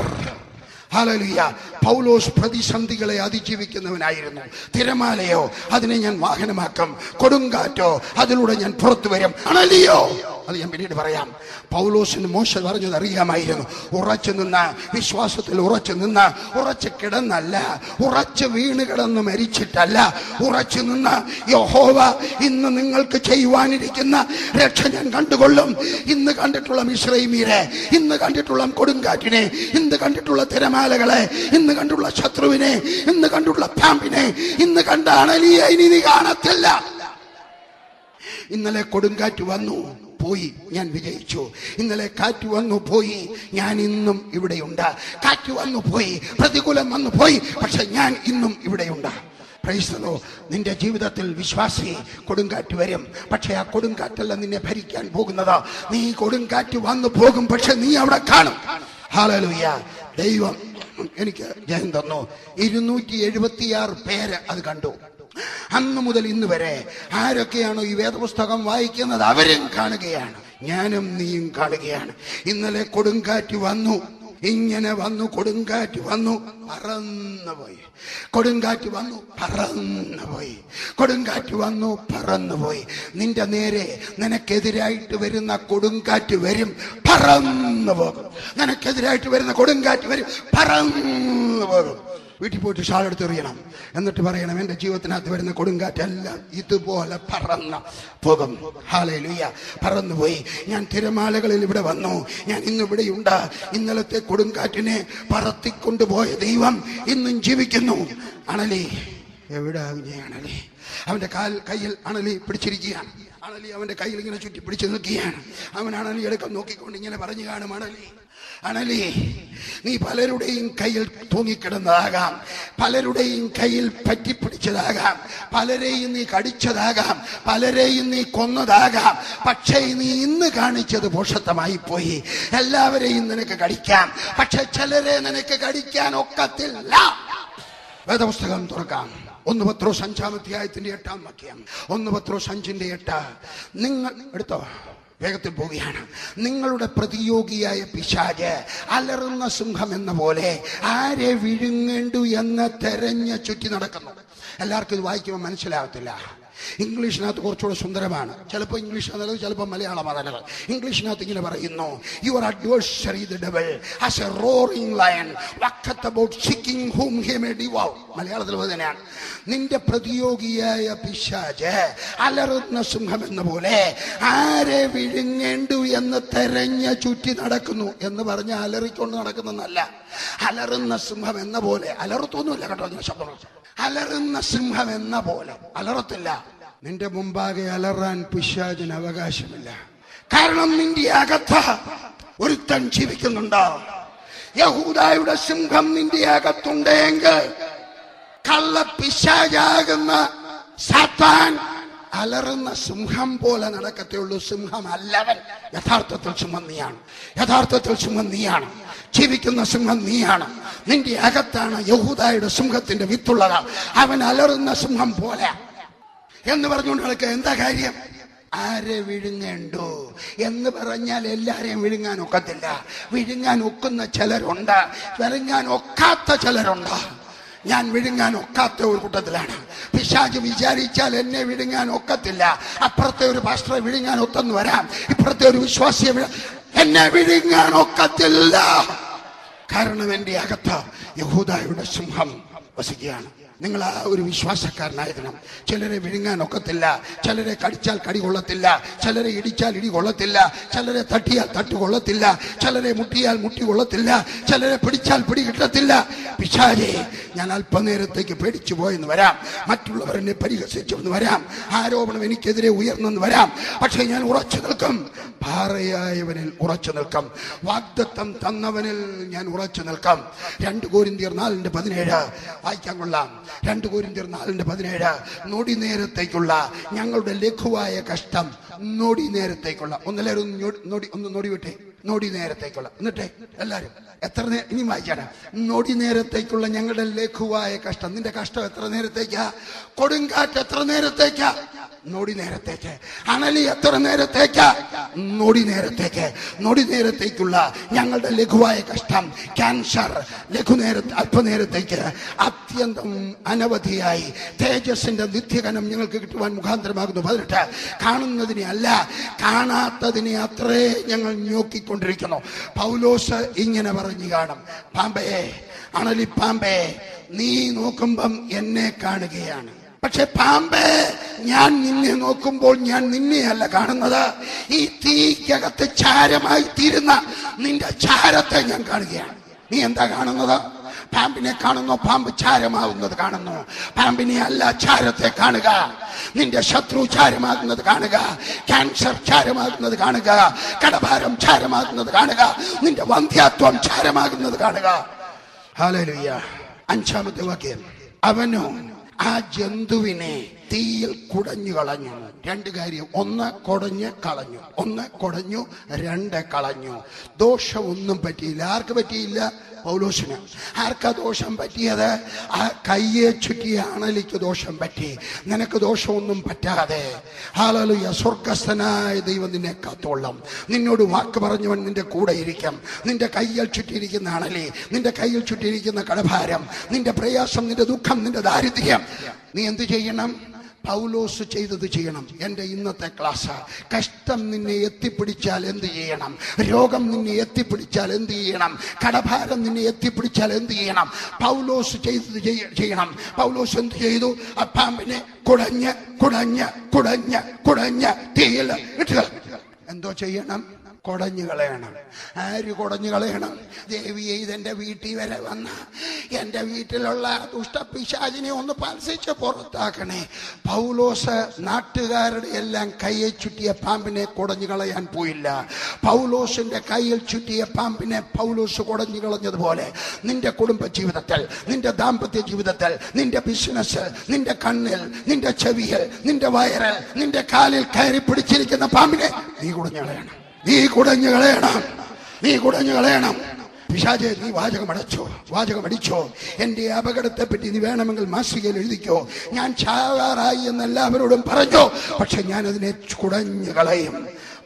ഹാലലുയ പൗലോസ് പ്രതിസന്ധികളെ അതിജീവിക്കുന്നവനായിരുന്നു തിരമാലയോ അതിനെ ഞാൻ വാഹനമാക്കും കൊടുങ്കാറ്റോ അതിലൂടെ ഞാൻ പുറത്തു വരും അണലിയോ അത് ഞാൻ പിന്നീട് പറയാം പൗലോസിന് മോശ പറഞ്ഞത് അറിയാമായിരുന്നു ഉറച്ചു നിന്ന് വിശ്വാസത്തിൽ ഉറച്ചു നിന്ന് ഉറച്ചു കിടന്നല്ല ഉറച്ചു വീണ് കിടന്ന് മരിച്ചിട്ടല്ല ഉറച്ചു നിന്ന് യഹോവ ഇന്ന് നിങ്ങൾക്ക് ചെയ്യുവാനിരിക്കുന്ന രക്ഷ ഞാൻ കണ്ടുകൊള്ളും ഇന്ന് കണ്ടിട്ടുള്ള മിശ്രൈമീരെ ഇന്ന് കണ്ടിട്ടുള്ള കൊടുങ്കാറ്റിനെ ഇന്ന് കണ്ടിട്ടുള്ള തിരമാലകളെ ഇന്ന് കണ്ടുള്ള ശത്രുവിനെ ഇന്ന് കണ്ടുള്ള പാമ്പിനെ ഇന്ന് കണ്ട അണലിയെ ഇനി നീ കാണത്തില്ല ഇന്നലെ കൊടുങ്കാറ്റ് വന്നു പോയി ഞാൻ വിജയിച്ചു ഇന്നലെ കാറ്റ് വന്നു പോയി ഞാൻ ഇന്നും ഇവിടെയുണ്ട് കാറ്റ് വന്നു പോയി പ്രതികൂലം വന്നു പോയി പക്ഷെ ഞാൻ ഇന്നും ഇവിടെയുണ്ട് പ്രൈസ്തലോ നിന്റെ ജീവിതത്തിൽ വിശ്വാസി കൊടുങ്കാറ്റ് വരും പക്ഷെ ആ കൊടുങ്കാറ്റല്ല നിന്നെ ഭരിക്കാൻ പോകുന്നത് നീ കൊടുങ്കാറ്റ് വന്നു പോകും പക്ഷെ നീ അവിടെ കാണും ഹാലലുയ്യ ദൈവം എനിക്ക് ജയം തന്നു ഇരുന്നൂറ്റി എഴുപത്തിയാറ് പേര് അത് കണ്ടു അന്ന് മുതൽ ഇന്ന് വരെ ആരൊക്കെയാണോ ഈ വേദപുസ്തകം വായിക്കുന്നത് അവരും കാണുകയാണ് ഞാനും നീയും കാണുകയാണ് ഇന്നലെ കൊടുങ്കാറ്റ് വന്നു ഇങ്ങനെ വന്നു കൊടുങ്കാറ്റ് വന്നു പറന്നുപോയി കൊടുങ്കാറ്റ് വന്നു പറന്നുപോയി കൊടുങ്കാറ്റ് വന്നു പറന്നുപോയി നിന്റെ നേരെ നിനക്കെതിരായിട്ട് വരുന്ന കൊടുങ്കാറ്റ് വരും പറന്നു പോകും നിനക്കെതിരായിട്ട് വരുന്ന കൊടുങ്കാറ്റ് വരും പറന്നു പോകും വീട്ടിൽ പോയിട്ട് ഷാൾ എടുത്തെറിയണം എന്നിട്ട് പറയണം എൻ്റെ ജീവിതത്തിനകത്ത് വരുന്ന കൊടുങ്കാറ്റെല്ലാം ഇതുപോലെ പറന്ന് പോകും ഹാലേ ലുയ്യ പറന്നുപോയി ഞാൻ തിരമാലകളിൽ ഇവിടെ വന്നു ഞാൻ ഇന്ന് ഇവിടെയുണ്ട് ഇന്നലത്തെ കൊടുങ്കാറ്റിനെ പറത്തിക്കൊണ്ടുപോയ ദൈവം ഇന്നും ജീവിക്കുന്നു അണലി എവിടെ കുഞ്ഞേ അണലി അവന്റെ കാൽ കയ്യിൽ അണലി പിടിച്ചിരിക്കുകയാണ് അണലി അവന്റെ കയ്യിൽ ഇങ്ങനെ ചുറ്റി പിടിച്ചു നിൽക്കുകയാണ് അവൻ അണലി എടുക്കാൻ നോക്കിക്കൊണ്ട് ഇങ്ങനെ പറഞ്ഞു കാണും അണലി അണലി നീ പലരുടെയും കയ്യിൽ തൂങ്ങിക്കിടന്നതാകാം പലരുടെയും കയ്യിൽ പറ്റിപ്പിടിച്ചതാകാം പലരെയും നീ കടിച്ചതാകാം പലരെയും നീ കൊന്നതാകാം പക്ഷേ നീ ഇന്ന് കാണിച്ചത് പോഷത്വമായി പോയി എല്ലാവരെയും നിനക്ക് കടിക്കാം പക്ഷെ ചിലരെ നിനക്ക് കടിക്കാൻ ഒക്കത്തില്ല വേദപുസ്തകം തുറക്കാം ഒന്ന് പത്രോസ് അഞ്ചാം അധ്യായത്തിന്റെ എട്ടാം വാക്യം ഒന്ന് പത്രോസ് അഞ്ചിന്റെ എട്ട് നിങ്ങൾ എടുത്തോ വേഗത്തിൽ പോവുകയാണ് നിങ്ങളുടെ പ്രതിയോഗിയായ പിശാജ് അലറുന്ന സിംഹം എന്ന പോലെ ആരെ വിഴുങ്ങേണ്ടു എന്ന് തെരഞ്ഞ് ചുറ്റി നടക്കുന്നു എല്ലാവർക്കും ഇത് വായിക്കുമ്പോൾ മനസ്സിലാകത്തില്ല ഇംഗ്ലീഷിനകത്ത് കുറച്ചുകൂടെ സുന്ദരമാണ് ചിലപ്പോൾ ഇംഗ്ലീഷ് നല്ലത് ചിലപ്പോൾ മലയാളമാണ് നല്ലത് ഇംഗ്ലീഷിനകത്ത് ഇങ്ങനെ പറയുന്നു your adversary the devil as a roaring lion walketh about seeking whom he may devour മലയാളത്തിൽ അത് തന്നെയാണ് നിന്റെ പ്രതിയോഗിയായ പിശാജ് അലറുന്ന സിംഹം എന്ന പോലെ ആരെ വിഴുങ്ങേണ്ടു എന്ന് തെരഞ്ഞ ചുറ്റി നടക്കുന്നു എന്ന് പറഞ്ഞ് അലറിക്കൊണ്ട് നടക്കുന്നതല്ല അലറുന്ന സിംഹം എന്ന പോലെ അലറത്തൊന്നുമില്ല കേട്ടോ ഞാൻ ശബ്ദം അലറുന്ന സിംഹം എന്ന പോലെ അലറത്തില്ല നിന്റെ മുമ്പാകെ അലറാൻ പിശാചിന് അവകാശമില്ല കാരണം നിന്റെ അകത്ത് ഒരുത്തൻ ജീവിക്കുന്നുണ്ട് യഹൂദായുടെ സിംഹം നിന്റെ അകത്തുണ്ടെങ്കിൽ കള്ള പിശാചാകുന്ന സാത്താൻ അലറുന്ന സിംഹം പോലെ നടക്കത്തേ ഉള്ളൂ സിംഹം അല്ലവൻ യഥാർത്ഥത്തിൽ സിംഹം നീയാണ് യഥാർത്ഥത്തിൽ സിംഹം നീയാണ് ജീവിക്കുന്ന സിംഹം നീയാണ് നിന്റെ അകത്താണ് യഹൂദായുടെ സിംഹത്തിന്റെ വിത്തുള്ളത് അവൻ അലറുന്ന സിംഹം പോലെ എന്ന് പറഞ്ഞുകൊണ്ട് നടക്കുക എന്താ കാര്യം ആരെ വിഴുങ്ങേണ്ടു എന്ന് പറഞ്ഞാൽ എല്ലാരെയും വിഴുങ്ങാൻ ഒക്കത്തില്ല വിഴുങ്ങാൻ ഒക്കുന്ന ചിലരുണ്ട് വിഴുങ്ങാൻ ഒക്കാത്ത ചിലരുണ്ട് ഞാൻ വിഴുങ്ങാൻ ഒക്കാത്ത ഒരു കൂട്ടത്തിലാണ് പിശാജ് വിചാരിച്ചാൽ എന്നെ വിഴുങ്ങാൻ ഒക്കത്തില്ല അപ്പുറത്തെ ഒരു പാസ്റ്ററെ വിഴുങ്ങാൻ ഒത്തെന്ന് വരാം ഇപ്പുറത്തെ ഒരു വിശ്വാസിയെ വിഴ- എന്നെ വിഴുങ്ങാൻ ഒക്കത്തില്ല കാരണം എന്റെ അകത്ത് യഹൂദായുടെ സിംഹം വസിക്കുകയാണ് നിങ്ങൾ ആ ഒരു വിശ്വാസക്കാരനായതിനും ചിലരെ വിഴുങ്ങാൻ ഒക്കത്തില്ല ചിലരെ കടിച്ചാൽ കടി കൊള്ളത്തില്ല ചിലരെ ഇടിച്ചാൽ ഇടി കൊള്ളത്തില്ല ചിലരെ തട്ടിയാൽ തട്ട് കൊള്ളത്തില്ല ചിലരെ മുട്ടിയാൽ മുട്ടി കൊള്ളത്തില്ല ചിലരെ പിടിച്ചാൽ പിടി കിട്ടത്തില്ല പിശാചേ ഞാൻ അല്പനേരത്തേക്ക് പേടിച്ചു പോയെന്ന് വരാം മറ്റുള്ളവർ എന്നെ പരിഹസിച്ചു എന്ന് വരാം ആരോപണം എനിക്കെതിരെ ഉയർന്നെന്ന് വരാം പക്ഷേ ഞാൻ ഉറച്ചു നിൽക്കും പാറയായവനിൽ ഉറച്ചു നിൽക്കും വാഗ്ദത്തം തന്നവനിൽ ഞാൻ ഉറച്ചു നിൽക്കും രണ്ട് കോരിന്തിയർ നാലിന്റെ പതിനേഴ് വായിക്കാൻ കൊള്ളാം രണ്ട് കോരിന്തിയർ നാലിന്റെ പതിനേഴ് നൊടി നേരത്തേക്കുള്ള ഞങ്ങളുടെ ലഘുവായ കഷ്ടം നൊടി നേരത്തേക്കുള്ള ഒന്നല്ലാരും ഒന്ന് ഞൊടി- നൊടി ഒന്ന് നൊടി വിട്ടേ നൊടി നേരത്തേക്കുള്ള എന്നിട്ടേ എല്ലാരും എത്ര നേ ഇനി വായിക്കണം നൊടി നേരത്തേക്കുള്ള ഞങ്ങളുടെ ലഘുവായ കഷ്ടം നിന്റെ കഷ്ടം എത്ര നേരത്തേക്കാ കൊടുങ്കാറ്റ് എത്ര നേരത്തേക്കാ നൊടി നേരത്തേക്ക് അണലി എത്ര നേരത്തേക്ക് നൊടി നേരത്തേക്ക് നൊടി നേരത്തേക്കുള്ള ഞങ്ങളുടെ ലഘുവായ കഷ്ടം ക്യാൻസർ ലഘുനേര അല്പനേരത്തേക്ക് അത്യന്തം അനവധിയായി തേജസ്സിന്റെ നിത്യകനം ഞങ്ങൾക്ക് കിട്ടുവാൻ മുഖാന്തരമാകുന്നു പതിനെട്ട് കാണുന്നതിനെ അല്ല കാണാത്തതിനെ അത്രേ ഞങ്ങൾ നോക്കിക്കൊണ്ടിരിക്കുന്നു പൗലോസ് ഇങ്ങനെ പറഞ്ഞു കാണും പാമ്പേ അണലി പാമ്പേ നീ നോക്കുമ്പം എന്നെ കാണുകയാണ് പക്ഷെ പാമ്പേ ഞാൻ നിന്നെ നോക്കുമ്പോൾ ഞാൻ നിന്നെയല്ല കാണുന്നത് ഈ തീക്കകത്ത് ചാരമായി തീരുന്ന നിന്റെ ചാരത്തെ ഞാൻ കാണുകയാണ് നീ എന്താ കാണുന്നത് പാമ്പിനെ കാണുന്നു പാമ്പ് ചാരമാവുന്നത് കാണുന്നു പാമ്പിനെ അല്ല ചാരത്തെ കാണുക നിന്റെ ശത്രു ചാരമാകുന്നത് കാണുക ക്യാൻസർ ചാരമാകുന്നത് കാണുക കടഭാരം ചാരമാകുന്നത് കാണുക നിന്റെ വന്ധ്യാത്വം ചാരമാകുന്നത് കാണുക ഹാലലുയ്യ അഞ്ചാമത്തെ വാക്യം അവനോ ആ ജന്തുവിനെ തീയിൽ കുടഞ്ഞു കളഞ്ഞു രണ്ട് കാര്യം ഒന്ന് കുടഞ്ഞ് കളഞ്ഞു ഒന്ന് കുടഞ്ഞു രണ്ട് കളഞ്ഞു ദോഷമൊന്നും പറ്റിയില്ല ആർക്ക് പറ്റിയില്ല പൗലോസിന് ആർക്കാ ദോഷം പറ്റിയത് ആ കയ്യെ ചുറ്റിയ അണലിക്ക് ദോഷം പറ്റി നിനക്ക് ദോഷമൊന്നും പറ്റാതെ ഹാലലുയ സ്വർഗസ്ഥനായ ദൈവം നിന്നെ കാത്തോളം നിന്നോട് വാക്ക് പറഞ്ഞവൻ നിന്റെ കൂടെ ഇരിക്കും നിന്റെ കയ്യിൽ ചുറ്റിയിരിക്കുന്ന അണലി നിന്റെ കയ്യിൽ ചുറ്റിയിരിക്കുന്ന കടഭാരം നിന്റെ പ്രയാസം നിന്റെ ദുഃഖം നിന്റെ ദാരിദ്ര്യം നീ എന്ത് ചെയ്യണം പൗലോസ് ചെയ്തത് ചെയ്യണം എൻ്റെ ഇന്നത്തെ ക്ലാസ് കഷ്ടം നിന്നെ എത്തിപ്പിടിച്ചാൽ എന്ത് ചെയ്യണം രോഗം നിന്നെ എത്തിപ്പിടിച്ചാൽ എന്ത് ചെയ്യണം കടഭാരം നിന്നെ എത്തിപ്പിടിച്ചാൽ എന്ത് ചെയ്യണം പൗലോസ് ചെയ്തത് ചെയ്യ- ചെയ്യണം പൗലോസ് എന്ത് ചെയ്തു ആ പാമ്പിനെ കുടഞ്ഞ് കുടഞ്ഞ് കുടഞ്ഞ് കുടഞ്ഞ് തീയിൽ ഇട്ടുക എന്തോ ചെയ്യണം കുടഞ്ഞു കളയണം ആര് കുടഞ്ഞു കളയണം ദേവിയെ ഇതെന്റെ വീട്ടിൽ വരെ വന്ന എൻ്റെ വീട്ടിലുള്ള ദുഷ്ടപിശാചിനെ ഒന്ന് പൽസിച്ച് പുറത്താക്കണേ പൗലോസ് നാട്ടുകാരുടെ എല്ലാം കയ്യെ ചുറ്റിയ പാമ്പിനെ കുടഞ്ഞു കളയാൻ പോയില്ല പൗലോസിന്റെ കയ്യിൽ ചുറ്റിയ പാമ്പിനെ പൗലോസ് കുടഞ്ഞു കളഞ്ഞതുപോലെ നിന്റെ കുടുംബ ജീവിതത്തിൽ നിന്റെ ദാമ്പത്യ ജീവിതത്തിൽ നിന്റെ ബിസിനസ് നിന്റെ കണ്ണിൽ നിന്റെ ചെവിയിൽ നിന്റെ വയറിൽ നിന്റെ കാലിൽ കയറി പിടിച്ചിരിക്കുന്ന പാമ്പിനെ നീ കുടഞ്ഞു കളയണം നീ കുടഞ്ഞു കളയണം നീ കുടഞ്ഞു കളയണം പിശാചെ നീ വാചകം അടച്ചോ വാചകം അടിച്ചോ എന്റെ അപകടത്തെ പറ്റി നീ വേണമെങ്കിൽ മാസികയിൽ എഴുതിക്കോ ഞാൻ ചാവാറായി എന്ന് എല്ലാവരോടും പറഞ്ഞോ പക്ഷെ ഞാൻ അതിനെ കുടഞ്ഞു കളയും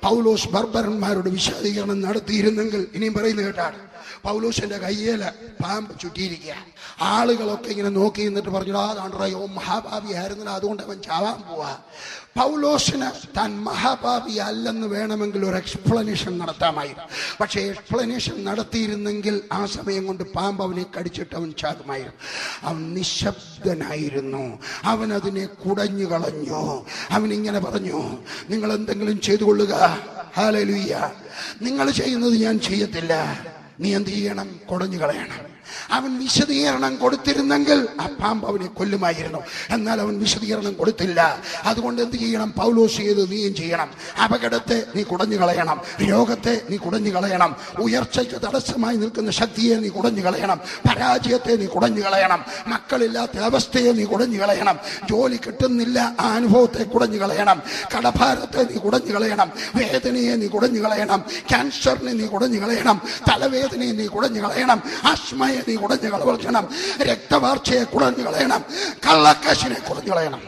പൗലോസ് ബർബറന്മാരോട് വിശദീകരണം നടത്തിയിരുന്നെങ്കിൽ ഇനിയും പറയുന്നത് കേട്ടാണ് പൗലോസിന്റെ കയ്യേല് പാമ്പ് ചുറ്റിയിരിക്കുക ആളുകളൊക്കെ ഇങ്ങനെ നോക്കി നിന്നിട്ട് പറഞ്ഞു അതാണ്ടോ മഹാഭാവിയായിരുന്നില്ല അതുകൊണ്ട് അവൻ ചാവാൻ പോവാ പൗലോസിന് താൻ മഹാഭാവി അല്ലെന്ന് വേണമെങ്കിൽ ഒരു എക്സ്പ്ലനേഷൻ നടത്താമായിരുന്നു പക്ഷേ എക്സ്പ്ലനേഷൻ നടത്തിയിരുന്നെങ്കിൽ ആ സമയം കൊണ്ട് പാമ്പ് അവനെ കടിച്ചിട്ട് അവൻ ചാകുമായിരുന്നു അവൻ നിശബ്ദനായിരുന്നു അവൻ അതിനെ കുടഞ്ഞു കളഞ്ഞു അവൻ ഇങ്ങനെ പറഞ്ഞു നിങ്ങൾ എന്തെങ്കിലും ചെയ്തു കൊള്ളുക ഹാലലുയ്യ നിങ്ങൾ ചെയ്യുന്നത് ഞാൻ ചെയ്യത്തില്ല നീ എന്ത് ചെയ്യണം കുടഞ്ഞു കളയണം അവൻ വിശദീകരണം കൊടുത്തിരുന്നെങ്കിൽ ആ പാമ്പ് അവനെ കൊല്ലുമായിരുന്നു എന്നാൽ അവൻ വിശദീകരണം കൊടുത്തില്ല അതുകൊണ്ട് എന്ത് ചെയ്യണം പൗലോസ് ചെയ്ത് നീയും ചെയ്യണം അപകടത്തെ നീ കുടഞ്ഞു കളയണം രോഗത്തെ നീ കുടഞ്ഞു കളയണം ഉയർച്ചയ്ക്ക് തടസ്സമായി നിൽക്കുന്ന ശക്തിയെ നീ കുടഞ്ഞു കളയണം പരാജയത്തെ നീ കുടഞ്ഞു കളയണം മക്കളില്ലാത്ത അവസ്ഥയെ നീ കുടഞ്ഞു കളയണം ജോലി കിട്ടുന്നില്ല ആ അനുഭവത്തെ കുടഞ്ഞു കളയണം കടഭാരത്തെ നീ കുടഞ്ഞു കളയണം വേദനയെ നീ കുടഞ്ഞു കളയണം ക്യാൻസറിനെ നീ കുടഞ്ഞു കളയണം തലവേദനയെ നീ കുടഞ്ഞു കളയണം ആസ്മയെ നീ കുടഞ്ഞു കളയണം രക്തവാർച്ചയെ കുടഞ്ഞു കളയണം കള്ളക്കാശിനെ കുടഞ്ഞു കളയണം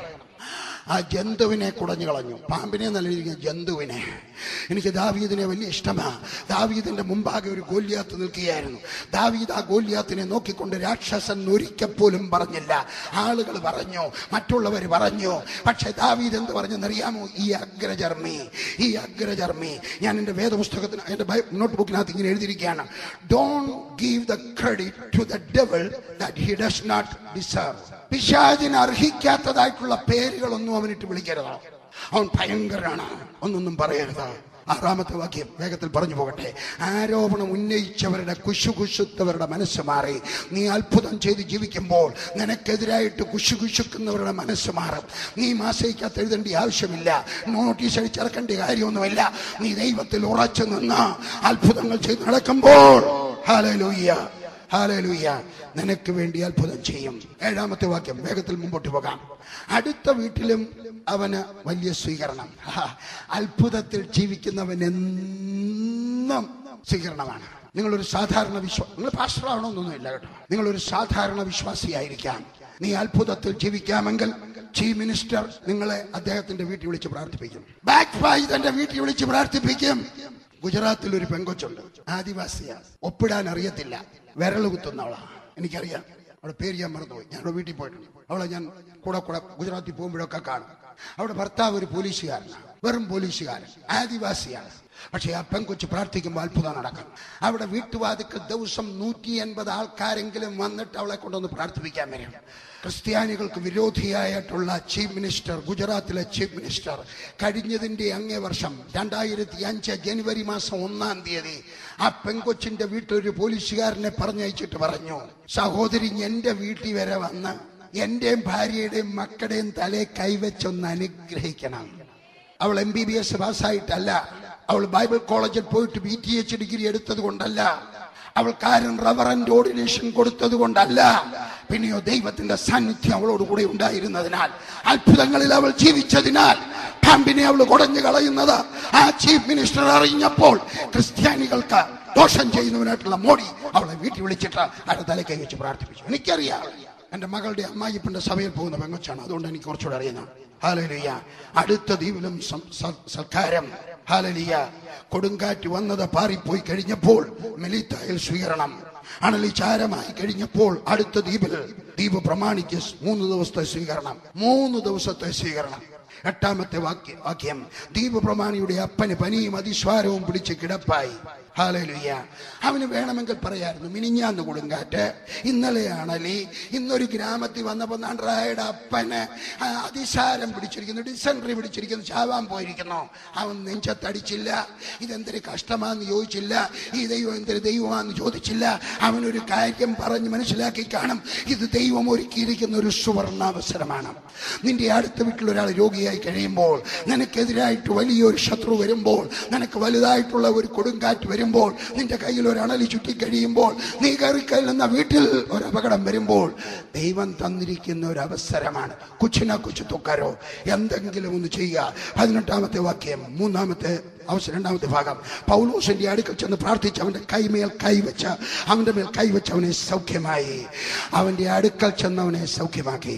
ആ ജന്തുവിനെ കുടഞ്ഞു കളഞ്ഞു പാമ്പിനെ നല്ലിരിക്കുന്ന ജന്തുവിനെ എനിക്ക് ദാവീദിനെ വലിയ ഇഷ്ടമാണ് ദാവീദിന്റെ മുമ്പാകെ ഒരു ഗോല്യാത്ത് നിൽക്കുകയായിരുന്നു ദാവീദ് ആ ഗോല്യാത്തിനെ നോക്കിക്കൊണ്ട് രാക്ഷസൻ ഒരിക്കൽ പോലും പറഞ്ഞില്ല ആളുകൾ പറഞ്ഞു മറ്റുള്ളവർ പറഞ്ഞു പക്ഷെ ദാവീദ് എന്ത് പറഞ്ഞെന്നറിയാമോ ഈ അഗ്രചർമ്മി ഈ അഗ്രചർമ്മി ഞാൻ എൻ്റെ വേദപുസ്തകത്തിന് എൻ്റെ നോട്ട് ബുക്കിനകത്ത് ഇങ്ങനെ എഴുതിയിരിക്കുകയാണ് don't give the credit to the devil that he does not deserve പിശാചിന് അർഹിക്കാത്തതായിട്ടുള്ള പേരുകളൊന്നും അവനിട്ട് വിളിക്കരുത് അവൻ ഭയങ്കരനാണ് ഒന്നൊന്നും പറയരുത് ആറാമത്തെ വാക്യം വേഗത്തിൽ പറഞ്ഞു പോകട്ടെ ആരോപണം ഉന്നയിച്ചവരുടെ കുശുകുശുത്തവരുടെ മനസ്സ് മാറി നീ അത്ഭുതം ചെയ്ത് ജീവിക്കുമ്പോൾ നിനക്കെതിരായിട്ട് കുശുകുശുക്കുന്നവരുടെ മനസ്സ് മാറും നീ മാസയിക്കകത്ത് എഴുതേണ്ട ആവശ്യമില്ല നോട്ടീസ് അടിച്ചിറക്കേണ്ട കാര്യമൊന്നുമില്ല നീ ദൈവത്തിൽ ഉറച്ചു നിന്ന് അത്ഭുതങ്ങൾ ചെയ്ത് നടക്കുമ്പോൾ ഹാലൂയ്യ ഹാലൂയ്യ നിനക്ക് വേണ്ടി അത്ഭുതം ചെയ്യും ഏഴാമത്തെ വാക്യം വേഗത്തിൽ മുമ്പോട്ട് പോകാം അടുത്ത വീട്ടിലും അവന് വലിയ സ്വീകരണം ഹാ, അത്ഭുതത്തിൽ ജീവിക്കുന്നവൻ എന്നും സ്വീകരണമാണ് നിങ്ങളൊരു സാധാരണ വിശ്വാസം നിങ്ങൾ പാസ്റ്ററാവണമെന്നൊന്നുമില്ല കേട്ടോ നിങ്ങളൊരു സാധാരണ വിശ്വാസിയായിരിക്കാം നീ അത്ഭുതത്തിൽ ജീവിക്കാമെങ്കിൽ ചീഫ് മിനിസ്റ്റർ നിങ്ങളെ അദ്ദേഹത്തിന്റെ വീട്ടിൽ വിളിച്ച് പ്രാർത്ഥിപ്പിക്കും ബാക്ക് ബായ് തന്റെ വീട്ടിൽ വിളിച്ച് പ്രാർത്ഥിപ്പിക്കും ഗുജറാത്തിൽ ഒരു പെങ്കൊച്ചുണ്ട് ആദിവാസിയാ ഒപ്പിടാൻ അറിയത്തില്ല വിരൽ കുത്തുന്നവളാ എനിക്കറിയാം അവിടെ പേര് ഞാൻ മറന്നുപോയി ഞാൻ അവിടെ വീട്ടിൽ പോയിട്ടുണ്ട് അവളെ ഞാൻ കൂടെ കൂടെ ഗുജറാത്തിൽ പോകുമ്പോഴൊക്കെ കാണും അവിടെ ഭർത്താവ് ഒരു പോലീസുകാരനാണ് വെറും പോലീസുകാരൻ ആദിവാസിയാണ് പക്ഷേ ആ പെൺകൊച്ച് പ്രാർത്ഥിക്കുമ്പോൾ അത്ഭുതം നടക്കും അവിടെ വീട്ടുവാതിക്കൽ ദിവസം നൂറ്റി എൺപത് ആൾക്കാരെങ്കിലും വന്നിട്ട് അവളെ കൊണ്ടൊന്ന് പ്രാർത്ഥിപ്പിക്കാൻ വരും ക്രിസ്ത്യാനികൾക്ക് വിരോധിയായിട്ടുള്ള ചീഫ് മിനിസ്റ്റർ ഗുജറാത്തിലെ ചീഫ് മിനിസ്റ്റർ കഴിഞ്ഞതിന്റെ അങ്ങേ വർഷം രണ്ടായിരത്തി അഞ്ച് ജനുവരി മാസം ഒന്നാം തീയതി ആ പെങ്കൊച്ചിന്റെ വീട്ടിൽ ഒരു പോലീസുകാരനെ പറഞ്ഞയച്ചിട്ട് പറഞ്ഞു സഹോദരി എന്റെ വീട്ടിൽ വരെ വന്ന് എന്റെയും ഭാര്യയുടെയും മക്കളുടെയും തലയെ കൈവച്ചൊന്ന് അനുഗ്രഹിക്കണം അവൾ എം ബി ബി എസ് പാസ്സായിട്ടല്ല അവൾ ബൈബിൾ കോളേജിൽ പോയിട്ട് ബി ടി എച്ച് ഡിഗ്രി എടുത്തത് കൊണ്ടല്ല അവൾക്കാരൻ റവറന്റ് ഓർഡിനേഷൻ കൊടുത്തത് കൊണ്ടല്ല പിന്നെയോ ദൈവത്തിന്റെ സാന്നിധ്യം അവളോട് കൂടെ ഉണ്ടായിരുന്നതിനാൽ അത്ഭുതങ്ങളിൽ അവൾ ജീവിച്ചതിനാൽ പാമ്പിനെ അവൾ കുടഞ്ഞു കളയുന്നത് ആ ചീഫ് മിനിസ്റ്റർ അറിഞ്ഞപ്പോൾ ക്രിസ്ത്യാനികൾക്ക് ദോഷം ചെയ്യുന്നവനായിട്ടുള്ള മോഡി അവളെ വീട്ടിൽ വിളിച്ചിട്ട് അവരുടെ തലക്കൈ വെച്ച് പ്രാർത്ഥിപ്പിച്ചു എനിക്കറിയാം എന്റെ മകളുടെ അമ്മായിപ്പന്റെ സഭയിൽ പോകുന്ന പെങ്കൊച്ചാണ് അതുകൊണ്ട് എനിക്ക് കുറച്ചുകൂടെ അറിയുന്നു ഹാലലിയ അടുത്ത ദ്വീപിലും സം- സ- സൽക്കാരം ഹാലലിയ കൊടുങ്കാറ്റ് വന്നത് പാറിപ്പോയി കഴിഞ്ഞപ്പോൾ മെലിത്തായിൽ സ്വീകരണം അണലി ചാരമായി കഴിഞ്ഞപ്പോൾ അടുത്ത ദ്വീപിൽ ദ്വീപ് പ്രമാണിക്ക് മൂന്ന് ദിവസത്തെ സ്വീകരണം മൂന്ന് ദിവസത്തെ സ്വീകരണം എട്ടാമത്തെ വാക്യ വാക്യം ദ്വീപ് പ്രമാണിയുടെ അപ്പന് പനിയും അതിസ്വാരവും പിടിച്ച് കിടപ്പായി ഹാലലുയ്യ അവന് വേണമെങ്കിൽ പറയായിരുന്നു മിനിഞ്ഞാന്ന് കൊടുങ്കാറ്റ് ഇന്നലെയാണല്ലേ ഇന്നൊരു ഗ്രാമത്തിൽ വന്നപ്പോൾ നൻറായുടെ അപ്പന് ആ, അതിസാരം പിടിച്ചിരിക്കുന്നു ഡിസെൻട്രി പിടിച്ചിരിക്കുന്നു ചാവാൻ പോയിരിക്കുന്നു അവൻ നെഞ്ചത്തടിച്ചില്ല ഇതെന്തൊരു കഷ്ടമാന്ന് ചോദിച്ചില്ല ഈ ദൈവം എന്തൊരു ദൈവമാന്ന് ചോദിച്ചില്ല അവനൊരു കാര്യം പറഞ്ഞ് മനസ്സിലാക്കി കാണും ഇത് ദൈവം ഒരുക്കിയിരിക്കുന്ന ഒരു സുവർണാവസരമാണ് നിന്റെ അടുത്ത വീട്ടിൽ ഒരാൾ രോഗിയായി കഴിയുമ്പോൾ നിനക്കെതിരായിട്ട് വലിയൊരു ശത്രു വരുമ്പോൾ നിനക്ക് വലുതായിട്ടുള്ള ഒരു കൊടുങ്കാറ്റ് വരുമ്പോൾ നിന്റെ കയ്യിൽ ഒരു അണലി ചുറ്റി കഴിയുമ്പോൾ നീ കയറി കയറുന്ന വീട്ടിൽ ഒരു അപകടം വരുമ്പോൾ ദൈവം തന്നിരിക്കുന്ന ഒരു അവസരമാണ് കുച്ചിന കുച്ചു തുക്കാരോ എന്തെങ്കിലും ഒന്ന് ചെയ്യുക പതിനെട്ടാമത്തെ വാക്യം മൂന്നാമത്തെ അവസരം രണ്ടാമത്തെ ഭാഗം പൗലോസിന്റെ അടുക്കൽ ചെന്ന് പ്രാർത്ഥിച്ച് അവന്റെ കൈമേൽ കൈവച്ച് അവന്റെ മേൽ കൈവച്ച് അവനെ സൗഖ്യമായി അവന്റെ അടുക്കൽ ചെന്ന് അവനെ സൗഖ്യമാക്കി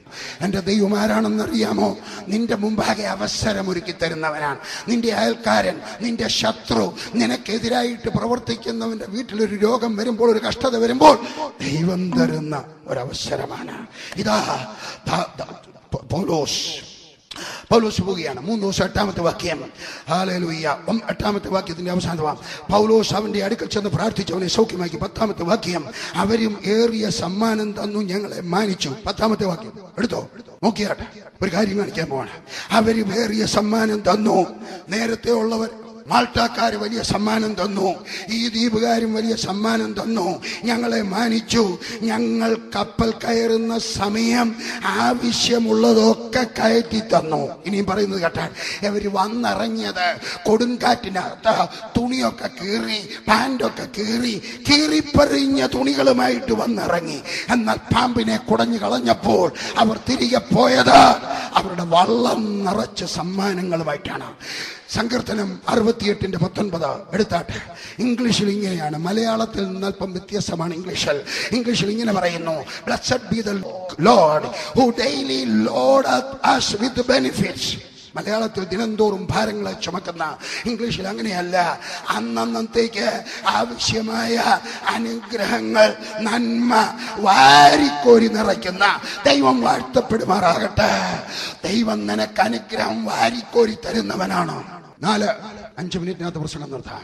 എൻ്റെ ദൈവം ആരാണെന്നറിയാമോ നിന്റെ മുമ്പാകെ അവസരം ഒരുക്കി തരുന്നവനാണ് നിന്റെ അയൽക്കാരൻ നിന്റെ ശത്രു നിനക്കെതിരായിട്ട് പ്രവർത്തിക്കുന്നവന്റെ വീട്ടിലൊരു രോഗം വരുമ്പോൾ ഒരു കഷ്ടത വരുമ്പോൾ ദൈവം തരുന്ന ഒരവസരമാണ് ഇതാ ദാ- ദാ- പൗ- പൗലോസ് പൗലോസ് പോവുകയാണ് മൂന്ന് ദിവസം എട്ടാമത്തെ വാക്യം ഹാലേലൂയ്യ ഒം- എട്ടാമത്തെ വാക്യത്തിന്റെ അവസാനമാ പൗലോസ് അവന്റെ അടുക്കൽ ചെന്ന് പ്രാർത്ഥിച്ചു അവനെ സൗഖ്യമാക്കി പത്താമത്തെ വാക്യം അവരും ഏറിയ സമ്മാനം തന്നു ഞങ്ങളെ മാനിച്ചു പത്താമത്തെ വാക്യം എടുത്തോ നോക്കിയാട്ടെ ഒരു കാര്യം കാണിക്കാൻ പോവാണ് അവരും ഏറിയ സമ്മാനം തന്നു നേരത്തെ ഉള്ളവർ മാൾട്ടാക്കാർ വലിയ സമ്മാനം തന്നു ഈ ദ്വീപുകാരും വലിയ സമ്മാനം തന്നു ഞങ്ങളെ മാനിച്ചു ഞങ്ങൾ കപ്പൽ കയറുന്ന സമയം ആവശ്യമുള്ളതൊക്കെ കയറ്റി തന്നു ഇനിയും പറയുന്നത് കേട്ടാൽ ഇവർ വന്നിറങ്ങിയത് കൊടുങ്കാറ്റിനകത്ത് തുണിയൊക്കെ കീറി പാൻറ്റൊക്കെ കീറി കീറിപ്പറിഞ്ഞ തുണികളുമായിട്ട് വന്നിറങ്ങി എന്നാൽ പാമ്പിനെ കുടഞ്ഞു കളഞ്ഞപ്പോൾ അവർ തിരികെ പോയത് അവരുടെ വള്ളം നിറച്ച് സമ്മാനങ്ങളുമായിട്ടാണ് സങ്കീർത്തനം അറുപത്തിയെട്ടിന്റെ പത്തൊൻപത് എടുത്താട്ടെ ഇംഗ്ലീഷിൽ ഇങ്ങനെയാണ് മലയാളത്തിൽ നിന്ന് അല്പം വ്യത്യസ്തമാണ് ഇംഗ്ലീഷിൽ ഇംഗ്ലീഷിൽ ഇങ്ങനെ പറയുന്നു blessed be the lord who daily load us with benefits മലയാളത്തിൽ ദിനംതോറും ഭാരങ്ങളെ ചുമക്കുന്ന ഇംഗ്ലീഷിൽ അങ്ങനെയല്ല അന്നന്നത്തേക്ക് ആവശ്യമായ അനുഗ്രഹങ്ങൾ നന്മ വാരിക്കോരി നിറയ്ക്കുന്ന ദൈവം വാഴ്ത്തപ്പെടുമാറാകട്ടെ ദൈവം നിനക്ക് അനുഗ്രഹം വാരിക്കോരി തരുന്നവനാണ് നാല് അഞ്ച് മിനിറ്റിനകത്ത് പ്രസംഗം നിർത്താം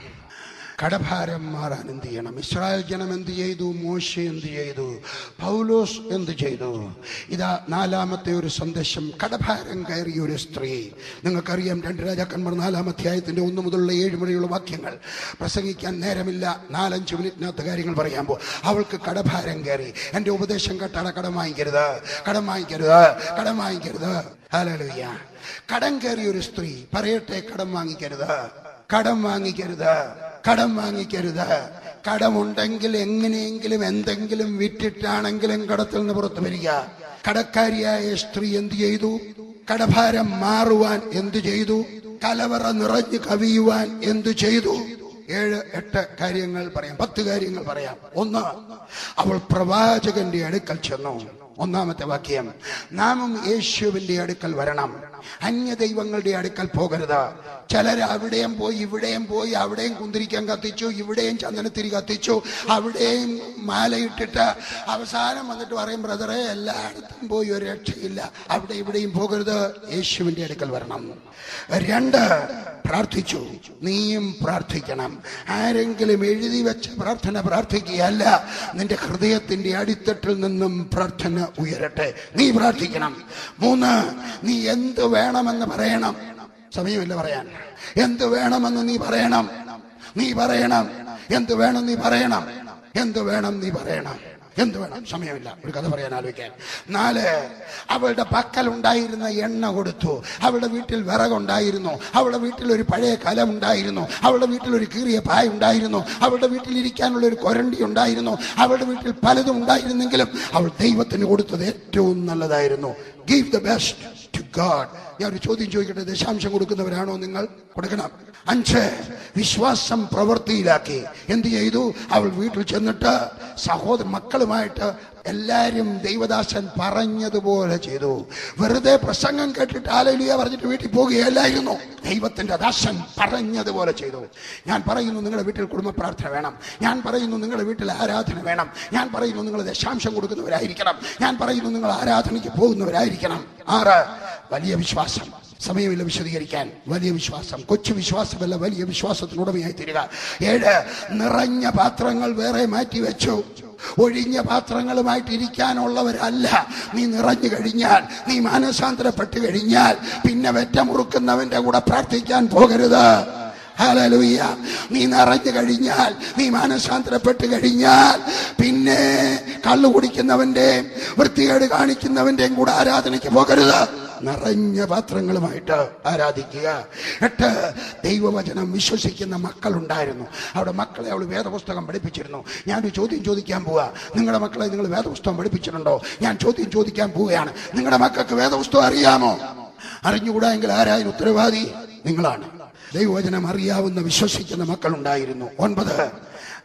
കടഭാരം മാറാൻ എന്ത് ചെയ്യണം ഇസ്രായേൽ ജനം എന്ത് ചെയ്തു മോശ എന്ത് ചെയ്തു പൗലോസ് എന്ത് ചെയ്തു ഇതാ നാലാമത്തെ ഒരു സന്ദേശം കടഭാരം കയറിയ ഒരു സ്ത്രീ നിങ്ങൾക്കറിയാം രണ്ട് രാജാക്കന്മാർ നാലാം അധ്യായത്തിന്റെ ഒന്ന് മുതലുള്ള ഏഴ് വരെയുള്ള വാക്യങ്ങൾ പ്രസംഗിക്കാൻ നേരമില്ല നാലഞ്ച് മിനിറ്റിനകത്ത് കാര്യങ്ങൾ പറയാമ്പോൾ അവൾക്ക് കടഭാരം കയറി എൻ്റെ ഉപദേശം കേട്ടാണ് കടം വാങ്ങിക്കരുത് കടം വാങ്ങിക്കരുത് കടം വാങ്ങിക്കരുത് ഹല്ലേലൂയ കടം കയറിയ ഒരു സ്ത്രീ പറയട്ടെ കടം വാങ്ങിക്കരുത് കടം വാങ്ങിക്കരുത് കടം വാങ്ങിക്കരുത് കടമുണ്ടെങ്കിൽ എങ്ങനെയെങ്കിലും എന്തെങ്കിലും വിറ്റിട്ടാണെങ്കിലും കടത്തിൽ നിന്ന് പുറത്തു വരിക കടക്കാരിയായ സ്ത്രീ എന്ത് ചെയ്തു കടഭാരം മാറുവാൻ എന്തു ചെയ്തു കലവറ നിറഞ്ഞു കവിയുവാൻ എന്തു ചെയ്തു ഏഴ് എട്ട് കാര്യങ്ങൾ പറയാം പത്ത് കാര്യങ്ങൾ പറയാം ഒന്ന് അവൾ പ്രവാചകന്റെ അടുക്കൽ ചെന്നു ഒന്നാമത്തെ വാക്യം നാമും യേശുവിന്റെ അടുക്കൽ വരണം അന്യ ദൈവങ്ങളുടെ അടുക്കൽ പോകരുത് ചിലർ അവിടെയും പോയി ഇവിടെയും പോയി അവിടെയും കുന്തിരിക്കാൻ കത്തിച്ചു ഇവിടെയും ചന്ദനത്തിരി കത്തിച്ചു അവിടെയും മാലയിട്ടിട്ട് അവസാനം വന്നിട്ട് പറയും ബ്രദറെ എല്ലായിടത്തും പോയി ഒരു രക്ഷയില്ല അവിടെ ഇവിടെയും പോകരുത് യേശുവിന്റെ അടുക്കൽ വരണം രണ്ട് പ്രാർത്ഥിച്ചു നീയും പ്രാർത്ഥിക്കണം ആരെങ്കിലും എഴുതി വെച്ച പ്രാർത്ഥന പ്രാർത്ഥിക്കുകയല്ല നിന്റെ ഹൃദയത്തിന്റെ അടിത്തട്ടിൽ നിന്നും പ്രാർത്ഥന ഉയരട്ടെ നീ പ്രാർത്ഥിക്കണം മൂന്ന് നീ എന്ത് വേണമെന്ന് പറയണം സമയമില്ല പറയാൻ എന്ത് വേണമെന്ന് നീ പറയണം നീ പറയണം എന്ത് വേണം നീ പറയണം എന്ത് വേണം നീ പറയണം എന്ത് വേണം സമയമില്ല ഒരു കഥ പറയാൻ ആലോചിക്കാൻ നാല് അവളുടെ പക്കൽ ഉണ്ടായിരുന്ന എണ്ണ കൊടുത്തു അവളുടെ വീട്ടിൽ വിറകുണ്ടായിരുന്നു അവളുടെ വീട്ടിൽ ഒരു പഴയ കലം ഉണ്ടായിരുന്നു അവളുടെ വീട്ടിൽ ഒരു കീറിയ പായ ഉണ്ടായിരുന്നു അവളുടെ വീട്ടിൽ ഇരിക്കാനുള്ള ഒരു കൊരണ്ടി ഉണ്ടായിരുന്നു അവളുടെ വീട്ടിൽ പലതും ഉണ്ടായിരുന്നെങ്കിലും അവൾ ദൈവത്തിന് കൊടുത്തത് ഏറ്റവും നല്ലതായിരുന്നു give the best to God ഞാൻ ഒരു ചോദ്യം ചോദിക്കട്ടെ ദശാംശം കൊടുക്കുന്നവരാണോ നിങ്ങൾ കൊടുക്കണം അഞ്ച് വിശ്വാസം പ്രവൃത്തിയിലാക്കി എന്ത് ചെയ്തു അവൾ വീട്ടിൽ ചെന്നിട്ട് സഹോദര മക്കളുമായിട്ട് എല്ലാരും ദൈവദാസൻ പറഞ്ഞതുപോലെ ചെയ്തു വെറുതെ പ്രസംഗം കേട്ടിട്ട് ആലലിയ പറഞ്ഞിട്ട് വീട്ടിൽ പോകുകയല്ലായിരുന്നു ദൈവത്തിന്റെ ദാസൻ പറഞ്ഞതുപോലെ ചെയ്തു ഞാൻ പറയുന്നു നിങ്ങളുടെ വീട്ടിൽ കുടുംബ പ്രാർത്ഥന വേണം ഞാൻ പറയുന്നു നിങ്ങളുടെ വീട്ടിൽ ആരാധന വേണം ഞാൻ പറയുന്നു നിങ്ങൾ ദശാംശം കൊടുക്കുന്നവരായിരിക്കണം ഞാൻ പറയുന്നു നിങ്ങൾ ആരാധനയ്ക്ക് പോകുന്നവരായിരിക്കണം ആറ് വലിയ വിശ്വാസം സമയമില്ല വിശദീകരിക്കാൻ വലിയ വിശ്വാസം കൊച്ചു വിശ്വാസമല്ല വലിയ വിശ്വാസത്തിനുടമയായി തീരുക ഏഴ് നിറഞ്ഞ പാത്രങ്ങൾ വേറെ മാറ്റി വെച്ചു ഒഴിഞ്ഞ പാത്രങ്ങളുമായിട്ട് ഇരിക്കാനുള്ളവരല്ല നീ നിറഞ്ഞു കഴിഞ്ഞാൽ നീ മാനസാന്തരപ്പെട്ട് കഴിഞ്ഞാൽ പിന്നെ വെറ്റ മുറുക്കുന്നവന്റെ കൂടെ പ്രാർത്ഥിക്കാൻ പോകരുത് ഹല്ലേലൂയ നീ നിറഞ്ഞു കഴിഞ്ഞാൽ നീ മാനസാന്തരപ്പെട്ട് കഴിഞ്ഞാൽ പിന്നെ കള്ളു കുടിക്കുന്നവന്റെ വൃത്തികേട് കാണിക്കുന്നവന്റെയും കൂടെ ആരാധനയ്ക്ക് പോകരുത് നിറഞ്ഞ പാത്രങ്ങളുമായിട്ട് ആരാധിക്കുക എട്ട് ദൈവവചനം വിശ്വസിക്കുന്ന മക്കളുണ്ടായിരുന്നു അവിടെ മക്കളെ അവൾ വേദപുസ്തകം പഠിപ്പിച്ചിരുന്നു ഞാനൊരു ചോദ്യം ചോദിക്കാൻ പോവാ നിങ്ങളുടെ മക്കളെ നിങ്ങൾ വേദപുസ്തകം പഠിപ്പിച്ചിട്ടുണ്ടോ ഞാൻ ചോദ്യം ചോദിക്കാൻ പോവുകയാണ് നിങ്ങളുടെ മക്കൾക്ക് വേദപുസ്തകം അറിയാമോ അറിഞ്ഞുകൂടാ എങ്കിൽ ആരായും ഉത്തരവാദി നിങ്ങളാണ് ദൈവവചനം അറിയാവുന്ന വിശ്വസിക്കുന്ന മക്കളുണ്ടായിരുന്നു ഒൻപത്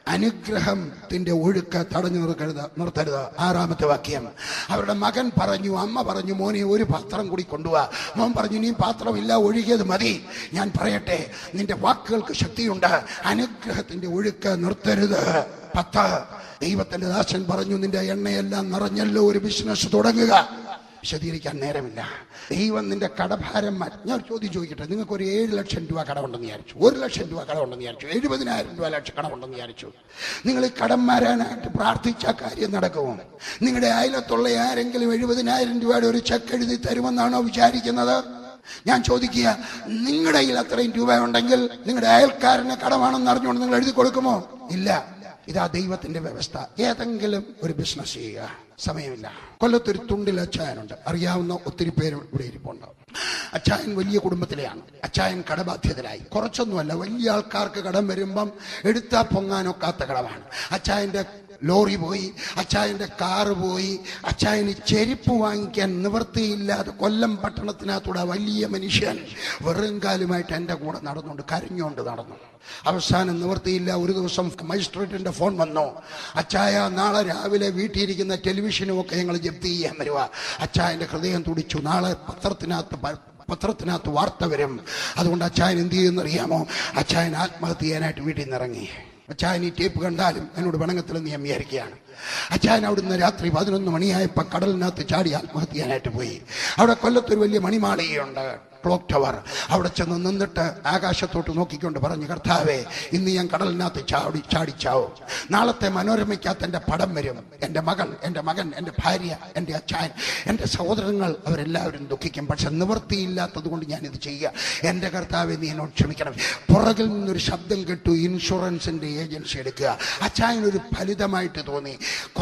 അനുഗ്രഹത്തിന്റെ ഒഴുക്ക് തടഞ്ഞു നിർത്തരുത് നിർത്തരുത് ആറാമത്തെ വാക്യം അവരുടെ മകൻ പറഞ്ഞു അമ്മ പറഞ്ഞു മോനെ ഒരു പാത്രം കൂടി കൊണ്ടുപോവാ മോൻ പറഞ്ഞു നീ പാത്രമില്ല ഒഴുകിയത് മതി ഞാൻ പറയട്ടെ നിന്റെ വാക്കുകൾക്ക് ശക്തിയുണ്ട് അനുഗ്രഹത്തിന്റെ ഒഴുക്ക് നിർത്തരുത് പത്ത് ദൈവത്തിന്റെ ദാസൻ പറഞ്ഞു നിന്റെ എണ്ണയെല്ലാം നിറഞ്ഞല്ലോ ഒരു ബിസിനസ് തുടങ്ങുക വിശദീകരിക്കാൻ നേരമില്ല ദൈവം നിന്റെ കടഭാരം മാറ്റി ഞാൻ ഒരു ചോദ്യം ചോദിക്കട്ടെ നിങ്ങൾക്ക് ഒരു ഏഴ് ലക്ഷം രൂപ കടമുണ്ടെന്ന് വിചാരിച്ചു ഒരു ലക്ഷം രൂപ കടമുണ്ടെന്ന് വിചാരിച്ചു എഴുപതിനായിരം രൂപ ലക്ഷം കടമുണ്ടെന്ന് വിചാരിച്ചു നിങ്ങൾ ഈ കടം മാറാനായിട്ട് പ്രാർത്ഥിച്ച കാര്യം നടക്കുമോ നിങ്ങളുടെ അയലത്തുള്ള ആരെങ്കിലും എഴുപതിനായിരം രൂപയുടെ ഒരു ചെക്ക് എഴുതി തരുമെന്നാണോ വിചാരിക്കുന്നത് ഞാൻ ചോദിക്കുക നിങ്ങളുടെ കയ്യിൽ അത്രയും രൂപ ഉണ്ടെങ്കിൽ നിങ്ങളുടെ അയൽക്കാരന് കടമാണെന്ന് അറിഞ്ഞുകൊണ്ട് നിങ്ങൾ എഴുതി കൊടുക്കുമോ ഇല്ല ഇതാ ദൈവത്തിന്റെ വ്യവസ്ഥ ഏതെങ്കിലും ഒരു ബിസിനസ് ചെയ്യുക സമയമില്ല കൊല്ലത്തൊരു തുണ്ടിൽ അച്ചായനുണ്ട് അറിയാവുന്ന ഒത്തിരി പേര് ഇവിടെ ഇരിപ്പുണ്ട് അച്ചായൻ വലിയ കുടുംബത്തിലെയാണ് അച്ചായൻ കടബാധ്യതരായി കുറച്ചൊന്നുമല്ല വലിയ ആൾക്കാർക്ക് കടം വരുമ്പം എടുത്താ പൊങ്ങാനൊക്കാത്ത കടമാണ് അച്ചായന്റെ ലോറി പോയി അച്ചായന്റെ കാറ് പോയി അച്ചായന് ചെരുപ്പ് വാങ്ങിക്കാൻ നിവൃത്തിയില്ലാതെ കൊല്ലം പട്ടണത്തിനകത്തൂടെ വലിയ മനുഷ്യൻ വെറും കാലുമായിട്ട് എൻ്റെ കൂടെ നടന്നുകൊണ്ട് കരഞ്ഞുകൊണ്ട് നടന്നു അവസാനം നിവൃത്തിയില്ല ഒരു ദിവസം മജിസ്ട്രേറ്റിന്റെ ഫോൺ വന്നു അച്ചായ നാളെ രാവിലെ വീട്ടിലിരിക്കുന്ന ടെലിവിഷനും ഒക്കെ ഞങ്ങൾ ജപ്തി ചെയ്യാൻ വരുക അച്ചായന്റെ ഹൃദയം തുടിച്ചു നാളെ പത്രത്തിനകത്ത് പ- പത്രത്തിനകത്ത് വാർത്ത വരും അതുകൊണ്ട് അച്ചായൻ എന്ത് ചെയ്യുമെന്നറിയാമോ അച്ചായൻ ആത്മഹത്യ ചെയ്യാനായിട്ട് വീട്ടിൽ നിന്ന് ഇറങ്ങി അച്ചായൻ ഈ ടേപ്പ് കണ്ടാലും എന്നോട് വണങ്ങത്തിലെന്ന് ഞാൻ വിചാരിക്കുകയാണ് അച്ചായൻ അവിടുന്ന് രാത്രി പതിനൊന്ന് മണിയായപ്പോൾ കടലിനകത്ത് ചാടി ആത്മഹത്യ ചെയ്യാനായിട്ട് പോയി അവിടെ കൊല്ലത്തൊരു വലിയ മണിമാളികയുണ്ട് ക്ലോക്ക് ടവർ അവിടെ ചെന്ന് നിന്നിട്ട് ആകാശത്തോട്ട് നോക്കിക്കൊണ്ട് പറഞ്ഞു കർത്താവേ ഇന്ന് ഞാൻ കടലിനകത്ത് ചാടി ചാടിച്ചാവും നാളത്തെ മനോരമയ്ക്കകത്ത് എൻ്റെ പടം വരും എൻ്റെ മകൾ എൻ്റെ മകൻ എൻ്റെ ഭാര്യ എൻ്റെ അച്ചായൻ എൻ്റെ സഹോദരങ്ങൾ അവരെല്ലാവരും ദുഃഖിക്കും പക്ഷെ നിവൃത്തിയില്ലാത്തത് കൊണ്ട് ഞാനിത് ചെയ്യുക എൻ്റെ കർത്താവെ നീ എന്നോട് ക്ഷമിക്കണം പുറകിൽ നിന്നൊരു ശബ്ദം കേട്ടു ഇൻഷുറൻസിന്റെ ഏജൻസി എടുക്കുക അച്ചായൻ ഒരു ഫലിതമായിട്ട് തോന്നി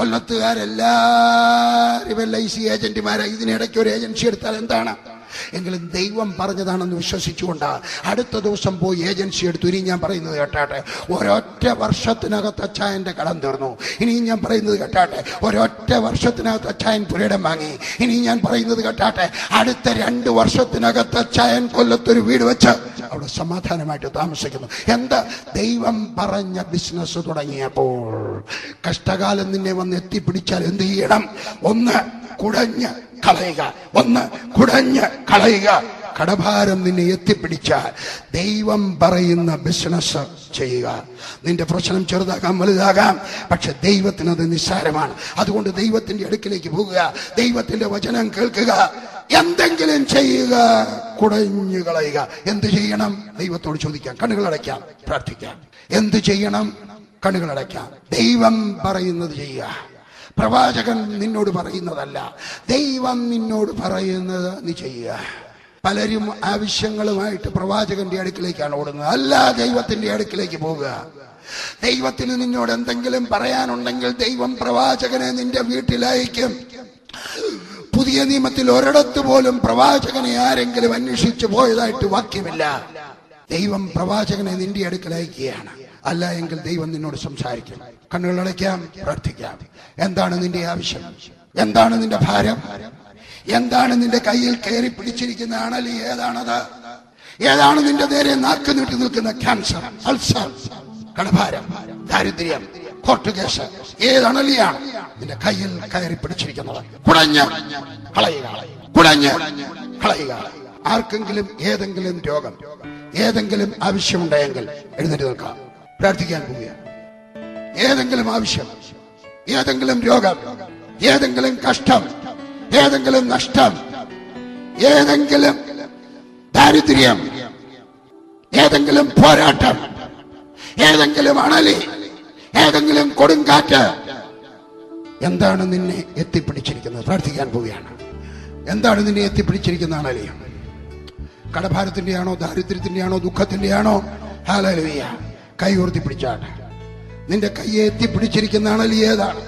കൊല്ലത്തുകാരെല്ലാവരും എൽ ഐ സി ഏജന്റുമാരാ ഇതിനിടയ്ക്ക് ഒരു ഏജൻസി എടുത്താൽ എന്താണ് എങ്കിലും ദൈവം പറഞ്ഞതാണെന്ന് വിശ്വസിച്ചുകൊണ്ട് അടുത്ത ദിവസം പോയി ഏജൻസി എടുത്തു ഇനി ഞാൻ പറയുന്നത് കേട്ടാട്ടെ ഒരൊറ്റ വർഷത്തിനകത്ത് അച്ചായന്റെ കടം തീർന്നു ഇനിയും ഞാൻ പറയുന്നത് കേട്ടാട്ടെ ഒരൊറ്റ വർഷത്തിനകത്ത് അച്ചായൻ പുരയിടം വാങ്ങി ഇനി ഞാൻ പറയുന്നത് കേട്ടാട്ടെ അടുത്ത രണ്ട് വർഷത്തിനകത്ത് അച്ചായൻ കൊല്ലത്തൊരു വീട് വെച്ച് അവിടെ സമാധാനമായിട്ട് താമസിക്കുന്നു എന്താ ദൈവം പറഞ്ഞ ബിസിനസ് തുടങ്ങിയപ്പോൾ കഷ്ടകാലം നിന്നെ വന്ന് എത്തിപ്പിടിച്ചാൽ എന്ത് ചെയ്യണം ഒന്ന് കുടഞ്ഞ് കളയുക ഒന്ന് കുടഞ്ഞ് കളയുക കടഭാരം നിന്നെ എത്തിപ്പിടിച്ചാൽ ദൈവം പറയുന്ന ബിസിനസ് ചെയ്യുക നിന്റെ പ്രശ്നം ചെറുതാകാം വലുതാകാം പക്ഷെ ദൈവത്തിന് അത് നിസ്സാരമാണ് അതുകൊണ്ട് ദൈവത്തിന്റെ അടുക്കിലേക്ക് പോകുക ദൈവത്തിന്റെ വചനം കേൾക്കുക എന്തെങ്കിലും ചെയ്യുക കുടഞ്ഞു കളയുക എന്ത് ചെയ്യണം ദൈവത്തോട് ചോദിക്കാം കണ്ണുകൾ അടയ്ക്കാം പ്രാർത്ഥിക്കാം എന്ത് ചെയ്യണം കണ്ണുകൾ അടയ്ക്കാം ദൈവം പറയുന്നത് ചെയ്യുക പ്രവാചകൻ നിന്നോട് പറയുന്നതല്ല ദൈവം നിന്നോട് പറയുന്നത് നീ ചെയ്യുക പലരും ആവശ്യങ്ങളുമായിട്ട് പ്രവാചകന്റെ അടുക്കിലേക്കാണ് ഓടുന്നത് അല്ല ദൈവത്തിന്റെ അടുക്കിലേക്ക് പോകുക ദൈവത്തിന് നിന്നോട് എന്തെങ്കിലും പറയാനുണ്ടെങ്കിൽ ദൈവം പ്രവാചകനെ നിന്റെ വീട്ടിലയക്കും പുതിയ നിയമത്തിൽ ഒരിടത്ത് പോലും പ്രവാചകനെ ആരെങ്കിലും അന്വേഷിച്ചു പോയതായിട്ട് വാക്യമില്ല ദൈവം പ്രവാചകനെ നിന്റെ അടുക്കൽ അയക്കുകയാണ് അല്ല എങ്കിൽ ദൈവം നിന്നോട് സംസാരിക്കും കണ്ണുകൾ അടയ്ക്കാം പ്രാർത്ഥിക്കാം എന്താണ് നിന്റെ ആവശ്യം എന്താണ് നിന്റെ ഭാരം എന്താണ് നിന്റെ കയ്യിൽ കയറി പിടിച്ചിരിക്കുന്ന അണലി ഏതാണത് ഏതാണ് നിന്റെ നേരെ നാക്ക് നീട്ടി നിൽക്കുന്ന ക്യാൻസർ അൾസർ കടഭാരം ദാരിദ്ര്യം കോർട്ട് കേസ് ഏത് അണലിയാണ് നിന്റെ കയ്യിൽ കയറി പിടിച്ചിരിക്കുന്നത് കുടഞ്ഞ് കളയുക കുടഞ്ഞ് കളയുക ആർക്കെങ്കിലും ഏതെങ്കിലും രോഗം ഏതെങ്കിലും ആവശ്യമുണ്ടെങ്കിൽ എഴുന്നേറ്റ് നിൽക്കാം പ്രാർത്ഥിക്കാൻ പോവുക ഏതെങ്കിലും ആവശ്യം ഏതെങ്കിലും രോഗം ഏതെങ്കിലും കഷ്ടം ഏതെങ്കിലും നഷ്ടം ഏതെങ്കിലും ദാരിദ്ര്യം ഏതെങ്കിലും പോരാട്ടം ഏതെങ്കിലും അണലി ഏതെങ്കിലും കൊടുങ്കാറ്റ് എന്താണ് നിന്നെ എത്തിപ്പിടിച്ചിരിക്കുന്നത് പ്രാർത്ഥിക്കാൻ പോവുകയാണ് എന്താണ് നിന്നെ എത്തിപ്പിടിച്ചിരിക്കുന്ന അണലി കടഭാരത്തിന്റെയാണോ ദാരിദ്ര്യത്തിന്റെയാണോ ദുഃഖത്തിന്റെയാണോ ഹാലലുയ്യ കൈ ഉയർത്തി പിടിച്ചാട്ടെ നിന്റെ കൈയെ എത്തിപ്പിടിച്ചിരിക്കുന്ന അണലി ഏതാണ്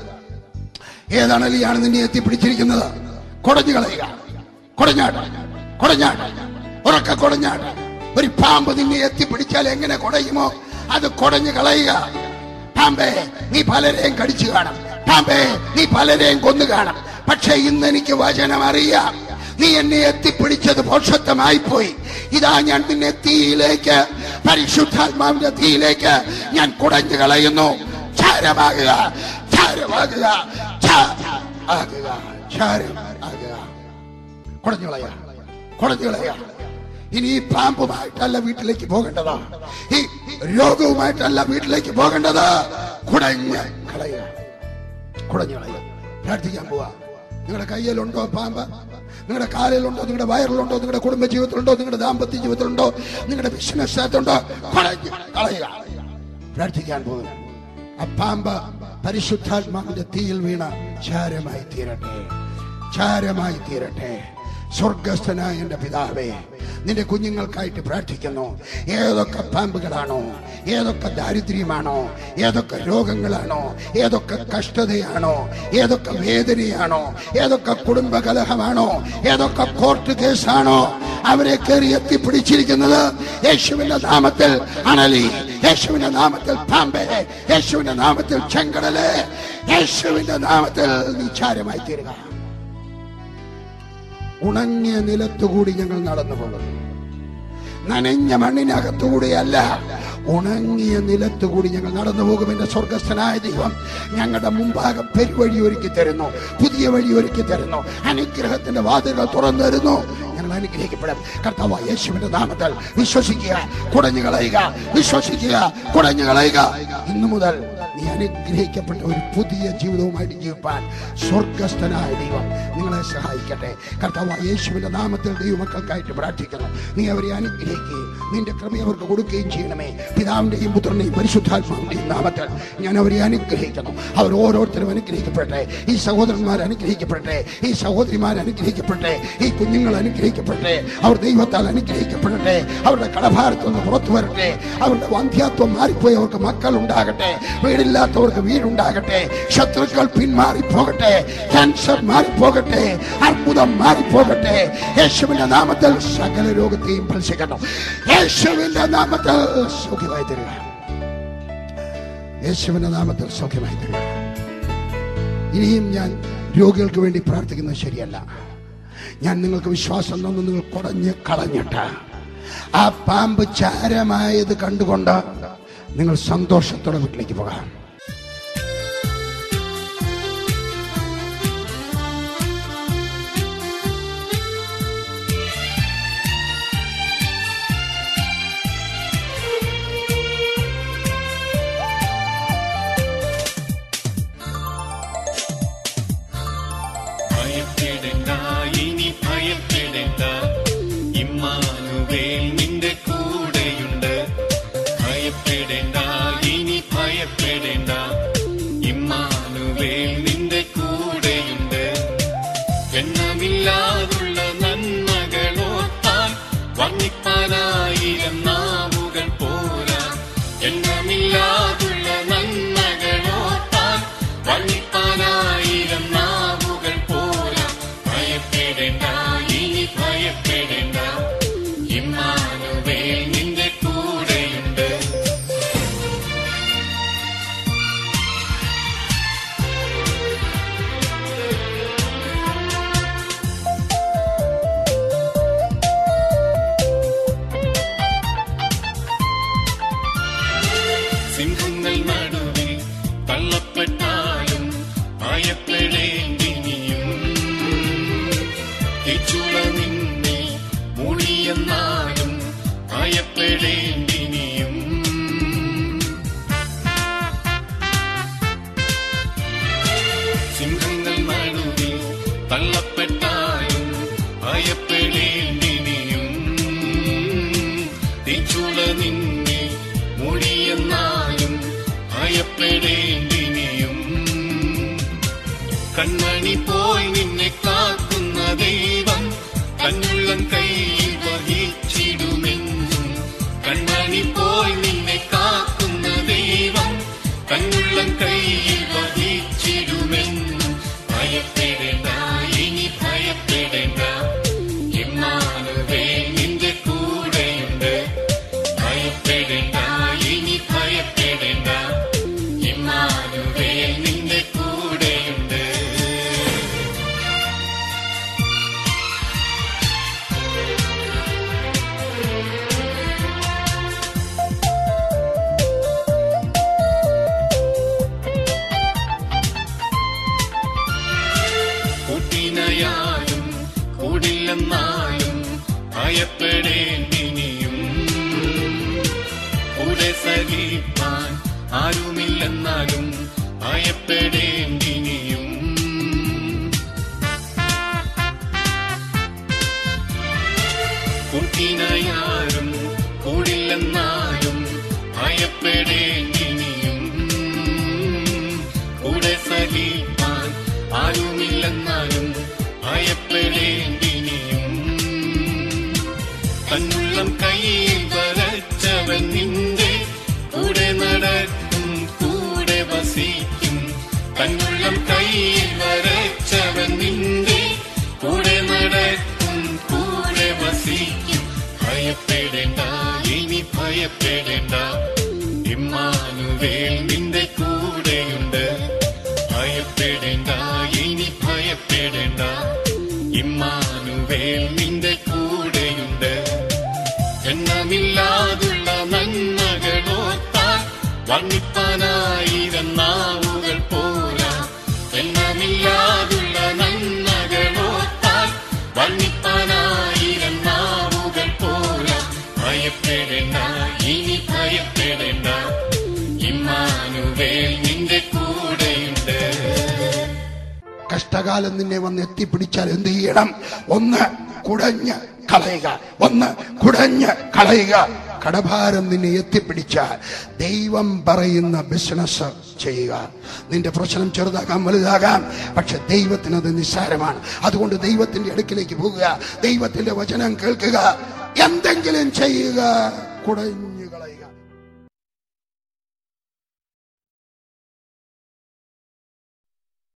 ഏതണലിയാണ് നിന്നെ എത്തിപ്പിടിച്ചിരിക്കുന്നത് കുടഞ്ഞു കളയുക കുടഞ്ഞാട്ട് കുടഞ്ഞാട്ട് ഉറക്ക കുടഞ്ഞാട്ട് ഒരു പാമ്പ് നിന്നെ എത്തിപ്പിടിച്ചാൽ എങ്ങനെ കുടയുമോ അത് കുടഞ്ഞു കളയുക പാമ്പേ നീ പലരെയും കടിച്ചു കാണും പാമ്പേ നീ പലരെയും കൊന്നു കാണും പക്ഷെ ഇന്ന് എനിക്ക് വചനം അറിയാം നീ എന്നെ എത്തിപ്പിടിച്ചത് പോഷത്വമായി പോയി ഇതാ ഞാൻ നിന്നെ തീയിലേക്ക് പരിശുദ്ധാത്മാവിന്റെ തീയിലേക്ക് ഞാൻ കുടഞ്ഞു കളയുന്നു ചാരമാകുക ചാരമാകുക ചാരമാകുക ചാരമാകുക കുടഞ്ഞു കളയുക കുടഞ്ഞു കളയുക ഇനി ഈ പാമ്പുമായിട്ടല്ല വീട്ടിലേക്ക് പോകേണ്ടത് ഈ രോഗവുമായിട്ടല്ല വീട്ടിലേക്ക് പോകേണ്ടത് കുടഞ്ഞ് കളയുക കുടഞ്ഞു കളയുക പ്രാർത്ഥിക്കാൻ പോവാ നിങ്ങളുടെ കയ്യിലുണ്ടോ പാമ്പ് നിങ്ങളുടെ കാലിലുണ്ടോ നിങ്ങളുടെ വയറിലുണ്ടോ നിങ്ങളുടെ കുടുംബ ജീവിതത്തിലുണ്ടോ നിങ്ങളുടെ ദാമ്പത്യ ജീവിതത്തിലുണ്ടോ നിങ്ങളുടെ ബിസിനസ് സ്ഥലത്തുണ്ടോ കുടഞ്ഞ് കളയുക പ്രാർത്ഥിക്കാൻ പോകുന്നു ആ പാമ്പ് പരിശുദ്ധാത്മാവിന്റെ തീയിൽ വീണ ചാരമായി തീരട്ടെ ചാരമായി തീരട്ടെ സ്വർഗസ്ഥനായ എന്റെ പിതാവേ നിന്റെ കുഞ്ഞുങ്ങൾക്കായിട്ട് പ്രാർത്ഥിക്കുന്നു ഏതൊക്കെ പാമ്പുകളാണോ ഏതൊക്കെ ദാരിദ്ര്യമാണോ ഏതൊക്കെ രോഗങ്ങളാണോ ഏതൊക്കെ കഷ്ടതയാണോ ഏതൊക്കെ വേദനയാണോ ഏതൊക്കെ കുടുംബ കലഹമാണോ ഏതൊക്കെ കോർട്ട് കേസാണോ അവരെ കയറി എത്തിപ്പിടിച്ചിരിക്കുന്നത് യേശുവിന്റെ നാമത്തിൽ അണലി യേശുവിന്റെ നാമത്തിൽ പാമ്പേ യേശുവിന്റെ നാമത്തിൽ ചെങ്കടല് യേശുവിന്റെ നാമത്തിൽ നിചാരമായി തീരുക ഉണങ്ങിയ നിലത്തുകൂടി ഞങ്ങൾ നടന്നു പോകുന്നു നനഞ്ഞ മണ്ണിനകത്തുകൂടിയല്ല ഉണങ്ങിയ നിലത്തുകൂടി ഞങ്ങൾ നടന്നു പോകും എന്റെ സ്വർഗസ്ഥനായ ദൈവം ഞങ്ങളുടെ മുമ്പാകെ പെരുവഴി ഒരുക്കി തരുന്നു പുതിയ വഴി ഒരുക്കി തരുന്നു അനുഗ്രഹത്തിന്റെ വാതിലുകൾ തുറന്നു തരുന്നു ഞങ്ങൾ അനുഗ്രഹിക്കപ്പെടും കർത്താവ് യേശുവിന്റെ നാമത്തിൽ വിശ്വസിക്കുക കുടഞ്ഞു കളയുക വിശ്വസിക്കുക കുടഞ്ഞു കളയുക ഇന്നു മുതൽ നീ അനുഗ്രഹിക്കപ്പെട്ട ഒരു പുതിയ ജീവിതവുമായിട്ട് ജീവിപ്പാൻ സ്വർഗസ്ഥനായ ദൈവം നിങ്ങളെ സഹായിക്കട്ടെ കർത്താവ് യേശുവിന്റെ നാമത്തിൽ ദൈവമക്കൾക്കായിട്ട് പ്രാർത്ഥിക്കുന്നു നീ അവരെ അനുഗ്രഹിക്കുകയും നിന്റെ കൃപ അവർക്ക് കൊടുക്കുകയും ചെയ്യണമേ പിതാവിന്റെയും പുത്രന്റെയും പരിശുദ്ധാത്മാവിന്റെയും നാമത്തിൽ ഞാൻ അവരെ അനുഗ്രഹിക്കുന്നു അവർ ഓരോരുത്തരും അനുഗ്രഹിക്കപ്പെട്ടെ ഈ സഹോദരന്മാർ അനുഗ്രഹിക്കപ്പെട്ടെ ഈ സഹോദരിമാർ അനുഗ്രഹിക്കപ്പെട്ടെ ഈ കുഞ്ഞുങ്ങൾ അനുഗ്രഹിക്കപ്പെട്ടെ അവർ ദൈവത്താൽ അനുഗ്രഹിക്കപ്പെടട്ടെ അവരുടെ കടഭാരത്തിൽ നിന്ന് പുറത്തു വരട്ടെ അവരുടെ വന്ധ്യാത്വം മാറിപ്പോയി അവർക്ക് മക്കൾ ഉണ്ടാകട്ടെ വീടില്ലാത്തവർക്ക് വീടുണ്ടാകട്ടെ ശത്രുക്കൾ പിന്മാറിപ്പോകട്ടെ ക്യാൻസർ മാറിപ്പോകട്ടെ അർബുദം മാറിപ്പോകട്ടെ യേശുവിന്റെ നാമത്തിൽ സകല രോഗത്തെയും ഭത്സിക്കണം യേശുവിന്റെ നാമത്തിൽ സൗഖ്യമായി തരിക യേശുവിന്റെ നാമത്തിൽ സൗഖ്യമായി തരിക ഇനിയും ഞാൻ രോഗികൾക്ക് വേണ്ടി പ്രാർത്ഥിക്കുന്നത് ശരിയല്ല ഞാൻ നിങ്ങൾക്ക് വിശ്വാസം തന്നു നിങ്ങൾ കുടഞ്ഞ് കളഞ്ഞിട്ട് ആ പാമ്പ് ചാരമായത് കണ്ടുകൊണ്ട് നിങ്ങൾ സന്തോഷത്തോടെ വീട്ടിലേക്ക് പോകാം ഭയപ്പെടേണ്ട ഇനി ഭയപ്പെടേണ്ട ഇമ്മാനുവേൽ നിന്റെ കൂടെയുണ്ട് ഭയപ്പെടേണ്ട ഇനി ഭയപ്പെടേണ്ട ഇമ്മാനുവേൽ നിന്റെ കൂടെയുണ്ട് എണ്ണമില്ലാതുള്ള നന്മകളോർത്താൽ വർണ്ണിപ്പാനായിരം നാവുകൾ പോരാ എണ്ണമില്ലാതുള്ള നന്മകളോർത്താൽ വർണ്ണിപ്പാനായിരം നാവുകൾ പോരാ ഭയപ്പെടേണ്ട ഇനി ഭയപ്പെടേണ്ട ഇമ്മാനുവേൽ നിന്റെ കൂടെയുണ്ട് സിംഹങ്ങൾ നടുവിൽ തള്ളപ്പെട്ടാലും ഭയപ്പെടേണ്ടിനിയും തിച്ചുള നിന്നെ മൂടിയെന്നാലും ഭയപ്പെടേണ്ടിനിയും സിംഹങ്ങൾ നടുവിൽ തള്ളപ്പെട്ടാലും ഭയപ്പെടേണ്ടിനിയും തിച്ചുള നിന്നെ മൂടിയെന്നാലും ഭയപ്പെടേണ്ടിനിയും കൺമണി പോയി നിന്നെ കാക്കുന്ന ദൈവം കണ്ണുള്ളം കയ്യിൽ വഹിച്ചിടുമെന്നും കൺമണി പോയി നിന്നെ കാക്കുന്ന ദൈവം കണ്ണുള്ളം കയ്യിൽ വഹിച്ചിടുമെന്നും ഭയപ്പെടേണ്ട ഇനി ഭയപ്പെടേണ്ട ഇമ്മാനുവേ നിന്റെ കൂടെയുണ്ട് ഭയപ്പെടേണ്ട ഇനി ഭയപ്പെടേണ്ട ഇമ്മാനുവേ നിന്റെ കൂടെയുണ്ട് ഭയപ്പെടേണ്ടിനിയും കൂട്ടിനായാരും കൂടില്ലെന്നാലും ഭയപ്പെടേണ്ടിനിയും കൂടെ സഹിപ്പാൻ ആരുമില്ലെന്നാലും ഭയപ്പെടേണ്ടിനിയും തന്നുള്ളം കയ്യിൽ വരച്ചവൻ നിന്റെ കൂടെ നടക്കും കൂടെ വസിക്കും തന്നുള്ളം കയ്യിൽ വരച്ചവൻ നിന്റെ കൂടെ നടക്കും കൂടെ വസിക്കും ഭയപ്പെടേണ്ട ഇനി ഭയപ്പെടേണ്ട ഇമ്മാനുവേൽ നിന്റെ കൂടെയുണ്ട് ഭയപ്പെടേണ്ട ഇനി ഭയപ്പെടേണ്ട ഇമ്മാനുവേൽ നിന്റെ കൂടെയുണ്ട് എണ്ണമില്ലാതുള്ള നന്മകളോർത്താൽ വർണ്ണിപ്പാനായിരം നാവുകൾ പോരാ എണ്ണമില്ലാതുള്ള നന്മകളോർത്താൽ വർണ്ണിപ്പാനായിരം നാവുകൾ പോരാ ഭയപ്പെടേണ്ട ഇനി ഭയപ്പെടേണ്ട ഇമ്മാനുവേൽ നിന്റെ കൂടെയുണ്ട് കഷ്ടകാലം നിന്നെ വന്ന് എത്തിപ്പിടിച്ചാൽ എന്ത് ചെയ്യണം ഒന്ന് കുടഞ്ഞ് കളയുക ഒന്ന് കുടഞ്ഞ് കളയുക കടഭാരം നിന്നെ എത്തിപ്പിടിച്ചാൽ ദൈവം പറയുന്ന ബിസിനസ് ചെയ്യുക നിന്റെ പ്രശ്നം ചെറുതാകാം വലുതാകാം പക്ഷെ ദൈവത്തിന് അത് നിസ്സാരമാണ് അതുകൊണ്ട് ദൈവത്തിന്റെ അടുക്കിലേക്ക് പോകുക ദൈവത്തിന്റെ വചനം കേൾക്കുക എന്തെങ്കിലും ചെയ്യുക കുടഞ്ഞു കളയുക